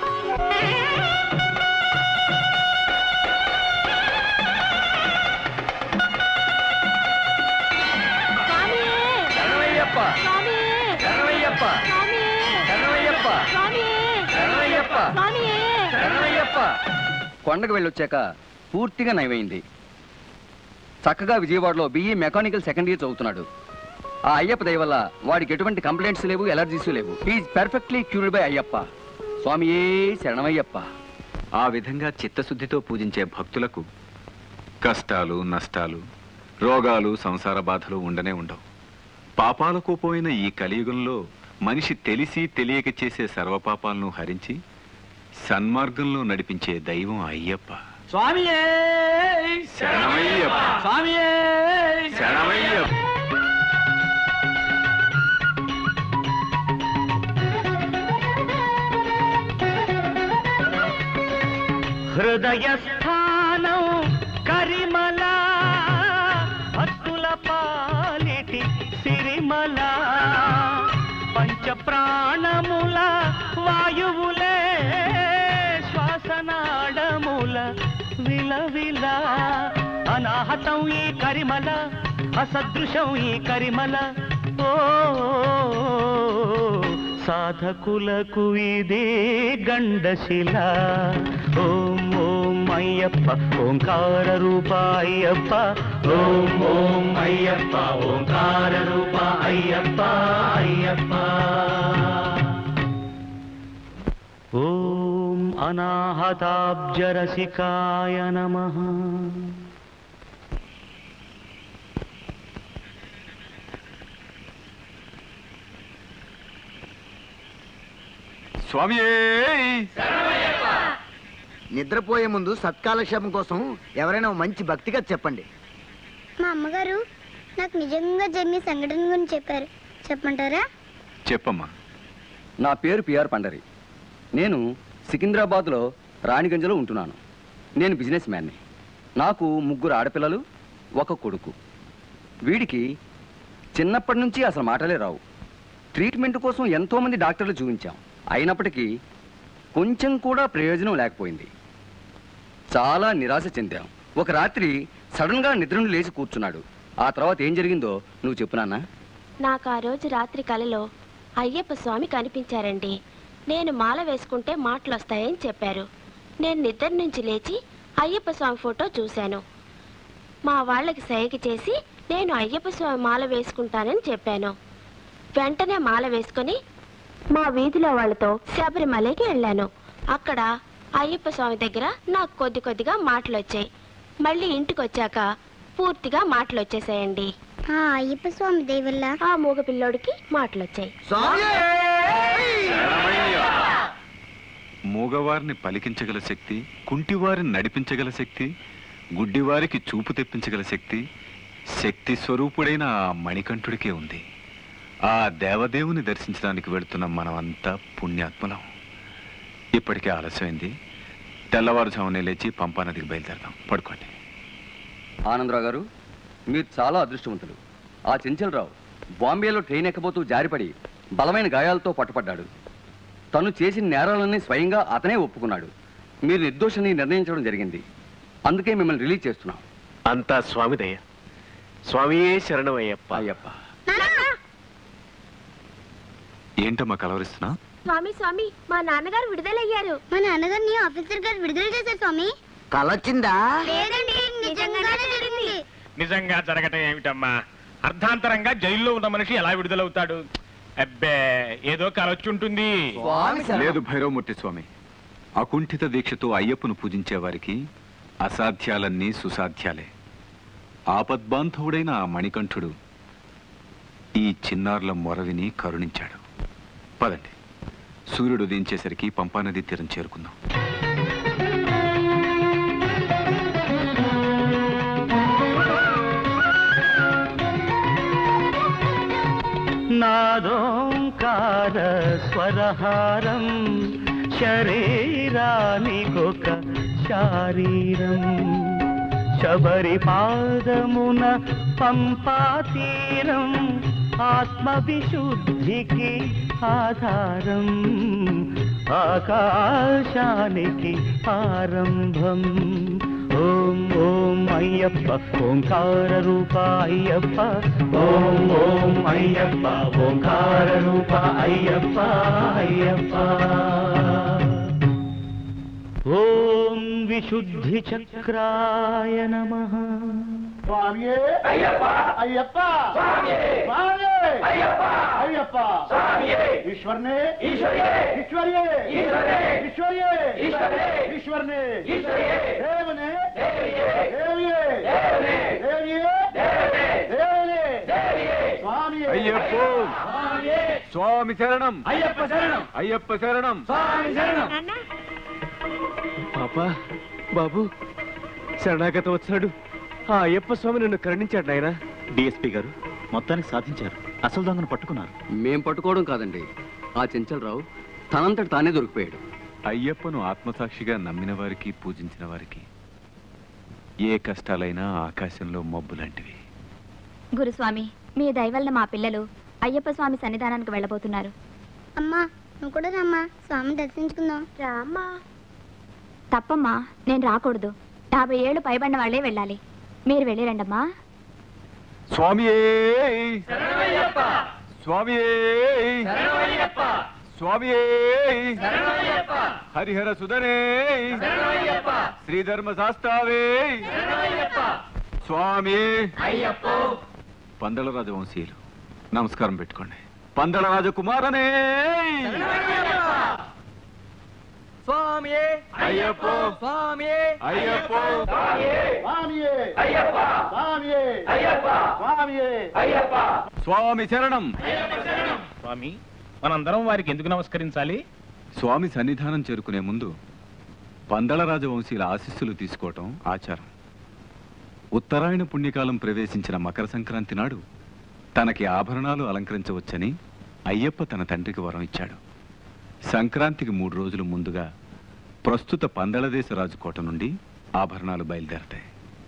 శరణయ్యప్ప స్వామి శరణయ్యప్ప స్వామి శరణయ్యప్ప స్వామి శరణయ్యప్ప స్వామి శరణయ్యప్ప కొండకు వెళ్ళొచ్చాక పూర్తిగా నయమైంది చక్కగా విజయవాడలో బిఈ మెకానికల్ సెకండ్ ఇయర్ చదువుతున్నాడు ఆ అయ్యప్ప దయ వల్ల వాడికి ఎటువంటి కంప్లైంట్స్ లేవు ఎలర్జీస్ లేవు is perfectly cured by Ayyappa స్వామియే శరణమయ్యప్ప ఆ విధంగా చిత్తశుద్ధితో పూజించే భక్తులకు కష్టాలు నష్టాలు రోగాలు సంసార బాధలు ఉండనే ఉండవు పాపాలకు పోయిన ఈ కలియుగంలో మనిషి తెలిసి తెలియక చేసే సర్వపాపాలను హరించి సన్మార్గంలో నడిపించే దైవం అయ్యప్ప స్వామియే శరణమయ్యప్ప. స్వామియే శరణమయ్యప్ప. హృదయస్థానం కరిమల భక్తుల పాలిటి సిరిమల పంచ ప్రాణముల వాయువులే శ్వాసనాడముల విలవిల అనాహతం ఈ కరిమల అసదృశం ఈ కరిమల ఓ సాధకులకు ఇదే గండశిల ఓం ఓం అయ్యప్ప ఓంకార రూప అయ్యప్ప ఓం ఓం అయ్యప్ప ఓంకార రూప అయ్యప్ప అయ్యప్ప ఓం అనాహతాబ్జరసికాయ నమః స్వామియే నిద్రపోయే ముందు సత్కాలక్షేపం కోసం ఎవరైనా ఓ మంచి భక్తిగా చెప్పండి మా అమ్మగారు నాకు నిజంగా జరిగిన సంఘటన గురించి చెప్పారు చెప్పమంటారా చెప్పమ్మా నా పేరు పిఆర్ పండరి నేను సికింద్రాబాద్లో రాణిగంజ్లో ఉంటున్నాను నేను బిజినెస్ మ్యాన్ని నాకు ముగ్గురు ఆడపిల్లలు ఒక కొడుకు వీడికి చిన్నప్పటి నుంచి అసలు మాటలే రావు ట్రీట్మెంట్ కోసం ఎంతోమంది డాక్టర్లు చూపించాం అయినప్పటికీ కొంచెం కూడా ప్రయోజనం లేకపోయింది చాలా నిరాశ చెందాం ఒక రాత్రి సడన్గా నిద్ర నుండి లేచి కూర్చున్నాడు ఆ తర్వాత ఏం జరిగిందో నువ్వు చెప్పు నాన్నా నాకు ఆ రోజు రాత్రి కలలో అయ్యప్ప స్వామి కనిపించారండి నేను మాల వేసుకుంటే మాటలు వస్తాయని చెప్పారు నేను నిద్ర నుంచి లేచి అయ్యప్ప స్వామి ఫోటో చూశాను మా వాళ్ళకి సైగ చేసి నేను అయ్యప్ప స్వామి మాల వేసుకుంటానని చెప్పాను వెంటనే మాల వేసుకొని మా వీధిలో వాళ్ళతో శబరిమలకి వెళ్ళాను అక్కడ అయ్యప్ప స్వామి దగ్గర నాకు కొద్ది కొద్దిగా మాటలు వచ్చాయి మళ్ళీ ఇంటికి వచ్చాక పూర్తిగా మాటలు వచ్చేసాయండి ఆ అయ్యప్ప స్వామి దయ వల్ల ఆ మూగ పిల్లోడికి మాటలు వచ్చాయి మూగవారిని పలికించగల శక్తి కుంటివారిని నడిపించగల శక్తి గుడ్డివారికి చూపు తెప్పించగల శక్తి శక్తి స్వరూపుడైన ఆ మణికంఠుడికే ఉంది ఆ దేవదేవుని దర్శించడానికి వెళుతున్న మనమంతా పుణ్యాత్ములం ఇప్పటికే ఆలస్యమైంది తెల్లవారుజామునే లేచి పంపా నదికి బయలుదేరదాం పడుకోండి ఆనందరావు గారు మీరు చాలా అదృష్టవంతులు ఆ చెంచలరావు బాంబేలో ట్రైన్ ఎక్కబోతూ జారిపడి బలమైన గాయాలతో పట్టుపడ్డాడు తను చేసిన నేరాలన్నీ స్వయంగా అతనే ఒప్పుకున్నాడు మీరు నిర్దోషని నిర్ణయించడం జరిగింది అందుకే మిమ్మల్ని రిలీజ్ చేస్తున్నాం అంతా స్వామి దయ స్వామియే శరణమయ్యప్ప అయ్యప్ప ఏంటమ్మా కలవరిస్తున్నా స్వామి స్వామి మా నాన్నగారు విడుదలయ్యారు మా నాన్నగారిని ఆఫీసర్ గారు విడుదల చేశారు స్వామి కలొచ్చిందా లేదండి నిజంగానే జరిగింది నిజంగా జరగటం ఏమిటమ్మా అర్ధాంతరంగా జైల్లో ఉన్న మనిషి ఎలా విడుదలవుతాడు అబ్బే ఏదో కలొచ్చి ఉంటుంది లేదు భైరవమూర్తి స్వామి అకుంఠిత దీక్షతో అయ్యప్పను పూజించే వారికి అసాధ్యాలన్నీ సుసాధ్యాలే ఆపద్బాంధవుడైన ఆ మణికంఠుడు ఈ చిన్నారుల మొరవిని కరుణించాడు పదండి సూర్యుడు ఉదయించేసరికి పంపానది తీరం చేరుకుందాం నాదోంకార స్వరహారం శరీరానికొక శారీరం శబరి పాదమున పంపాతీరం ఆత్మ విశుద్ధికి ఆధారం ఆకాశానికి ఆరంభం ఓం ఓం అయ్యప్ప ఓంకార రూప అయ్యప్ప ఓం ఓం అయ్యప్ప ఓంకార రూప అయ్యప్ప అయ్యప్ప ఓం విశుద్ధి చక్రాయ నమః స్వామియే అయ్యప్ప అయ్యప్ప స్వామియే స్వామియే అయ్యప్ప అయ్యప్ప స్వామియే ఈశ్వర్నే ఈశ్వరియే ఈశ్వరియే ఈశ్వరే ఈశ్వరియే ఈశ్వరే ఈశ్వర్నే ఈశ్వరియే దేవనే దేవియే దేవియే దేవనే దేవియే దేవనే దేవనే దేవియే స్వామియే అయ్యప్పో. స్వామియే స్వామి శరణం అయ్యప్ప శరణం అయ్యప్ప శరణం స్వామి శరణం పాపా బాబు శరణాగత వచ్చాడు ఆ అయ్యప్ప స్వామి నన్ను కరుణించాడు నాయన డిఎస్పీ గారు మొత్తానికి సాధించారు అసలు దొంగను పట్టుకున్నారు మేం పట్టుకోవడం కాదండి ఆ చెంచలరావు తనంతట తానే దొరికిపోయాడు అయ్యప్పను ఆత్మసాక్షిగా నమ్మిన వారికి పూజించిన వారికి ఏ కష్టాలైనా ఆకాశంలో మబ్బు లాంటివి గురుస్వామి మీ దయవల్ల మా పిల్లలు అయ్యప్ప స్వామి సన్నిధానానికి వెళ్ళబోతున్నారు అమ్మా నువ్వు కూడా రమ్మా స్వామిని దర్శించుకుందాం రామ్మా తప్పమ్మా నేను రాకూడదు యాభై ఏళ్ళు పైబడిన వాళ్ళే వెళ్ళాలి మీరు వెళ్ళిరండమ్మా స్వామియే స్వామియే స్వామియే హరిహర సుధనే శ్రీధర్మ శాస్త్రావే స్వామి పందల రాజవంశీయులు నమస్కారం పెట్టుకోండి పందల రాజకుమారనే స్వామియే అయ్యప్ప స్వామియే అయ్యప్ప స్వామియే అయ్యప్ప స్వామియే అయ్యప్ప స్వామియే అయ్యప్ప స్వామి శరణం స్వామి మనందరం వారికి ఎందుకు నమస్కరించాలి స్వామి సన్నిధానం చేరుకునే ముందు పందల రాజవంశీయుల ఆశీస్సులు తీసుకోవటం ఆచారం ఉత్తరాయణ పుణ్యకాలం ప్రవేశించిన మకర సంక్రాంతి నాడు తనకి ఆభరణాలు అలంకరించవచ్చని అయ్యప్ప తన తండ్రికి వరం ఇచ్చాడు సంక్రాంతికి మూడు రోజులు ముందుగా ప్రస్తుత పందళదేశ రాజు కోట నుండి ఆభరణాలు బయలుదేరతాయి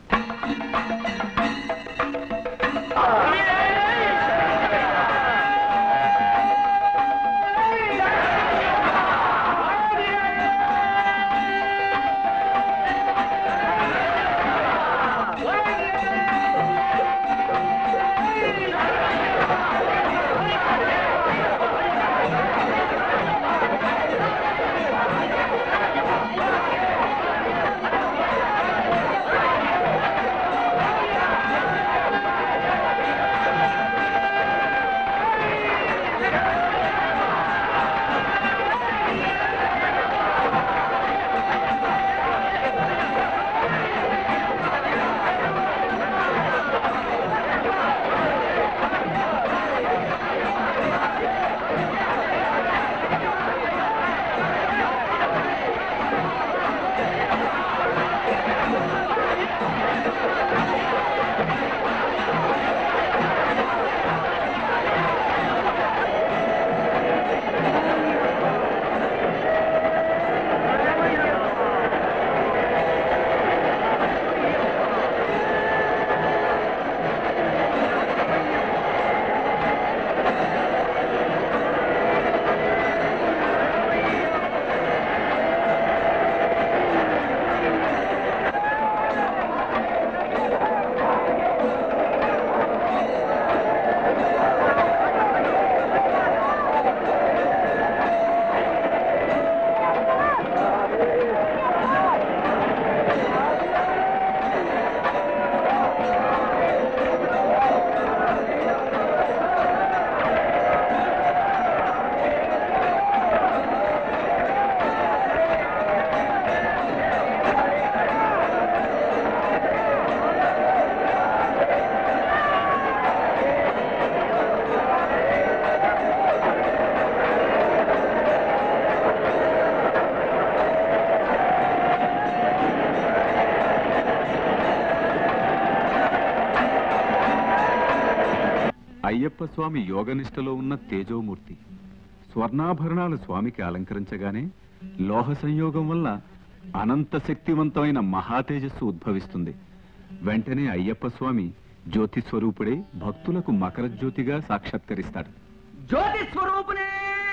అయ్యప్ప స్వామి యోగనిష్టలో ఉన్న తేజోమూర్తి స్వర్ణాభరణాలు స్వామికి అలంకరించగానే లోహ సంయోగం వల్ల అనంత శక్తివంతమైన మహాతేజస్సు ఉద్భవిస్తుంది వెంటనే అయ్యప్ప స్వామి జ్యోతి స్వరూపుడే భక్తులకు మకర జ్యోతిగా సాక్షాత్కరిస్తాడు జ్యోతి స్వరూపునే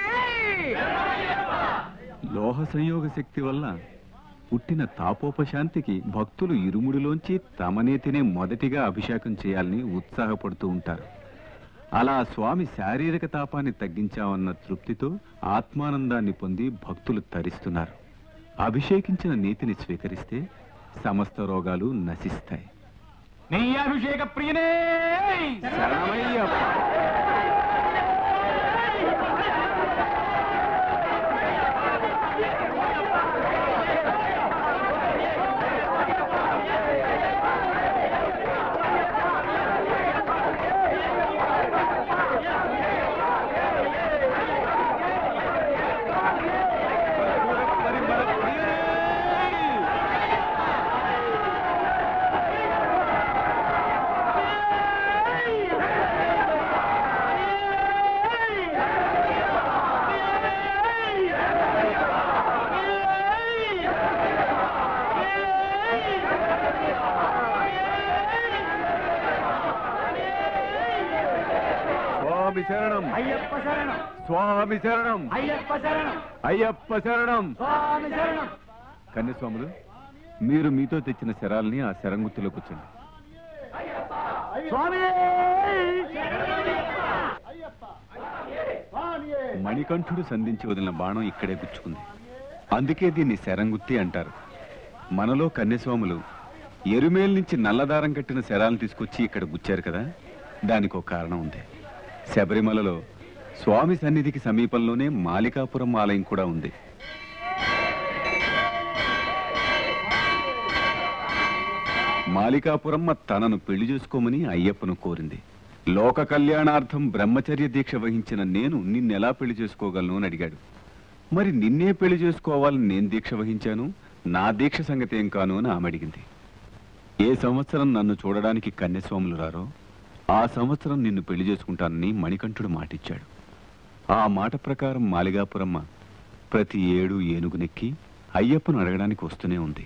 లోహ సంయోగ శక్తి వల్ల పుట్టిన తాపోపశాంతికి భక్తులు ఇరుముడిలోంచి తమనే తినే మొదటిగా అభిషేకం చేయాలని ఉత్సాహపడుతూ ఉంటారు అలా స్వామి శారీరక తాపాన్ని తగ్గించామన్న తృప్తితో ఆత్మానందాన్ని పొంది భక్తులు తరిస్తున్నారు అభిషేకించిన నీతిని స్వీకరిస్తే సమస్త రోగాలు నశిస్తాయి నెయ్యాభిషేక ప్రియనే స్వామి శరణం అయ్యప్ప శరణం స్వామి శరణం అయ్యప్ప శరణం అయ్యప్ప శరణం స్వామి శరణం కన్యస్వాములు మీరు మీతో తెచ్చిన శరాల్ని ఆ శరంగుత్తిలో కూర్చోండి స్వామి మణికంఠుడు సంధించి వదిలిన బాణం ఇక్కడే గుచ్చుకుంది అందుకే దీన్ని శరంగుత్తి అంటారు మనలో కన్యస్వాములు ఎరుమేల్ నుంచి నల్లదారం కట్టిన శరాలను తీసుకొచ్చి ఇక్కడ గుచ్చారు కదా దానికి ఒక కారణం ఉంది శబరిమలలో స్వామి సన్నిధికి సమీపంలోనే మాలికాపురం ఆలయం కూడా ఉంది మాలికాపురమ్మ తనను పెళ్లి చేసుకోమని అయ్యప్పను కోరింది లోక కళ్యాణార్థం బ్రహ్మచర్య దీక్ష వహించిన నేను నిన్నెలా పెళ్లి చేసుకోగలను అని అడిగాడు మరి నిన్నే పెళ్లి చేసుకోవాలని నేను దీక్ష వహించాను నా దీక్ష సంగతి ఏం కాను అని ఆమె అడిగింది ఏ సంవత్సరం నన్ను చూడడానికి కన్యస్వాములు రారో ఆ సంవత్సరం నిన్ను పెళ్లి చేసుకుంటానని మణికంఠుడు మాటిచ్చాడు ఆ మాట ప్రకారం మాలిగాపురమ్మ ప్రతి ఏడు ఏనుగునెక్కి అయ్యప్పను అడగడానికి వస్తూనే ఉంది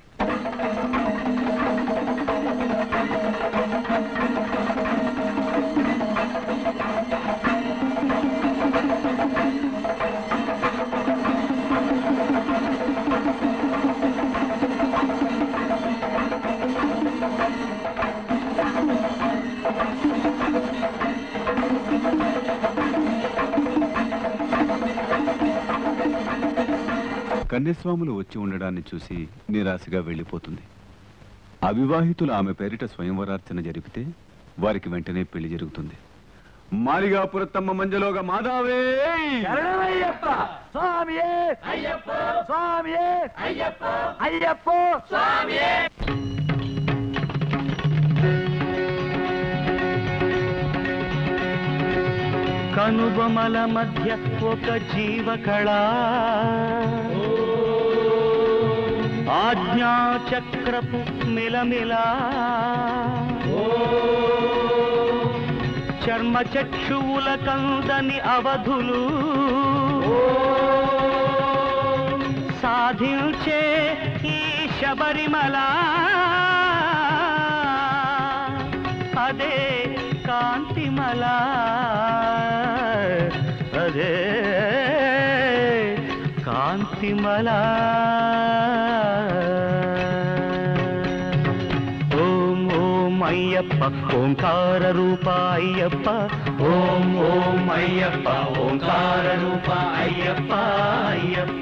కన్యస్వాములు వచ్చి ఉండడాన్ని చూసి నిరాశగా వెళ్ళిపోతుంది అవివాహితులు ఆమె పేరిట స్వయంవరార్చన జరిపితే వారికి వెంటనే పెళ్లి జరుగుతుంది మాలిగాపురత్తమ్మ మంజలోగా మాదావే శరణమయ్యప్ప స్వామియే అయ్యప్ప స్వామియే అయ్యప్ప అయ్యప్ప స్వామియే కనుబొమల మధ్య ఒక జీవకళ ఆజ్ఞాచక్రపు మిలమిలా చర్మ చక్షువుల కందని అవధులు సాధించే ఈ శబరిమల అదే కాంతిమల అదే కాంతిమల ఓం ఓం అయ్యప్ప ఓంకార రూప అయ్యప్ప ఓం ఓం అయ్యప్ప ఓంకార రూప అయ్యప్ప అయ్యప్ప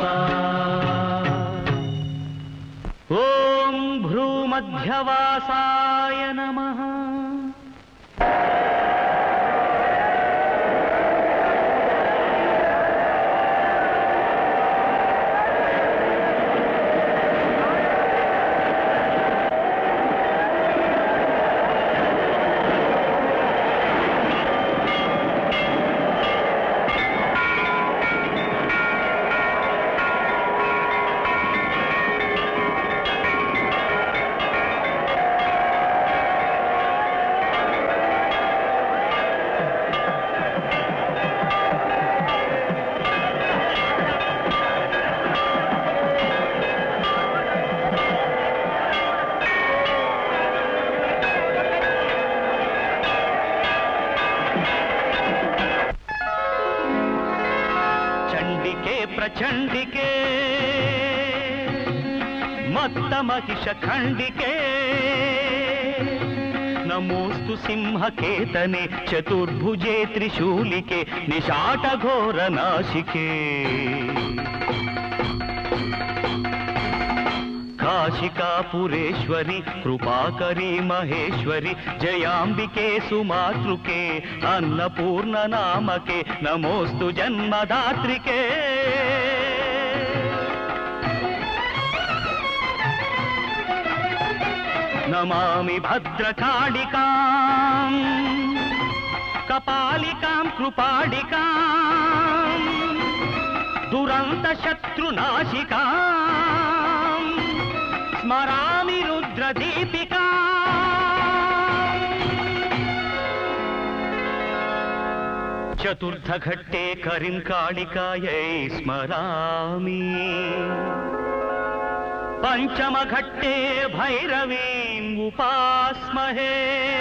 ఓం భ్రూమధ్యవాసాయ నమః చండికే ప్రచండికే మత్త మహిష ఖండికే నమోస్తు సింహకేతనే చతుర్భుజే త్రిశూలికే నిశాట ఘోర నాశికే కాశికాపురేశ్వరి కృపాకరి మహేశ్వరి జయాంబికే సుమాతృకే అన్నపూర్ణ నామకే నమోస్తు జన్మదాత్రికే నమామి భద్రకాళికాం కపాలికాం కృపాళికాం దురంత శత్రునాశికాం స్మరామి రుద్రదీపికా చతుర్థఘట్టే కరిం కాళికాయై స్మరామి పంచమఘట్టే భైరవీం ఉపాస్మహే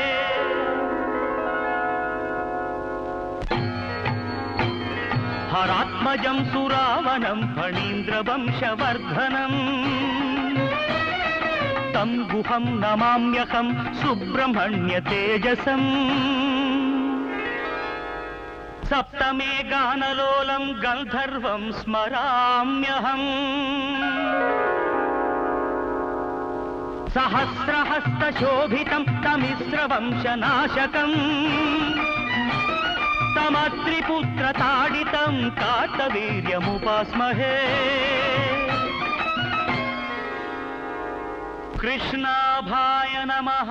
హరాత్మజం సురావణం ఫణీంద్రవంశవర్ధనం తం గుహం నమామ్యహం సుబ్రహ్మణ్య తేజసం సప్తమే గానలోలం గంధర్వం స్మరామ్యహం సహస్రహస్తశోభితం తమిశ్రవంశనాశకం తమత్రిపుత్రతాడితం కార్తవీర్యముపాస్మహే కృష్ణాభాయ నమః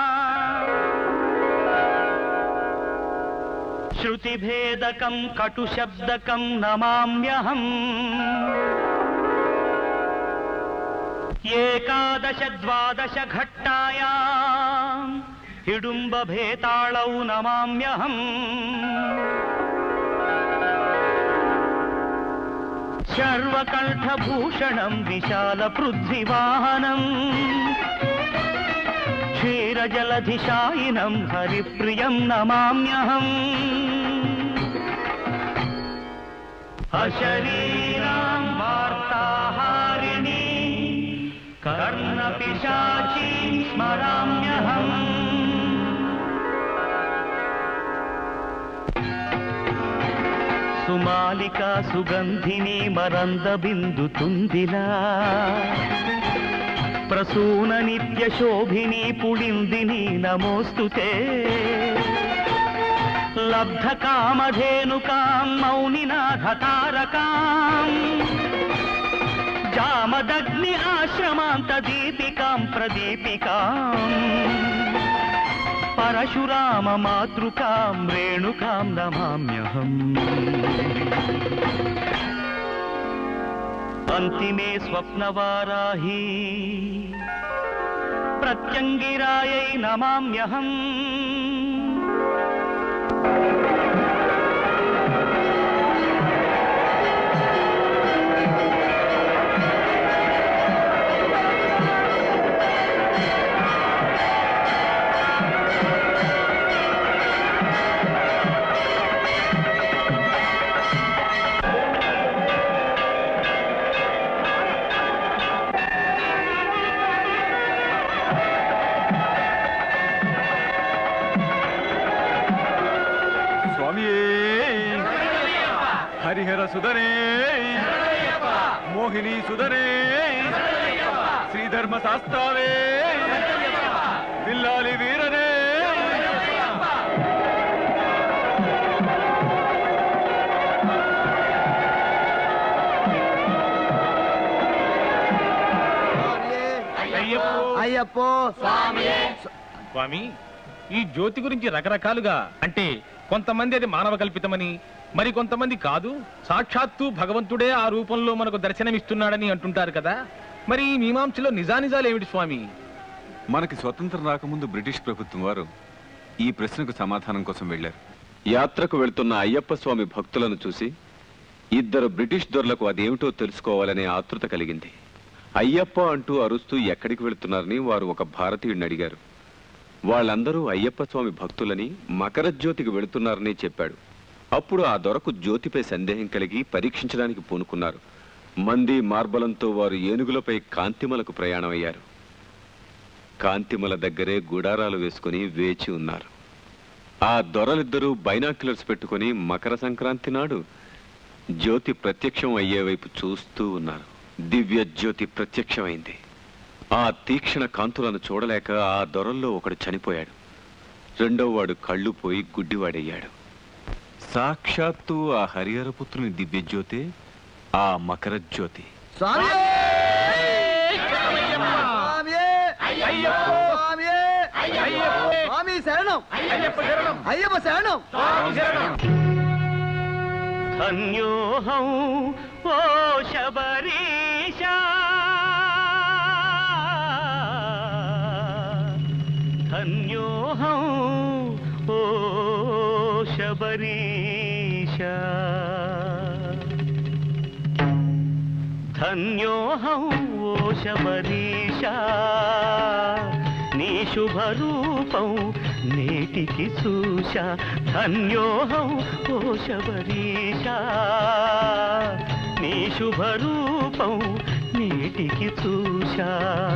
శృతిభేదకం కటుశబ్దకం నమామ్యహం ఏకాదశ ద్వాదశ ఘట్టాయా హిడుంబభేతాళౌ నమామ్యహం శర్వకంఠభూషణం విశాల పృథ్వీవాహనం క్షీరజలధిశాయినం హరిప్రియం నమామ్యహం అశరీరాం వార్తాహారిణి కర్ణపిశాచీం స్మరామ్యహం సుమాలికా సుగంధిని మరంద బిందు తుందిలా ప్రసూన నిత్య శోభిని పుళిందిని నమోస్తుతే లబ్ధ కామధేనుకాం మౌనినాథ తారకాం జామదగ్ని ఆశ్రమాంత దీపికాం ప్రదీపికాం పరశురామ మాతృకాం రేణుకాం నమామ్యహం అంతిమే స్వప్నవారాహి ప్రత్యంగిరాయై నమామ్యహం స్వామియే హరిహర సుధనే మోహిని సుధనే శ్రీధర్మ శాస్త్రావే విల్లాలి వీరనే అయ్యప్పో స్వామి ఈ జ్యోతి గురించి రకరకాలుగా అంటే కొంతమంది అది మానవ కల్పితమని మరి కొంతమంది కాదు సాక్షాత్తు భగవంతుడే ఆ రూపంలో మనకు దర్శనమిస్తున్నాడని అంటుంటారు కదా మరి ఈ మీమాంసలో నిజానిజాలు ఏమిటి స్వామి మనకి స్వతంత్రం రాకముందు బ్రిటిష్ ప్రభుత్వం వారు ఈ ప్రశ్నకు సమాధానం కోసం వెళ్లారు యాత్రకు వెళ్తున్న అయ్యప్ప స్వామి భక్తులను చూసి ఇద్దరు బ్రిటిష్ దొరలకు అదేమిటో తెలుసుకోవాలనే ఆతృత కలిగింది అయ్యప్ప అంటూ అరుస్తూ ఎక్కడికి వెళుతున్నారని వారు ఒక భారతీయుడిని అడిగారు వాళ్ళందరూ అయ్యప్ప స్వామి భక్తులని మకర జ్యోతికి వెళుతున్నారని చెప్పాడు అప్పుడు ఆ దొరకు జ్యోతిపై సందేహం కలిగి పరీక్షించడానికి పూనుకున్నారు మంది మార్బలంతో వారు ఏనుగులపై కాంతిమలకు ప్రయాణమయ్యారు కాంతిమల దగ్గరే గుడారాలు వేసుకుని వేచి ఉన్నారు ఆ దొరలిద్దరూ బైనాక్యులర్స్ పెట్టుకుని మకర సంక్రాంతి నాడు జ్యోతి ప్రత్యక్షం అయ్యే వైపు చూస్తూ ఉన్నారు దివ్య జ్యోతి ప్రత్యక్షమైంది ఆ తీక్షణ కాంతులను చూడలేక ఆ దొరల్లో ఒకడు చనిపోయాడు రెండో వాడు కళ్ళు పోయి గుడ్డివాడయ్యాడు సాక్షాత్తు ఆ హరిహరపుత్రుని దివ్యజ్యోతే ఆ మకర జ్యోతి స్వామి స్వామి శరణం అయ్యప్ప శరణం ధన్యోహం ఓ శబరీష ధన్యోహం ఓ శబరీష ధన్యోహం ఓ శబరీష నీ శుభరూపం నేటికి చూశా ధన్యోహం ఓ శబరీష నీ శుభరూపం నేటికి చూశా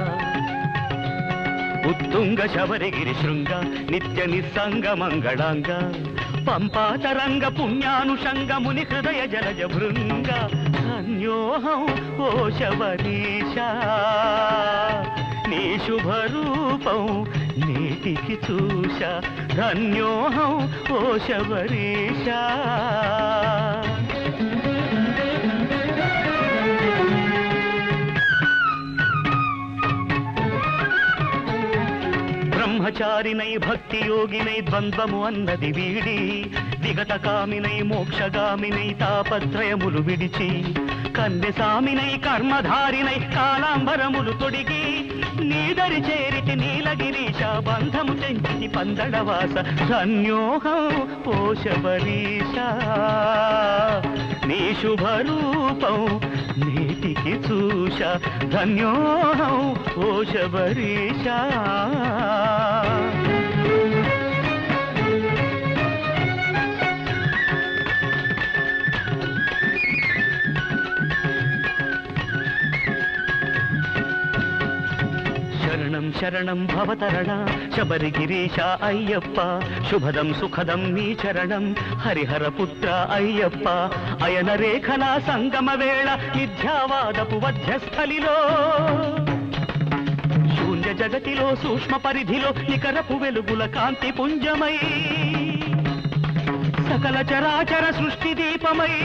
ఉత్తుంగ శబరిగిరి శృంగ నిత్య నిస్సంగ మంగళాంగ పంపాతరంగ పుణ్యానుషంగ ముని హృదయ జలజ భృంగ ధన్యోహం ఓ శబరీష నీ శుభరూపం నేటికి చూశా ధన్యోహం ఓ శబరీష బ్రహ్మచారినై భక్తి యోగినై ద్వంద్వము అన్నది వీడి విగత కామినై మోక్షగామినై తాపత్రయములు విడిచి కన్నెసామినై కర్మధారినై కాలాంబరములు తొడిగి నీదరి చేరితి నీలగిరీశ బంధము తెంచి పందడవాస ధన్యోహం ఓ శబరీష నీ శుభరూపం నేటికి చూశ ధన్యోహం ఓ శబరీష శరణం శరణం భవతరణ శబరిగిరీశ అయ్యప్ప శుభదం సుఖదం నీ చరణం హరిహర పుత్ర అయ్యప్ప అయన రేఖల సంగమ వేళ మిథ్యావాదపు వధ్యస్థలిలో శూన్య జగతిలో సూక్ష్మ పరిధిలో నికరపు వెలుగుల కాంతి పుంజమై సకల చరాచర సృష్టి దీపమై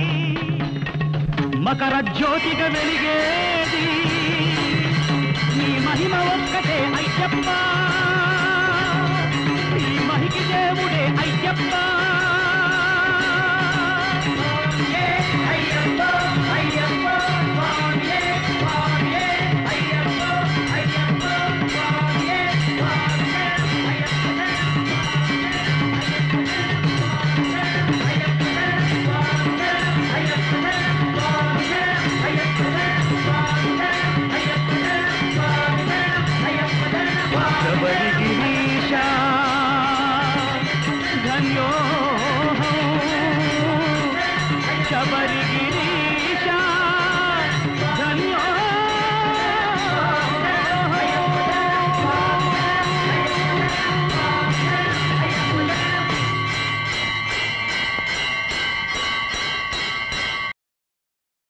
మకర జ్యోతిగా వెలిగేది నీ మహిమ ఒక్కటే అయ్యప్ప నీ మహికి దేవుడే అయ్యప్ప అయ్యప్ప అయ్యప్ప స్వామియే స్వామియే అయ్యప్ప అయ్యప్ప స్వామియే స్వామియే శబరిగిరీశ ధన్యో శబరి